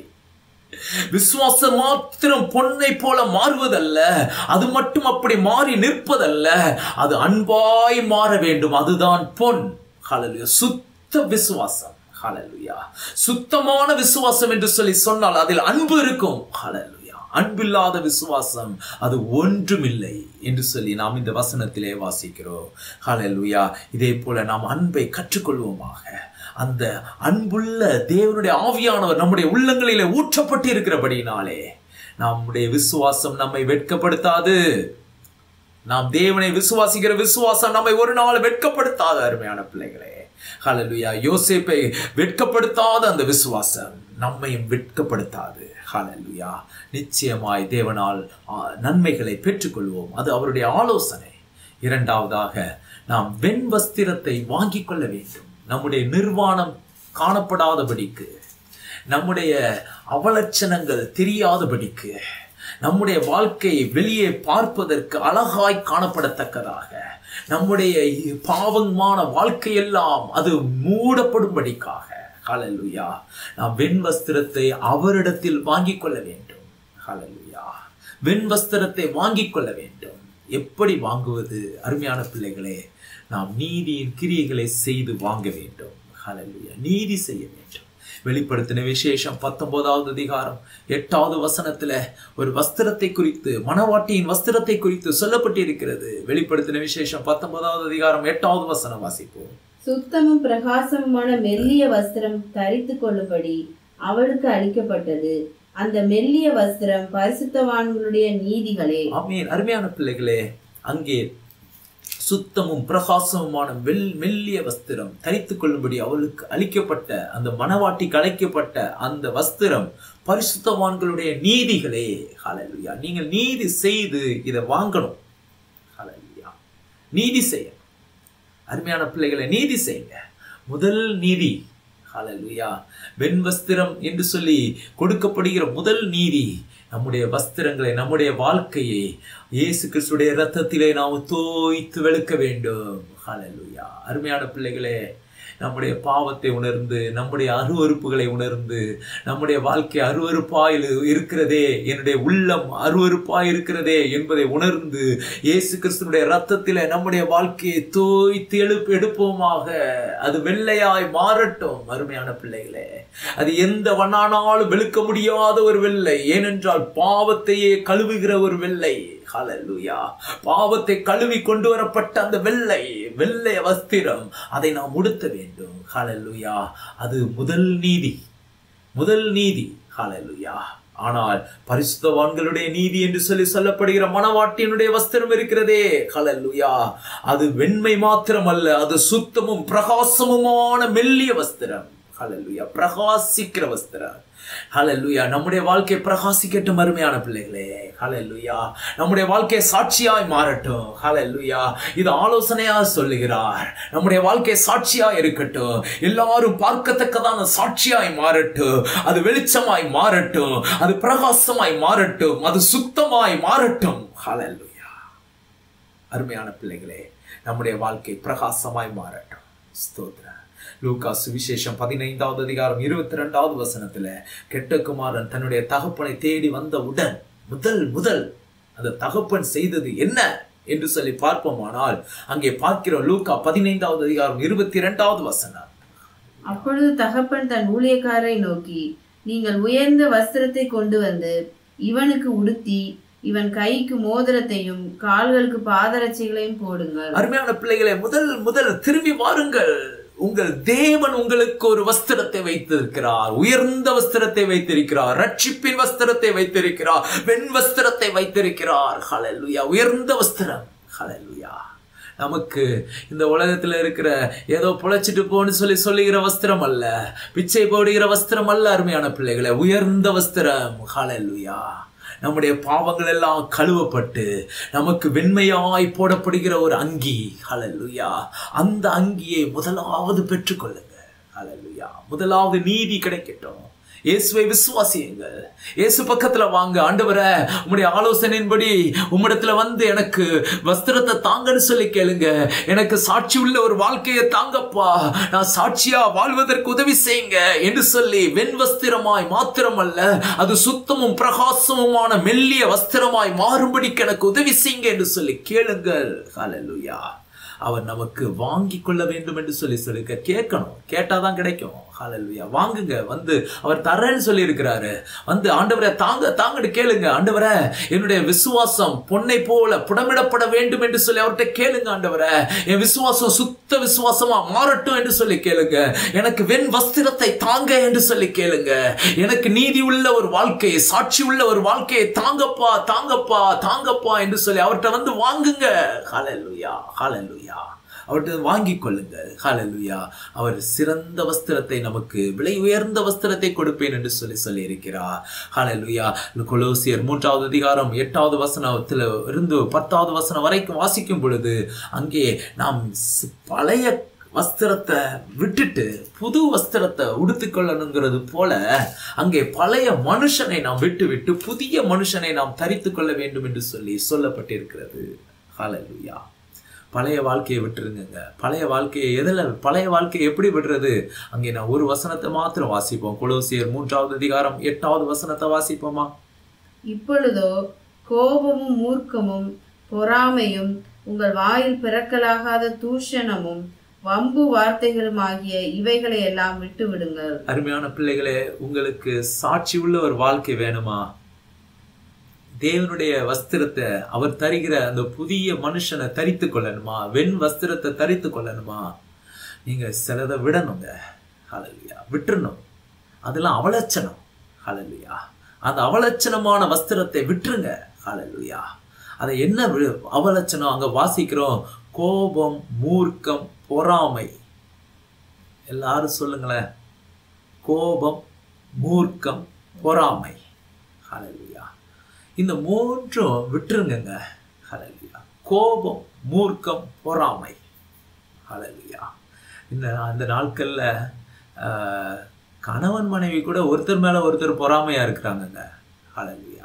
விசுவாசம் மாத்திரம் பொன்னை போல மாறுவதல்ல அது மட்டும் அப்படி மாறி நிற்பதல்ல அது அன்பாய் மாற வேண்டும் அதுதான் பொன் ஹalleluya சுத்த விசுவாசம் ஹalleluya சுத்தமான விசுவாசம் என்று சொல்லி சொன்னால் அதில் அன்பு இருக்கும் ஹalleluya அன்பில்லாத விசுவாசம் அது ஒன்றுமில்லை என்று சொல்லி நாம் இந்த வசனத்திலே வாசிக்கிறோம் ஹalleluya இதே போல நாம் அன்பை கற்றுக்கொள்வோமாக அந்த அன்புள்ள தேவனுடைய ஆவியானவர் நம்முடைய உள்ளங்களிலே ஊற்றப்பட்டு இருக்கிறபடினாலே நம்முடைய விசுவாசம் நம்மை வெட்கப்படுத்தாது நாம் தேவனை விசுவாசிக்கிற விசுவாசம் நம்மை ஒரு நாள் வெட்கப்படுத்தாத அருமையான பிள்ளைகளே ஹalleluya யோசேப்பை வெட்கப்படுத்தாத அந்த விசுவாசம் நம்மையும் வெட்கப்படுத்தாது ஹalleluya நிச்சயமாய் தேவனால் ஆ, நன்மைகளை பெற்றுக்கொள்வோம் அது அவருடைய ஆலோசனை இரண்டாவதாக நாம் வெண் வஸ்திரத்தை வாங்கிக் கொள்ள வேண்டும் நம்முடைய நிர்வாணம் காணப்படாதபடிக்கு நம்முடைய அவலட்சணங்கள் தெரியாதபடிக்கு நம்முடைய வாழ்க்கை வெளியே பார்ப்பதற்கு அழகாய் காணப்படத்தக்கதாக நம்முடைய பாவமான வாழ்க்கையெல்லாம் அது மூடப்படும்படிக்காக ஹalleluya நாம் வெண் வஸ்திரத்தை அவரிடத்தில் வாங்கிக் கொள்ள வேண்டும் ஹalleluya வெண் வஸ்திரத்தை வாங்கிக் கொள்ள வேண்டும் எப்படி வாங்குவது அருமையான பிள்ளைகளே நாம் நீதியின் கிரியைகளை செய்து வாங்க வேண்டும் ஹalleluya நீதி செய்ய வேண்டும் வெளிப்படுத்தின விசேஷம் பத்தொன்பதாவது அதிகாரம் எட்டாவது வசனத்துல ஒரு வஸ்திரத்தை குறித்து மணவாட்டியின் வஸ்திரத்தை குறித்து சொல்லப்பட்டிருக்கிறது வெளிப்படுத்தின விசேஷம் பத்தொன்பதாவது அதிகாரம் எட்டாவது வசனம் வாசிப்போம் சுத்தமும் பிரகாசமுமான மெல்லிய வஸ்திரம் தரித்து கொள்ளும்படி அவளுக்கு அளிக்கப்பட்டது அந்த மெல்லிய வஸ்திரம் பரிசுத்தவான்களுடைய நீதிகளே ஆமீன் அருமையான பிள்ளைகளே அங்கே சுத்தமும் பிரகாசமுமான வெள் மெல்லிய வஸ்திரம் தரித்துக் கொள்ளும்படி அவளுக்கு அளிக்கப்பட்ட அந்த மணவாட்டிக்கு அழைக்கப்பட்ட அந்த வஸ்திரம் பரிசுத்தவான்களுடைய நீதிகளே ஹalleluya நீங்கள் நீதி செய்து இதை வாங்கணும் ஹalleluya நீதி செய்ய அருமையான பிள்ளைகளை நீதி செய்யுங்க முதல் நீதி ஹalleluya வெண் வஸ்திரம் என்று சொல்லி கொடுக்கப்படுகிற முதல் நீதி நம்முடைய வஸ்திரங்களை நம்முடைய வாழ்க்கையை இயேசு கிறிஸ்துடைய ரத்தத்திலே நாம் தோய்த்து வெளுக்க வேண்டும் ஹalleluya அருமையான பிள்ளைகளே நம்முடைய பாவத்தை உணர்ந்து நம்முடைய அருவருப்புகளை உணர்ந்து நம்முடைய வாழ்க்கை அருவருப்பாய் இருக்கிறதே என்னுடைய உள்ளம் அருவருப்பாய் இருக்கிறதே என்பதை உணர்ந்து இயேசு கிறிஸ்துனுடைய ரத்தத்திலே நம்முடைய வாழ்க்கையை தோய்த்து எழுப்பு எடுப்போமாக அது வெள்ளையாய் மாறட்டும் அருமையான பிள்ளைகளே அது எந்த வண்ணானாலும் வெளுக்க முடியாத ஒரு வெள்ளை ஏனென்றால் பாவத்தையே கழுவுகிற ஒரு வெள்ளை ஹalleluya பாவத்தை கழுவி கொண்டு வரப்பட்ட அந்த வெள்ளை வெள்ளை வஸ்திரம் அதை நாம் உடுத்த வேண்டும் ஹalleluya அது முதல் நீதி முதல் நீதி ஹalleluya ஆனால் பரிசுத்தவான்களுடைய நீதி என்று சொல்லி சொல்லப்படுகிற மணவாட்டியினுடைய வஸ்திரம் இருக்கிறதே ஹalleluya அது வெண்மை மாத்திரமல்ல அது சுத்தமும் பிரகாசமுமான மெல்லிய வஸ்திரம் ஹalleluya பிரகாசிக்கிற வஸ்திரம் ஹalleluya நம்முடைய வாழ்க்கை பிரகாசிக்கட்டும் அருமையான பிள்ளைகளே ஹalleluya நம்முடைய வாழ்க்கை சாட்சியாய் மாறட்டும் ஹalleluya இது ஆலோசனையா சொல்லுகிறார் நம்முடைய வாழ்க்கை சாட்சியா இருக்கட்டும் எல்லாரும் பார்க்கத்தக்கதான சாட்சியாய் மாறட்டும் அது வெளிச்சமாய் மாறட்டும் அது பிரகாசமாய் மாறட்டும் அது சுத்தமாய் மாறட்டும் ஹalleluya அருமையான பிள்ளைகளே நம்முடைய வாழ்க்கை பிரகாசமாய் மாறட்டும் ஸ்தோத்திரம் லூக்கா சுவிசேஷம் பதினைந்தாவது அதிகாரம் இருபத்தி ரெண்டாவது வசனத்துல கெட்ட குமாரன் தன்னுடைய தகப்பனை தேடி வந்தவுடன் முதல் முதல் அந்த தகப்பன் செய்தது என்ன என்று சொல்லி பார்ப்போமானால் அங்கே பார்க்கிறோம் லூக்கா பதினைந்தாவது அதிகாரம் இருபத்தி இரண்டாவது வசனம் அப்பொழுது தகப்பன் தன் ஊழியக்காரரை நோக்கி நீங்கள் உயர்ந்த வஸ்திரத்தை கொண்டு வந்து இவனுக்கு உடுத்தி இவன் கைக்கு மோதிரத்தையும் கால்களுக்கு பாதரட்சைகளையும் போடுங்கள் அருமையான பிள்ளைகளே முதல் முதல் திரும்பி வாருங்கள் உங்கள் தேவன் உங்களுக்கு ஒரு வஸ்திரத்தை வைத்திருக்கிறார் உயர்ந்த வஸ்திரத்தை வைத்திருக்கிறார் ரட்சிப்பின் வஸ்திரத்தை வைத்திருக்கிறார் வெண் வஸ்திரத்தை வைத்திருக்கிறார் ஹalleluya உயர்ந்த வஸ்திரம் ஹalleluya நமக்கு இந்த உலகத்துல இருக்கிற ஏதோ புழைச்சிட்டு போன்னு சொல்லி சொல்லுகிற வஸ்திரம் அல்ல பிச்சை போடுகிற வஸ்திரம் அல்ல அருமையான பிள்ளைகளை உயர்ந்த வஸ்திரம் ஹalleluya நம்முடைய பாவங்கள் எல்லாம் கழுவப்பட்டு நமக்கு வெண்மையாய் போடப்படுகிற ஒரு அங்கி ஹalleluya அந்த அங்கியை முதலாவது பெற்றுக்கொள்ளுங்க ஹalleluya முதலாவது நீதி கிடைக்கட்டும் இயேசுவை விசுவாசியுங்கள் இயேசு பக்கத்துல வாங்க ஆண்டவரே உம்முடைய ஆலோசனையின்படி உம்மிடத்துல வந்து எனக்கு வஸ்திரத்தை தாங்கன்னு சொல்லி கேளுங்க எனக்கு சாட்சி உள்ள ஒரு வாழ்க்கையை தாங்கப்பா நான் சாட்சியா வாழ்வதற்கு உதவி செய்யுங்க என்று சொல்லி வெண் வஸ்திரமாய் மாத்திரமல்ல அது சுத்தமும் பிரகாசமுமான மெல்லிய வஸ்திரமாய் மாறும்படிக்கு எனக்கு உதவி செய்யுங்க என்று சொல்லி கேளுங்கள் ஹalleluya அவர் நமக்கு வாங்கி கொள்ள வேண்டும் என்று சொல்லி சொல்லிக்க கேட்கணும் கேட்டாதான் கிடைக்கும் ஹalleluya வாங்குங்க வந்து அவர் தரேன்னு சொல்லி இருக்கிறாரு வந்து ஆண்டவரே தாங்க தாங்கன்னு கேளுங்க ஆண்டவரே என்னுடைய விசுவாசம் பொன்னை போல புடமிடப்பட வேண்டும் என்று சொல்லி அவர்கிட்ட கேளுங்க ஆண்டவரே என் விசுவாசம் சுத்த விசுவாசமா மாறட்டும் என்று சொல்லி கேளுங்க எனக்கு வெண் வஸ்திரத்தை தாங்க என்று சொல்லி கேளுங்க எனக்கு நீதி உள்ள ஒரு வாழ்க்கையை சாட்சி உள்ள ஒரு வாழ்க்கையை தாங்கப்பா தாங்கப்பா தாங்கப்பா என்று சொல்லி அவர்கிட்ட வந்து வாங்குங்க ஹalleluya ஹalleluya அவர்கிட்ட வாங்கி கொள்ளுங்கள் ஹalleluya அவர் சிறந்த வஸ்திரத்தை நமக்கு விலை உயர்ந்த வஸ்திரத்தை கொடுப்பேன் என்று சொல்லி சொல்லி இருக்கிறார் ஹalleluya கொலோசியர் மூன்றாவது அதிகாரம் எட்டாவது வசனத்துல இருந்து பத்தாவது வசனம் வரைக்கும் வாசிக்கும் பொழுது அங்கே நாம் ஸ்- பழைய வஸ்திரத்தை விட்டுட்டு புது வஸ்திரத்தை உடுத்திக்கொள்ளணுங்கிறது போல அங்கே பழைய மனுஷனை நாம் விட்டு விட்டு புதிய மனுஷனை நாம் தரித்து கொள்ள வேண்டும் என்று சொல்லி சொல்லப்பட்டிருக்கிறது ஹalleluya பழைய வாழ்க்கையை விட்டுருங்க பழைய வாழ்க்கையை எதில் பழைய வாழ்க்கையை எப்படி விடுறது அங்கே நான் ஒரு வசனத்தை மாத்திரம் வாசிப்போம் கொலோசியர் மூன்றாவது அதிகாரம் எட்டாவது வசனத்தை வாசிப்போமா இப்பொழுதோ கோபமும் மூர்க்கமும் பொறாமையும் உங்கள் வாயில் பிறக்கலாகாத தூஷணமும் வம்பு வார்த்தைகளும் ஆகிய இவைகளை எல்லாம் விட்டு விடுங்கள் அருமையான பிள்ளைகளே உங்களுக்கு சாட்சி உள்ள ஒரு வாழ்க்கை வேணுமா தேவனுடைய வஸ்திரத்தை அவர் தருகிற அந்த புதிய மனுஷனை தரித்து கொள்ளணுமா வெண் வஸ்திரத்தை தரித்து கொள்ளணுமா நீங்க சிலதை விடணுங்க ஹalleluya விட்டுறணும் அதெல்லாம் அவலட்சணம் ஹalleluya அந்த அவலட்சணமான வஸ்திரத்தை விட்டுருங்க ஹalleluya அதை என்ன வி- அவலட்சணம் அங்க வாசிக்கிறோம் கோபம் மூர்க்கம் பொறாமை எல்லாரும் சொல்லுங்களேன் கோபம் மூர்க்கம் பொறாமை ஹalleluya இந்த மூன்றும் விட்டுருங்கங்க ஹalleluya கோபம் மூர்க்கம் பொறாமை ஹalleluya இந்த அந்த நாட்கள்ல ஆஹ், கணவன் மனைவி கூட ஒருத்தர் மேல ஒருத்தர் பொறாமையா இருக்கிறாங்கங்க ஹalleluya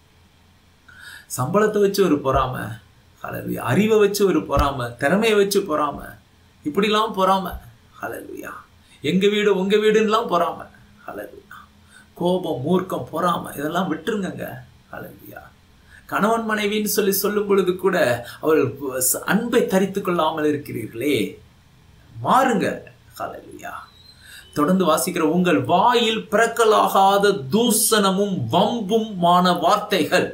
சம்பளத்தை வச்சு ஒரு பொறாமை ஹalleluya அறிவை வச்சு ஒரு பொறாமை திறமையை வச்சு பொறாமை இப்படிலாம் பொறாமை ஹalleluya எங்க வீடு உங்க வீடுன்னெலாம் பொறாமை ஹalleluya கோபம் மூர்க்கம் பொறாமை இதெல்லாம் விட்டுருங்கங்க ஹalleluya கணவன் மனைவின்னு சொல்லி சொல்லும் பொழுது கூட அவர்கள் அன்பை தரித்து கொள்ளாமல் இருக்கிறீர்களே மாறுங்க ஹalleluya தொடர்ந்து வாசிக்கிற உங்கள் வாயில் பிறக்கலாகாத தூசணமும் வம்புமான வார்த்தைகள்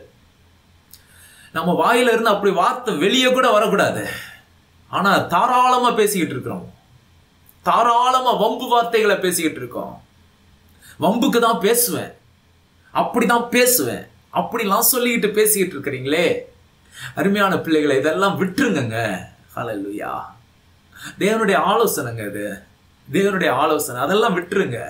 நம்ம வாயில இருந்து அப்படி வார்த்தை வெளியே கூட வரக்கூடாது ஆனா தாராளமா பேசிக்கிட்டு இருக்கிறோம் தாராளமா வம்பு வார்த்தைகளை பேசிக்கிட்டு இருக்கோம் வம்புக்கு தான் பேசுவேன் அப்படிதான் பேசுவேன் அப்படிலாம் சொல்லிக்கிட்டு பேசிக்கிட்டு இருக்கிறீங்களே அருமையான பிள்ளைகளை இதெல்லாம் விட்டுருங்கங்க ஹalleluya தேவனுடைய ஆலோசனைங்க இது தேவனுடைய ஆலோசனை அதெல்லாம் விட்டுருங்க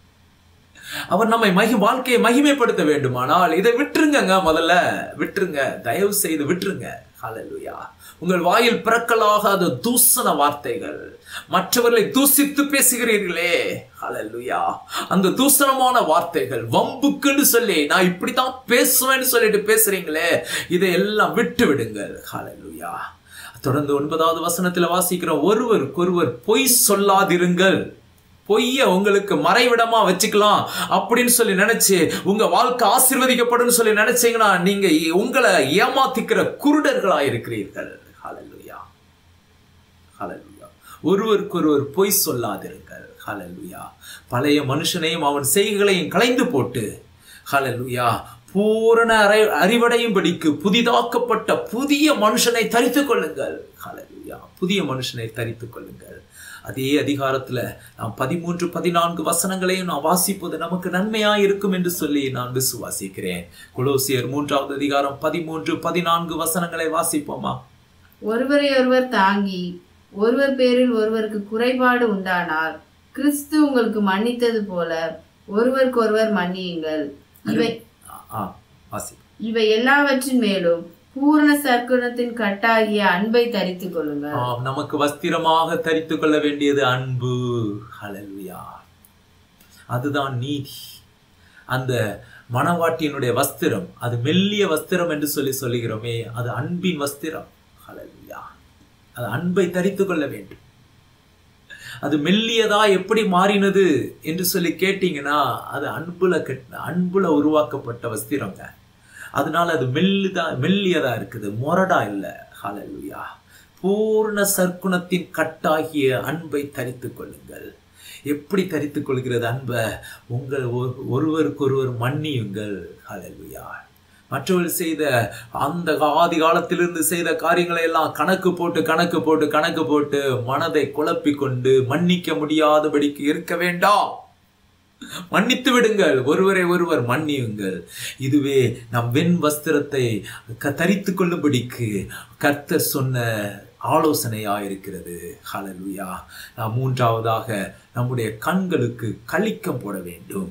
அவர் நம்மை மகி வாழ்க்கையை மகிமைப்படுத்த வேண்டுமானால் இதை விட்டுருங்கங்க முதல்ல விட்டுருங்க தயவு செய்து விட்டுருங்க ஹalleluya உங்கள் வாயில் பிறக்கலாகாத தூசண வார்த்தைகள் மற்றவர்களை தூசித்து பேசுகிறீர்களே ஹalleluya அந்த தூசணமான வார்த்தைகள் வம்புக்குன்னு சொல்லி நான் இப்படித்தான் பேசுவேன்னு சொல்லிட்டு பேசுறீங்களே இதை எல்லாம் விட்டு விடுங்கள் ஹalleluya தொடர்ந்து ஒன்பதாவது வசனத்துல வாசிக்கிறோம் ஒருவருக்கொருவர் பொய் சொல்லாதிருங்கள் பொய்ய உங்களுக்கு மறைவிடமா வச்சுக்கலாம் அப்படின்னு சொல்லி நினைச்சு உங்க வாழ்க்கை ஆசீர்வதிக்கப்படும் சொல்லி நினைச்சீங்கன்னா நீங்க உங்களை ஏமாத்திக்கிற குருடர்களா இருக்கிறீர்கள் ஹalleluya ஹalleluya ஒருவருக்கொருவர் பொய் சொல்லாதிருங்கள் ஹalleluya பழைய மனுஷனையும் அவன் செய்கைகளையும் களைந்து போட்டு ஹalleluya பூரண அறை அறிவடையும்படிக்கு புதிதாக்கப்பட்ட புதிய மனுஷனை தரித்துக் கொள்ளுங்கள் ஹalleluya புதிய மனுஷனை தரித்துக் கொள்ளுங்கள் அதே அதிகாரத்துல நாம் பதிமூன்று பதினான்கு வசனங்களையும் நான் வாசிப்பது நமக்கு நன்மையா இருக்கும் என்று சொல்லி நான் விசுவாசிக்கிறேன் குலோசியர் மூன்றாவது அதிகாரம் பதிமூன்று பதினான்கு வசனங்களை வாசிப்போமா ஒருவரை ஒருவர் தாங்கி ஒருவர் பேரில் ஒருவருக்கு குறைபாடு உண்டானால் கிறிஸ்து உங்களுக்கு மன்னித்தது போல ஒருவருக்கொருவர் மன்னியுங்கள் இவை ஆ வாசி இவை எல்லாவற்றின் மேலும் பூரண சற்குணத்தின் கட்டாகிய அன்பை தரித்துக் கொள்ளுங்கள் ஆம் நமக்கு வஸ்திரமாக தரித்து கொள்ள வேண்டியது அன்பு ஹalleluya அதுதான் நீதி அந்த மணவாட்டியினுடைய வஸ்திரம் அது மெல்லிய வஸ்திரம் என்று சொல்லி சொல்லுகிறோமே அது அன்பின் வஸ்திரம் ஹalleluya அது அன்பை தரித்து கொள்ள வேண்டும் அது மெல்லியதா எப்படி மாறினது என்று சொல்லி கேட்டீங்கன்னா அது அன்புல கட் அன்புல உருவாக்கப்பட்ட வஸ்திரங்க அதனால அது மெல்லுதா மெல்லியதா இருக்குது மொரடா இல்லை ஹalleluya பூர்ண சற்குணத்தின் கட்டாகிய அன்பை தரித்துக் கொள்ளுங்கள் எப்படி தரித்துக் கொள்கிறது அன்பை உங்கள் ஒரு- ஒருவருக்கொருவர் மன்னியுங்கள் ஹalleluya மற்றவர்கள் செய்த அந்த ஆதி காலத்திலிருந்து செய்த காரியங்களை எல்லாம் கணக்கு போட்டு கணக்கு போட்டு கணக்கு போட்டு மனதை குழப்பிக் கொண்டு மன்னிக்க முடியாதபடிக்கு இருக்க வேண்டாம் மன்னித்து விடுங்கள் ஒருவரை ஒருவர் மன்னியுங்கள் இதுவே நம் வெண் வஸ்திரத்தை க- தரித்துக் கொள்ளும்படிக்கு கர்த்தர் சொன்ன ஆலோசனையா இருக்கிறது ஹalleluya நாம் மூன்றாவதாக நம்முடைய கண்களுக்கு கலிக்கம் போட வேண்டும்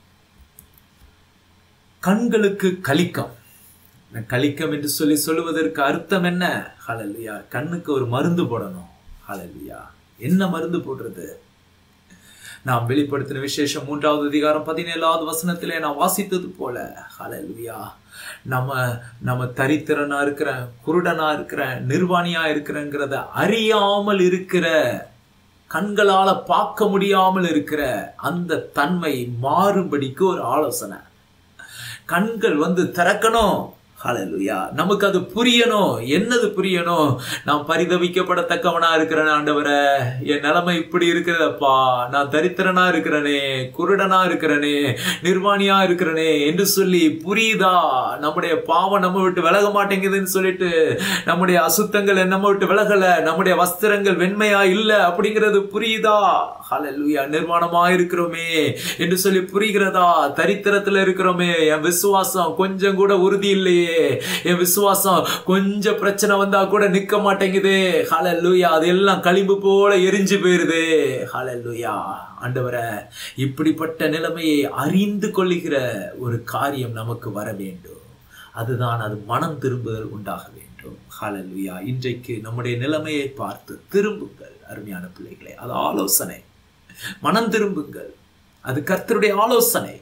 கண்களுக்கு கலிக்கம் இந்த கலிக்கம் என்று சொல்லி சொல்லுவதற்கு அர்த்தம் என்ன ஹalleluya கண்ணுக்கு ஒரு மருந்து போடணும் ஹalleluya என்ன மருந்து போடுறது நாம் வெளிப்படுத்தின விசேஷம் மூன்றாவது அதிகாரம் பதினேழாவது வசனத்திலே நான் வாசித்தது போல ஹalleluya நம்ம நம்ம தரித்திரனா இருக்கிற குருடனா இருக்கிற நிர்வாணியா இருக்கிறங்கிறத அறியாமல் இருக்கிற கண்களால பார்க்க முடியாமல் இருக்கிற அந்த தன்மை மாறும்படிக்கு ஒரு ஆலோசனை கண்கள் வந்து திறக்கணும் ஹalleluya நமக்கு அது புரியணும் என்னது புரியணும் நான் பரிதவிக்கப்படத்தக்கவனா இருக்கிறேன் ஆண்டவரே என் நிலைமை இப்படி இருக்கிறதப்பா நான் தரித்திரனா இருக்கிறனே குருடனா இருக்கிறனே நிர்வாணியா இருக்கிறனே என்று சொல்லி புரியுதா நம்முடைய பாவம் நம்ம விட்டு விலக மாட்டேங்குதுன்னு சொல்லிட்டு நம்முடைய அசுத்தங்கள் நம்ம விட்டு விலகல நம்முடைய வஸ்திரங்கள் வெண்மையா இல்ல அப்படிங்கிறது புரியுதா ஹalleluya நிர்வாணமா இருக்கிறோமே என்று சொல்லி புரிகிறதா தரித்திரத்துல இருக்கிறோமே என் விசுவாசம் கொஞ்சம் கூட உறுதி இல்லையே என் விசுவாசம் கொஞ்சம் பிரச்சனை வந்தா கூட நிக்க மாட்டேங்குதே ஹalleluya அதெல்லாம் களிம்பு போல எரிஞ்சு போயிருதே ஹalleluya ஆண்டவரே இப்படிப்பட்ட நிலைமையை அறிந்து கொள்ளுகிற ஒரு காரியம் நமக்கு வர வேண்டும் அதுதான் அது மனம் திரும்புதல் உண்டாக வேண்டும் ஹalleluya இன்றைக்கு நம்முடைய நிலைமையை பார்த்து திரும்புங்கள் அருமையான பிள்ளைகளே அது ஆலோசனை மனம் திரும்புங்கள் அது கர்த்தருடைய ஆலோசனை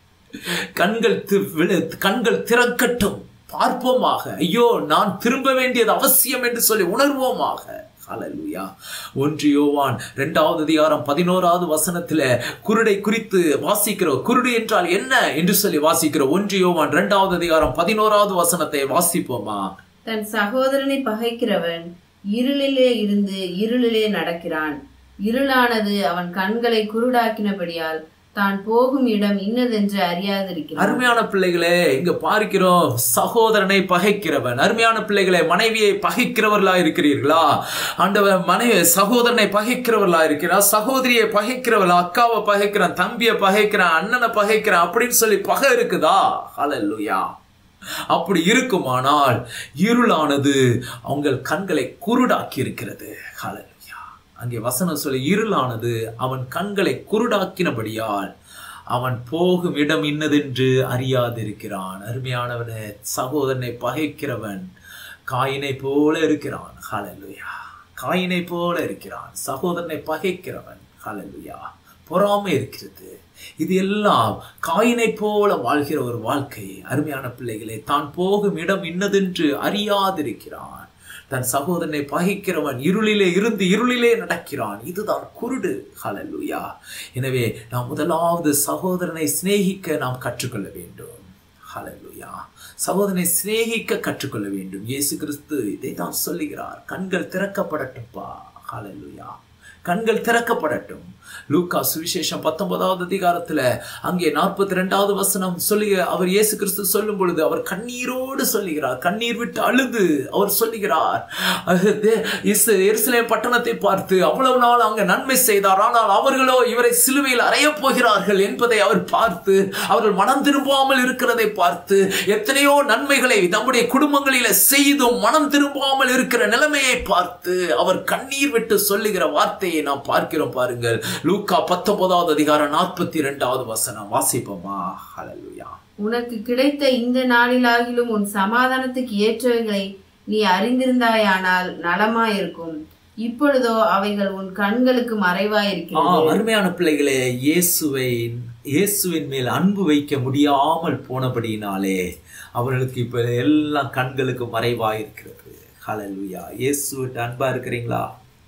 கண்கள் தி- விழு- கண்கள் திறக்கட்டும் பார்ப்போமாக ஐயோ நான் திரும்ப வேண்டியது அவசியம் என்று சொல்லி உணர்வோமாக ஹalleluya ஒன்று யோவான் இரண்டாவது அதிகாரம் பதினோராவது வசனத்துல குருடை குறித்து வாசிக்கிறோம் குருடு என்றால் என்ன என்று சொல்லி வாசிக்கிறோம் ஒன்று யோவான் இரண்டாவது அதிகாரம் பதினோராவது வசனத்தை வாசிப்போமா தன் சகோதரனை பகைக்கிறவன் இருளிலே இருந்து இருளிலே நடக்கிறான் இருளானது அவன் கண்களை குருடாக்கினபடியால் தான் போகும் இடம் இன்னதென்று அறியாதிருக்கிறான் அருமையான பிள்ளைகளே இங்க பார்க்கிறோம் சகோதரனை பகைக்கிறவன் அருமையான பிள்ளைகளே மனைவியை பகைக்கிறவர்களா இருக்கிறீர்களா ஆண்டவர் மனைவி சகோதரனை பகைக்கிறவர்களா இருக்கிறார் சகோதரியை பகைக்கிறவர்களா அக்காவை பகைக்கிறான் தம்பியை பகைக்கிறான் அண்ணனை பகைக்கிறான் அப்படின்னு சொல்லி பகை இருக்குதா ஹalleluya அப்படி இருக்குமானால் இருளானது உங்கள் கண்களை குருடாக்கி இருக்கிறது ஹalleluya அங்கே வசனம் சொல்லி இருளானது அவன் கண்களை குருடாக்கினபடியால் அவன் போகும் இடம் இன்னதென்று அறியாதிருக்கிறான் அருமையானவனே சகோதரனை பகைக்கிறவன் காயினை போல இருக்கிறான் ஹalleluya காயினை போல இருக்கிறான் சகோதரனை பகைக்கிறவன் ஹalleluya பொறாமை இருக்கிறது இது எல்லாம் காயினை போல வாழ்கிற ஒரு வாழ்க்கை அருமையான பிள்ளைகளே தான் போகும் இடம் இன்னதென்று அறியாதிருக்கிறான் தன் சகோதரனை பகைக்கிறவன் இருளிலே இருந்து இருளிலே நடக்கிறான் இதுதான் குருடு ஹalleluya எனவே நாம் முதலாவது சகோதரனை சிநேகிக்க நாம் கற்றுக்கொள்ள வேண்டும் ஹalleluya சகோதரனை சிநேகிக்க கற்றுக்கொள்ள வேண்டும் இயேசு கிறிஸ்து இதை தான் சொல்லுகிறார் கண்கள் திறக்கப்படட்டும்பா ஹalleluya கண்கள் திறக்கப்படட்டும் லூக்கா சுவிசேஷம் பத்தொன்பதாவது அதிகாரத்துல அங்கே நாற்பத்தி ரெண்டாவது வசனம் சொல்லி அவர் இயேசு கிறிஸ்து சொல்லும் பொழுது அவர் கண்ணீரோடு சொல்லுகிறார் கண்ணீர் விட்டு அழுது அவர் சொல்லுகிறார் அஹ், தே- இஸ்- எருசலேம் பட்டணத்தை பார்த்து அவ்வளவு நாள் அங்க நன்மை செய்தார் ஆனால் அவர்களோ இவரை சிலுவையில் அறையப் போகிறார்கள் என்பதை அவர் பார்த்து அவர்கள் மனம் திரும்பாமல் இருக்கிறதை பார்த்து எத்தனையோ நன்மைகளை நம்முடைய குடும்பங்களில செய்தும் மனம் திரும்பாமல் இருக்கிற நிலைமையை பார்த்து அவர் கண்ணீர் விட்டு சொல்லுகிற வார்த்தையை நாம் பார்க்கிறோம் பாருங்கள் லூக்கா பத்தொன்பதாவது அதிகாரம் நாற்பத்தி இரண்டாவது வசனம் வாசிப்போமா ஹalleluya உனக்கு கிடைத்த இந்த நாளிலாகிலும் உன் சமாதானத்துக்கு ஏற்றவைகளை நீ அறிந்திருந்தாயானால் நலமாயிருக்கும் இப்பொழுதோ அவைகள் உன் கண்களுக்கு ஆ மறைவாயிருக்கிறது அருமையான பிள்ளைகளே இயேசுவை இயேசுவின் மேல் அன்பு வைக்க முடியாமல் போனபடியினாலே அவர்களுக்கு இப்ப எல்லாம் கண்களுக்கு மறைவாயிருக்கிறது ஹalleluya இயேசுவிட்ட அன்பா இருக்கிறீங்களா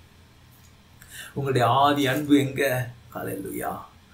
உங்களுடைய ஆதி அன்பு எங்க ஹalleluya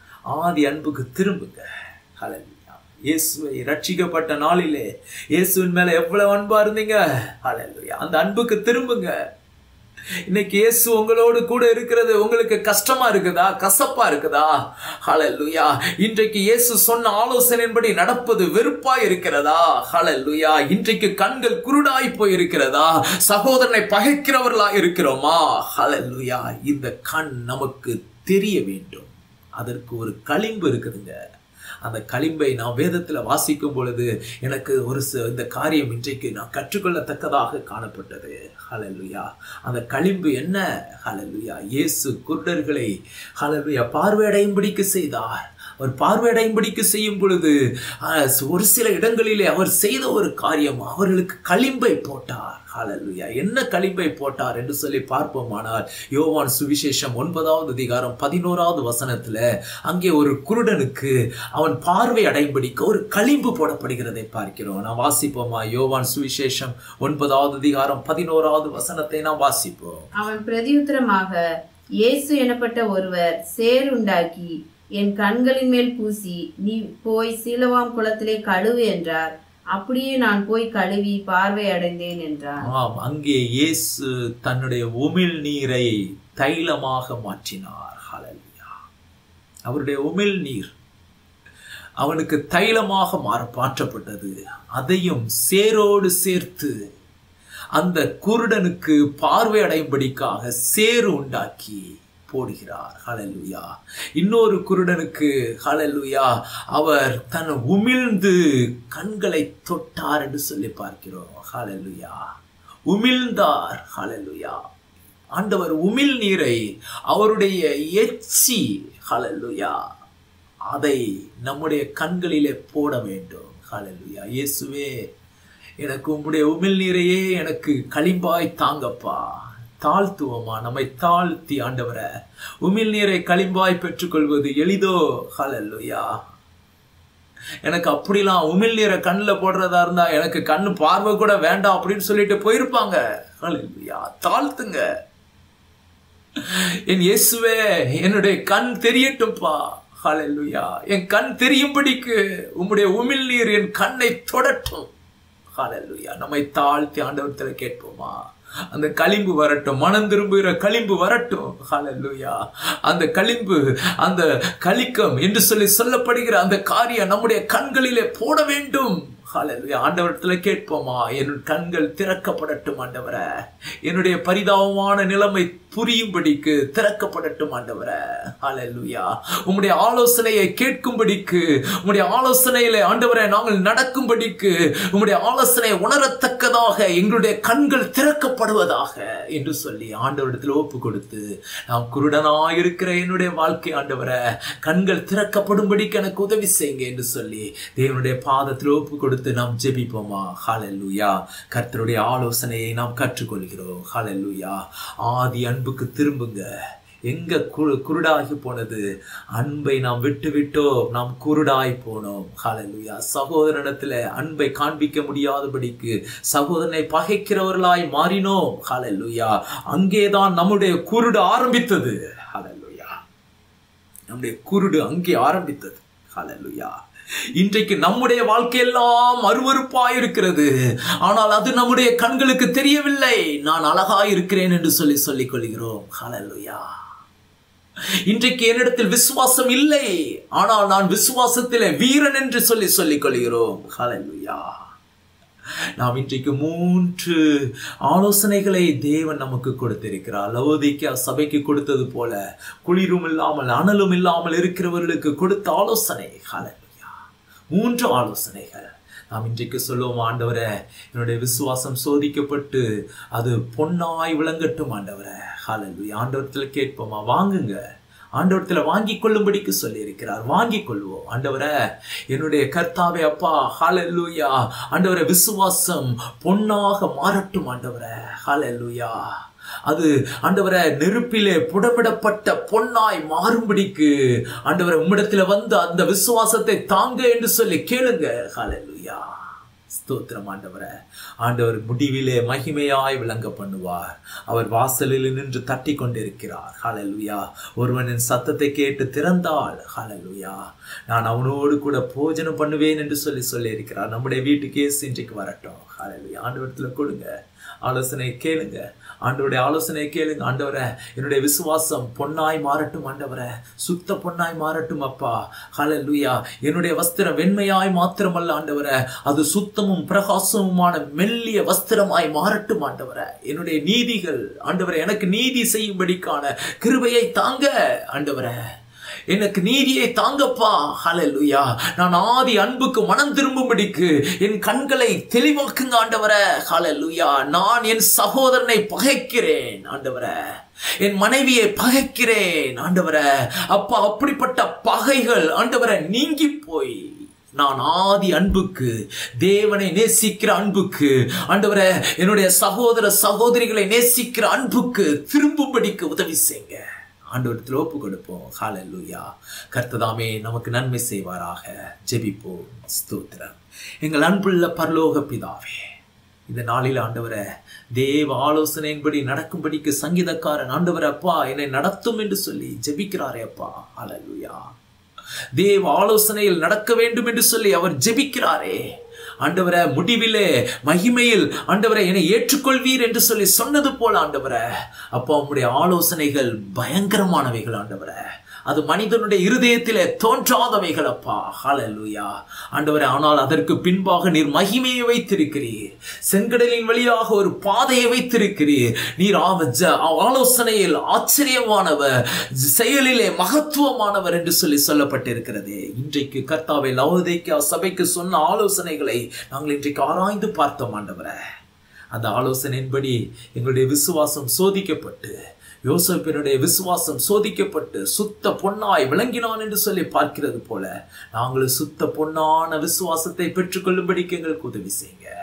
ஆதி அன்புக்கு திரும்புங்க ஹalleluya இயேசுவை ரட்சிக்கப்பட்ட நாளிலே இயேசுவின் மேல எவ்வளவு அன்பா இருந்தீங்க ஹalleluya அந்த அன்புக்கு திரும்புங்க இன்னைக்கு இயேசு உங்களோடு கூட இருக்கிறது உங்களுக்கு கஷ்டமா இருக்குதா கசப்பா இருக்குதா ஹalleluya இன்றைக்கு இயேசு சொன்ன ஆலோசனையின்படி நடப்பது வெறுப்பா இருக்கிறதா ஹalleluya இன்றைக்கு கண்கள் குருடாய் போய் இருக்கிறதா சகோதரனை பகைக்கிறவர்களா இருக்கிறோமா ஹalleluya இந்த கண் நமக்கு தெரிய வேண்டும் அதற்கு ஒரு களிம்பு இருக்குதுங்க அந்த களிம்பை நான் வேதத்தில் வாசிக்கும் பொழுது எனக்கு ஒரு ச- இந்த காரியம் இன்றைக்கு நான் கற்றுக்கொள்ளத்தக்கதாக காணப்பட்டது ஹalleluya அந்த களிம்பு என்ன ஹalleluya இயேசு குருடர்களை ஹalleluya பார்வையடையும்படிக்கு செய்தார் அவர் பார்வையடையும்படிக்கு செய்யும் பொழுது அஹ், ஒரு சில இடங்களிலே அவர் செய்த ஒரு காரியம் அவர்களுக்கு களிம்பை போட்டார் ஹalleluya என்ன களிம்பை போட்டார் என்று சொல்லி பார்ப்போமானால் யோவான் சுவிசேஷம் ஒன்பதாவது அதிகாரம் பதினோராவது வசனத்துல அங்கே ஒரு குருடனுக்கு அவன் பார்வை அடையும்படிக்கு ஒரு களிம்பு போடப்படுகிறதை பார்க்கிறோம் நான் வாசிப்போமா யோவான் சுவிசேஷம் ஒன்பதாவது அதிகாரம் பதினோராவது வசனத்தை நாம் வாசிப்போம் அவன் பிரதியுத்தரமாக இயேசு எனப்பட்ட ஒருவர் சேறுண்டாக்கி என் கண்களின் மேல் பூசி நீ போய் சீலவாம் குளத்திலே கழுவு என்றார் அப்படியே நான் போய் கழுவி பார்வை அடைந்தேன் என்றார் ஆம் அங்கே இயேசு தன்னுடைய உமிழ் நீரை தைலமாக மாற்றினார் ஹalleluya அவருடைய உமிழ் நீர் அவனுக்கு தைலமாக மாற மாற்றப்பட்டது அதையும் சேரோடு சேர்த்து அந்த குருடனுக்கு பார்வை அடையும்படிக்காக சேறு உண்டாக்கி போடுகிறார் ஹalleluya இன்னொரு குருடனுக்கு ஹalleluya அவர் தன் உமிழ்ந்து கண்களை தொட்டார் என்று சொல்லி பார்க்கிறோம் ஹalleluya உமிழ்ந்தார் ஹalleluya ஆண்டவர் உமிழ் நீரை அவருடைய எச்சி ஹalleluya அதை நம்முடைய கண்களிலே போட வேண்டும் ஹalleluya இயேசுவே எனக்கு உம்முடைய உமிழ் நீரையே எனக்கு களிம்பாய் தாங்கப்பா தாழ்த்துவோமா நம்மை தாழ்த்தி ஆண்டவரை உமிழ் நீரை களிம்பாய் பெற்றுக்கொள்வது எளிதோ ஹalleluya எனக்கு அப்படிலாம் உமிழ் நீரை கண்ணில் போடுறதா இருந்தா எனக்கு கண்ணு பார்வை கூட வேண்டாம் அப்படின்னு சொல்லிட்டு போயிருப்பாங்க ஹalleluya தாழ்த்துங்க என் இயேசுவே என்னுடைய கண் தெரியட்டும்பா ஹalleluya என் கண் தெரியும்படிக்கு உம்முடைய உமிழ் நீர் என் கண்ணை தொடட்டும் ஹalleluya நம்மை தாழ்த்தி ஆண்டவரத்துல கேட்போமா அந்த களிம்பு வரட்டும் மனம் திரும்புகிற களிம்பு வரட்டும் ஹalleluya அந்த களிம்பு அந்த கலிக்கம் என்று சொல்லி சொல்லப்படுகிற அந்த காரியம் நம்முடைய கண்களிலே போட வேண்டும் ஹalleluya ஆண்டவரத்துல கேட்போமா என் கண்கள் திறக்கப்படட்டும் ஆண்டவரே என்னுடைய பரிதாபமான நிலைமை புரியும்படிக்கு திறக்கப்படட்டும் ஆண்டவரே ஹalleluya உம்முடைய ஆலோசனையை கேட்கும்படிக்கு உம்முடைய ஆலோசனையிலே ஆண்டவரே நாங்கள் நடக்கும்படிக்கு உம்முடைய ஆலோசனை உணரத்தக்கதாக எங்களுடைய கண்கள் திறக்கப்படுவதாக என்று சொல்லி ஆண்டவரிடத்தில் ஒப்பு கொடுத்து நாம் குருடனாய் இருக்கிற என்னுடைய வாழ்க்கை ஆண்டவரை கண்கள் திறக்கப்படும்படிக்கு எனக்கு உதவி செய்யுங்க என்று சொல்லி தேவனுடைய பாதத்தில் ஒப்பு கொடுத்து நாம் ஜெபிப்போமா ஹalleluya கர்த்தருடைய ஆலோசனையை நாம் கற்றுக்கொள்கிறோம் ஹalleluya ஆதி அன்புக்கு திரும்புங்க எங்க குரு குருடாகி போனது அன்பை நாம் விட்டு விட்டோம் நாம் குருடாய் போனோம் ஹalleluya சகோதரனிடத்துல அன்பை காண்பிக்க முடியாதபடிக்கு சகோதரனை பகைக்கிறவர்களாய் மாறினோம் ஹalleluya அங்கேதான் நம்முடைய குருடு ஆரம்பித்தது ஹalleluya நம்முடைய குருடு அங்கே ஆரம்பித்தது ஹalleluya இன்றைக்கு நம்முடைய வாழ்க்கையெல்லாம் அருவருப்பாய் இருக்கிறது ஆனால் அது நம்முடைய கண்களுக்கு தெரியவில்லை நான் அழகாய் இருக்கிறேன் என்று சொல்லி சொல்லிக் கொள்கிறோம் ஹalleluya இன்றைக்கு என்னிடத்தில் விசுவாசம் இல்லை ஆனால் நான் விசுவாசத்திலே வீரன் என்று சொல்லி சொல்லிக் கொள்கிறோம் ஹalleluya நாம் இன்றைக்கு மூன்று ஆலோசனைகளை தேவன் நமக்கு கொடுத்திருக்கிறார் லவோதிக்கா சபைக்கு கொடுத்தது போல குளிரும் இல்லாமல் அனலும் இல்லாமல் இருக்கிறவர்களுக்கு கொடுத்த ஆலோசனை ஹalleluya மூன்று ஆலோசனைகள் நாம் இன்றைக்கு சொல்லுவோம் ஆண்டவரே என்னுடைய விசுவாசம் சோதிக்கப்பட்டு அது பொன்னாய் விளங்கட்டும் ஆண்டவரே ஹalleluya ஆண்டவரத்தில் கேட்போமா வாங்குங்க ஆண்டவரத்தில் வாங்கி கொள்ளும்படிக்கு சொல்லியிருக்கிறார் வாங்கி கொள்வோம் ஆண்டவரே என்னுடைய கர்த்தாவே அப்பா ஹalleluya ஆண்டவரே விசுவாசம் பொன்னாக மாறட்டும் ஆண்டவரே ஹalleluya அது ஆண்டவரை நெருப்பிலே புடமிடப்பட்ட பொன்னாய் மாறும்படிக்கு ஆண்டவரை உம்மிடத்துல வந்து அந்த விசுவாசத்தை தாங்க என்று சொல்லி கேளுங்க ஹalleluya ஸ்தோத்திரம் ஆண்டவரை ஆண்டவர் முடிவிலே மகிமையாய் விளங்க பண்ணுவார் அவர் வாசலில் நின்று தட்டி கொண்டிருக்கிறார் ஹalleluya ஒருவனின் சத்தத்தை கேட்டு திறந்தால் ஹalleluya நான் அவனோடு கூட போஜனம் பண்ணுவேன் என்று சொல்லி சொல்லி இருக்கிறார் நம்முடைய வீட்டுக்கு இயேசு இன்றைக்கு வரட்டும் ஹalleluya ஆண்டவரத்துல கொடுங்க ஆலோசனை கேளுங்க ஆண்டவருடைய ஆலோசனை கேளுங்க ஆண்டவரை என்னுடைய விசுவாசம் பொன்னாய் மாறட்டும் ஆண்டவரை சுத்த பொன்னாய் மாறட்டும் அப்பா ஹalleluya என்னுடைய வஸ்திரம் வெண்மையாய் மாத்திரமல்ல ஆண்டவரை அது சுத்தமும் பிரகாசமுமான மெல்லிய வஸ்திரமாய் மாறட்டும் ஆண்டவரை என்னுடைய நீதிகள் ஆண்டவரை எனக்கு நீதி செய்யும்படிக்கான கிருபையை தாங்க ஆண்டவரை எனக்கு நீதியை தாங்கப்பா ஹalleluya நான் ஆதி அன்புக்கு மனம் திரும்பும்படிக்கு என் கண்களை தெளிவாக்குங்க ஆண்டவரே ஹalleluya நான் என் சகோதரனை பகைக்கிறேன் ஆண்டவரே என் மனைவியை பகைக்கிறேன் ஆண்டவரே அப்பா அப்படிப்பட்ட பகைகள் ஆண்டவரை நீங்கி போய் நான் ஆதி அன்புக்கு தேவனை நேசிக்கிற அன்புக்கு ஆண்டவரே என்னுடைய சகோதர சகோதரிகளை நேசிக்கிற அன்புக்கு திரும்பும்படிக்கு உதவி செய்யுங்க ஆண்டவரத்தில் ஒப்பு கொடுப்போம் ஹalleluya கர்த்ததாமே நமக்கு நன்மை செய்வாராக ஜெபிப்போம் ஸ்தோத்திரம் எங்கள் அன்புள்ள பரலோக பிதாவே இந்த நாளில் ஆண்டவரை தேவ ஆலோசனையின்படி நடக்கும்படிக்கு சங்கீதக்காரன் ஆண்டவர் அப்பா என்னை நடத்தும் என்று சொல்லி ஜெபிக்கிறாரே அப்பா ஹalleluya தேவ ஆலோசனையில் நடக்க வேண்டும் என்று சொல்லி அவர் ஜெபிக்கிறாரே ஆண்டவரை முடிவிலே மகிமையில் ஆண்டவரை என்னை ஏற்றுக்கொள்வீர் என்று சொல்லி சொன்னது போல ஆண்டவரை அப்போ உங்களுடைய ஆலோசனைகள் பயங்கரமானவைகள் ஆண்டவரை அது மனிதனுடைய இருதயத்திலே தோன்றாதவைகள் அப்பா ஹalleluya ஆண்டவரே ஆனால் அதற்கு பின்பாக நீர் மகிமையை வைத்திருக்கிறீர் செங்கடலின் வழியாக ஒரு பாதையை வைத்திருக்கிறீர் நீர் ஆவ- ஜ- ஆலோசனையில் ஆச்சரியமானவர் செயலிலே மகத்துவமானவர் என்று சொல்லி சொல்லப்பட்டிருக்கிறது இன்றைக்கு கர்த்தாவை லவோதிக்கா சபைக்கு சொன்ன ஆலோசனைகளை நாங்கள் இன்றைக்கு ஆராய்ந்து பார்த்தோம் ஆண்டவரே அந்த ஆலோசனையின்படி எங்களுடைய விசுவாசம் சோதிக்கப்பட்டு யோசப்பினுடைய விசுவாசம் சோதிக்கப்பட்டு சுத்த பொன்னாய் விளங்கினான் என்று சொல்லி பார்க்கிறது போல நாங்களும் சுத்த பொன்னான விசுவாசத்தை பெற்றுக்கொள்ளும்படிக்கு எங்களுக்கு உதவி செய்யுங்க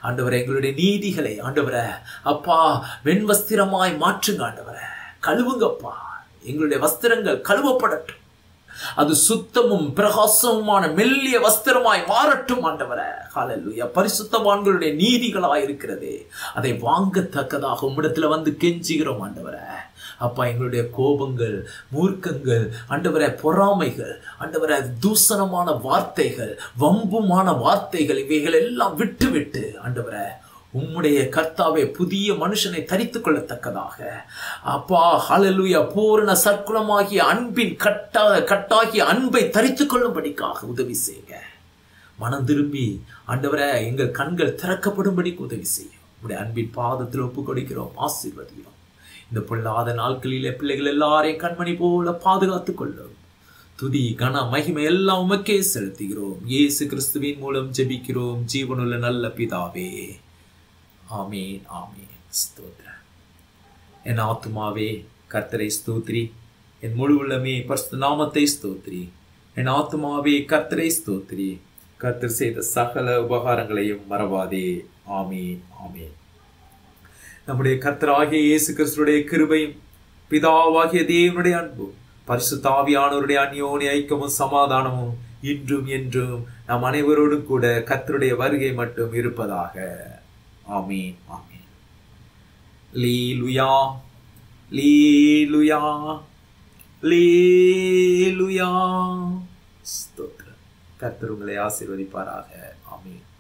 ஆண்டவரே எங்களுடைய நீதிகளை ஆண்டவரே அப்பா வெண்வஸ்திரமாய் மாற்றுங்க ஆண்டவரே கழுவுங்கப்பா எங்களுடைய வஸ்திரங்கள் கழுவப்படட்டும் அது சுத்தமும் பிரகாசமுமான மெல்லிய வஸ்திரமாய் மாறட்டும் ஆண்டவரே ஹalleluya பரிசுத்தவான்களுடைய நீதிகளாய் இருக்கிறதே அதை வாங்கத்தக்கதாக உம்மிடத்துல வந்து கெஞ்சுகிறோம் ஆண்டவரே அப்பா எங்களுடைய கோபங்கள் மூர்க்கங்கள் ஆண்டவரே பொறாமைகள் ஆண்டவரே தூசணமான வார்த்தைகள் வம்புமான வார்த்தைகள் இவைகள் எல்லாம் விட்டு விட்டு ஆண்டவரே உம்முடைய கர்த்தாவே புதிய மனுஷனை தரித்துக் கொள்ளத்தக்கதாக அப்பா ஹalleluya பூரண சற்குணமாகிய அன்பின் கட்டா கட்டாகிய அன்பை தரித்துக் கொள்ளும்படிக்காக உதவி செய்யுங்க மனம் திரும்பி ஆண்டவரே எங்கள் கண்கள் திறக்கப்படும்படிக்கு உதவி செய்யும் உடைய அன்பின் பாதத்தில் ஒப்பு கொடுக்கிறோம் ஆசீர்வதியும் இந்த பொல்லாத நாட்களிலே பிள்ளைகள் எல்லாரையும் கண்மணி போல பாதுகாத்துக் கொள்ளும் துதி கன மகிமை எல்லாம் உமக்கே செலுத்துகிறோம் இயேசு கிறிஸ்துவின் மூலம் ஜெபிக்கிறோம் ஜீவனுள்ள நல்ல பிதாவே ஆமீன் ஆமீன் ஸ்தோத்திரம் என் ஆத்துமாவே கர்த்தரை ஸ்தோத்ரி என் முழு உள்ளமே பரிசுத்த நாமத்தை ஸ்தோத்ரி என் ஆத்துமாவே கர்த்தரை ஸ்தோத்ரி கர்த்தர் செய்த சகல உபகாரங்களையும் மறவாதே ஆமீன் ஆமீன் நம்முடைய கர்த்தராகிய இயேசு கிறிஸ்துடைய கிருபையும் பிதாவாகிய தேவனுடைய அன்பும் பரிசுத்தாவியானவருடைய அந்யோனி ஐக்கியமும் சமாதானமும் இன்றும் என்றும் நம் அனைவரோடும் கூட கர்த்தருடைய வருகை மட்டும் இருப்பதாக ஆமீன் ஆமீன் லீலுயா லீலுயா லீலுயா ஸ்தோத்திரம் கர்த்தர் உங்களை ஆசீர்வதிப்பாராக ஆமீன்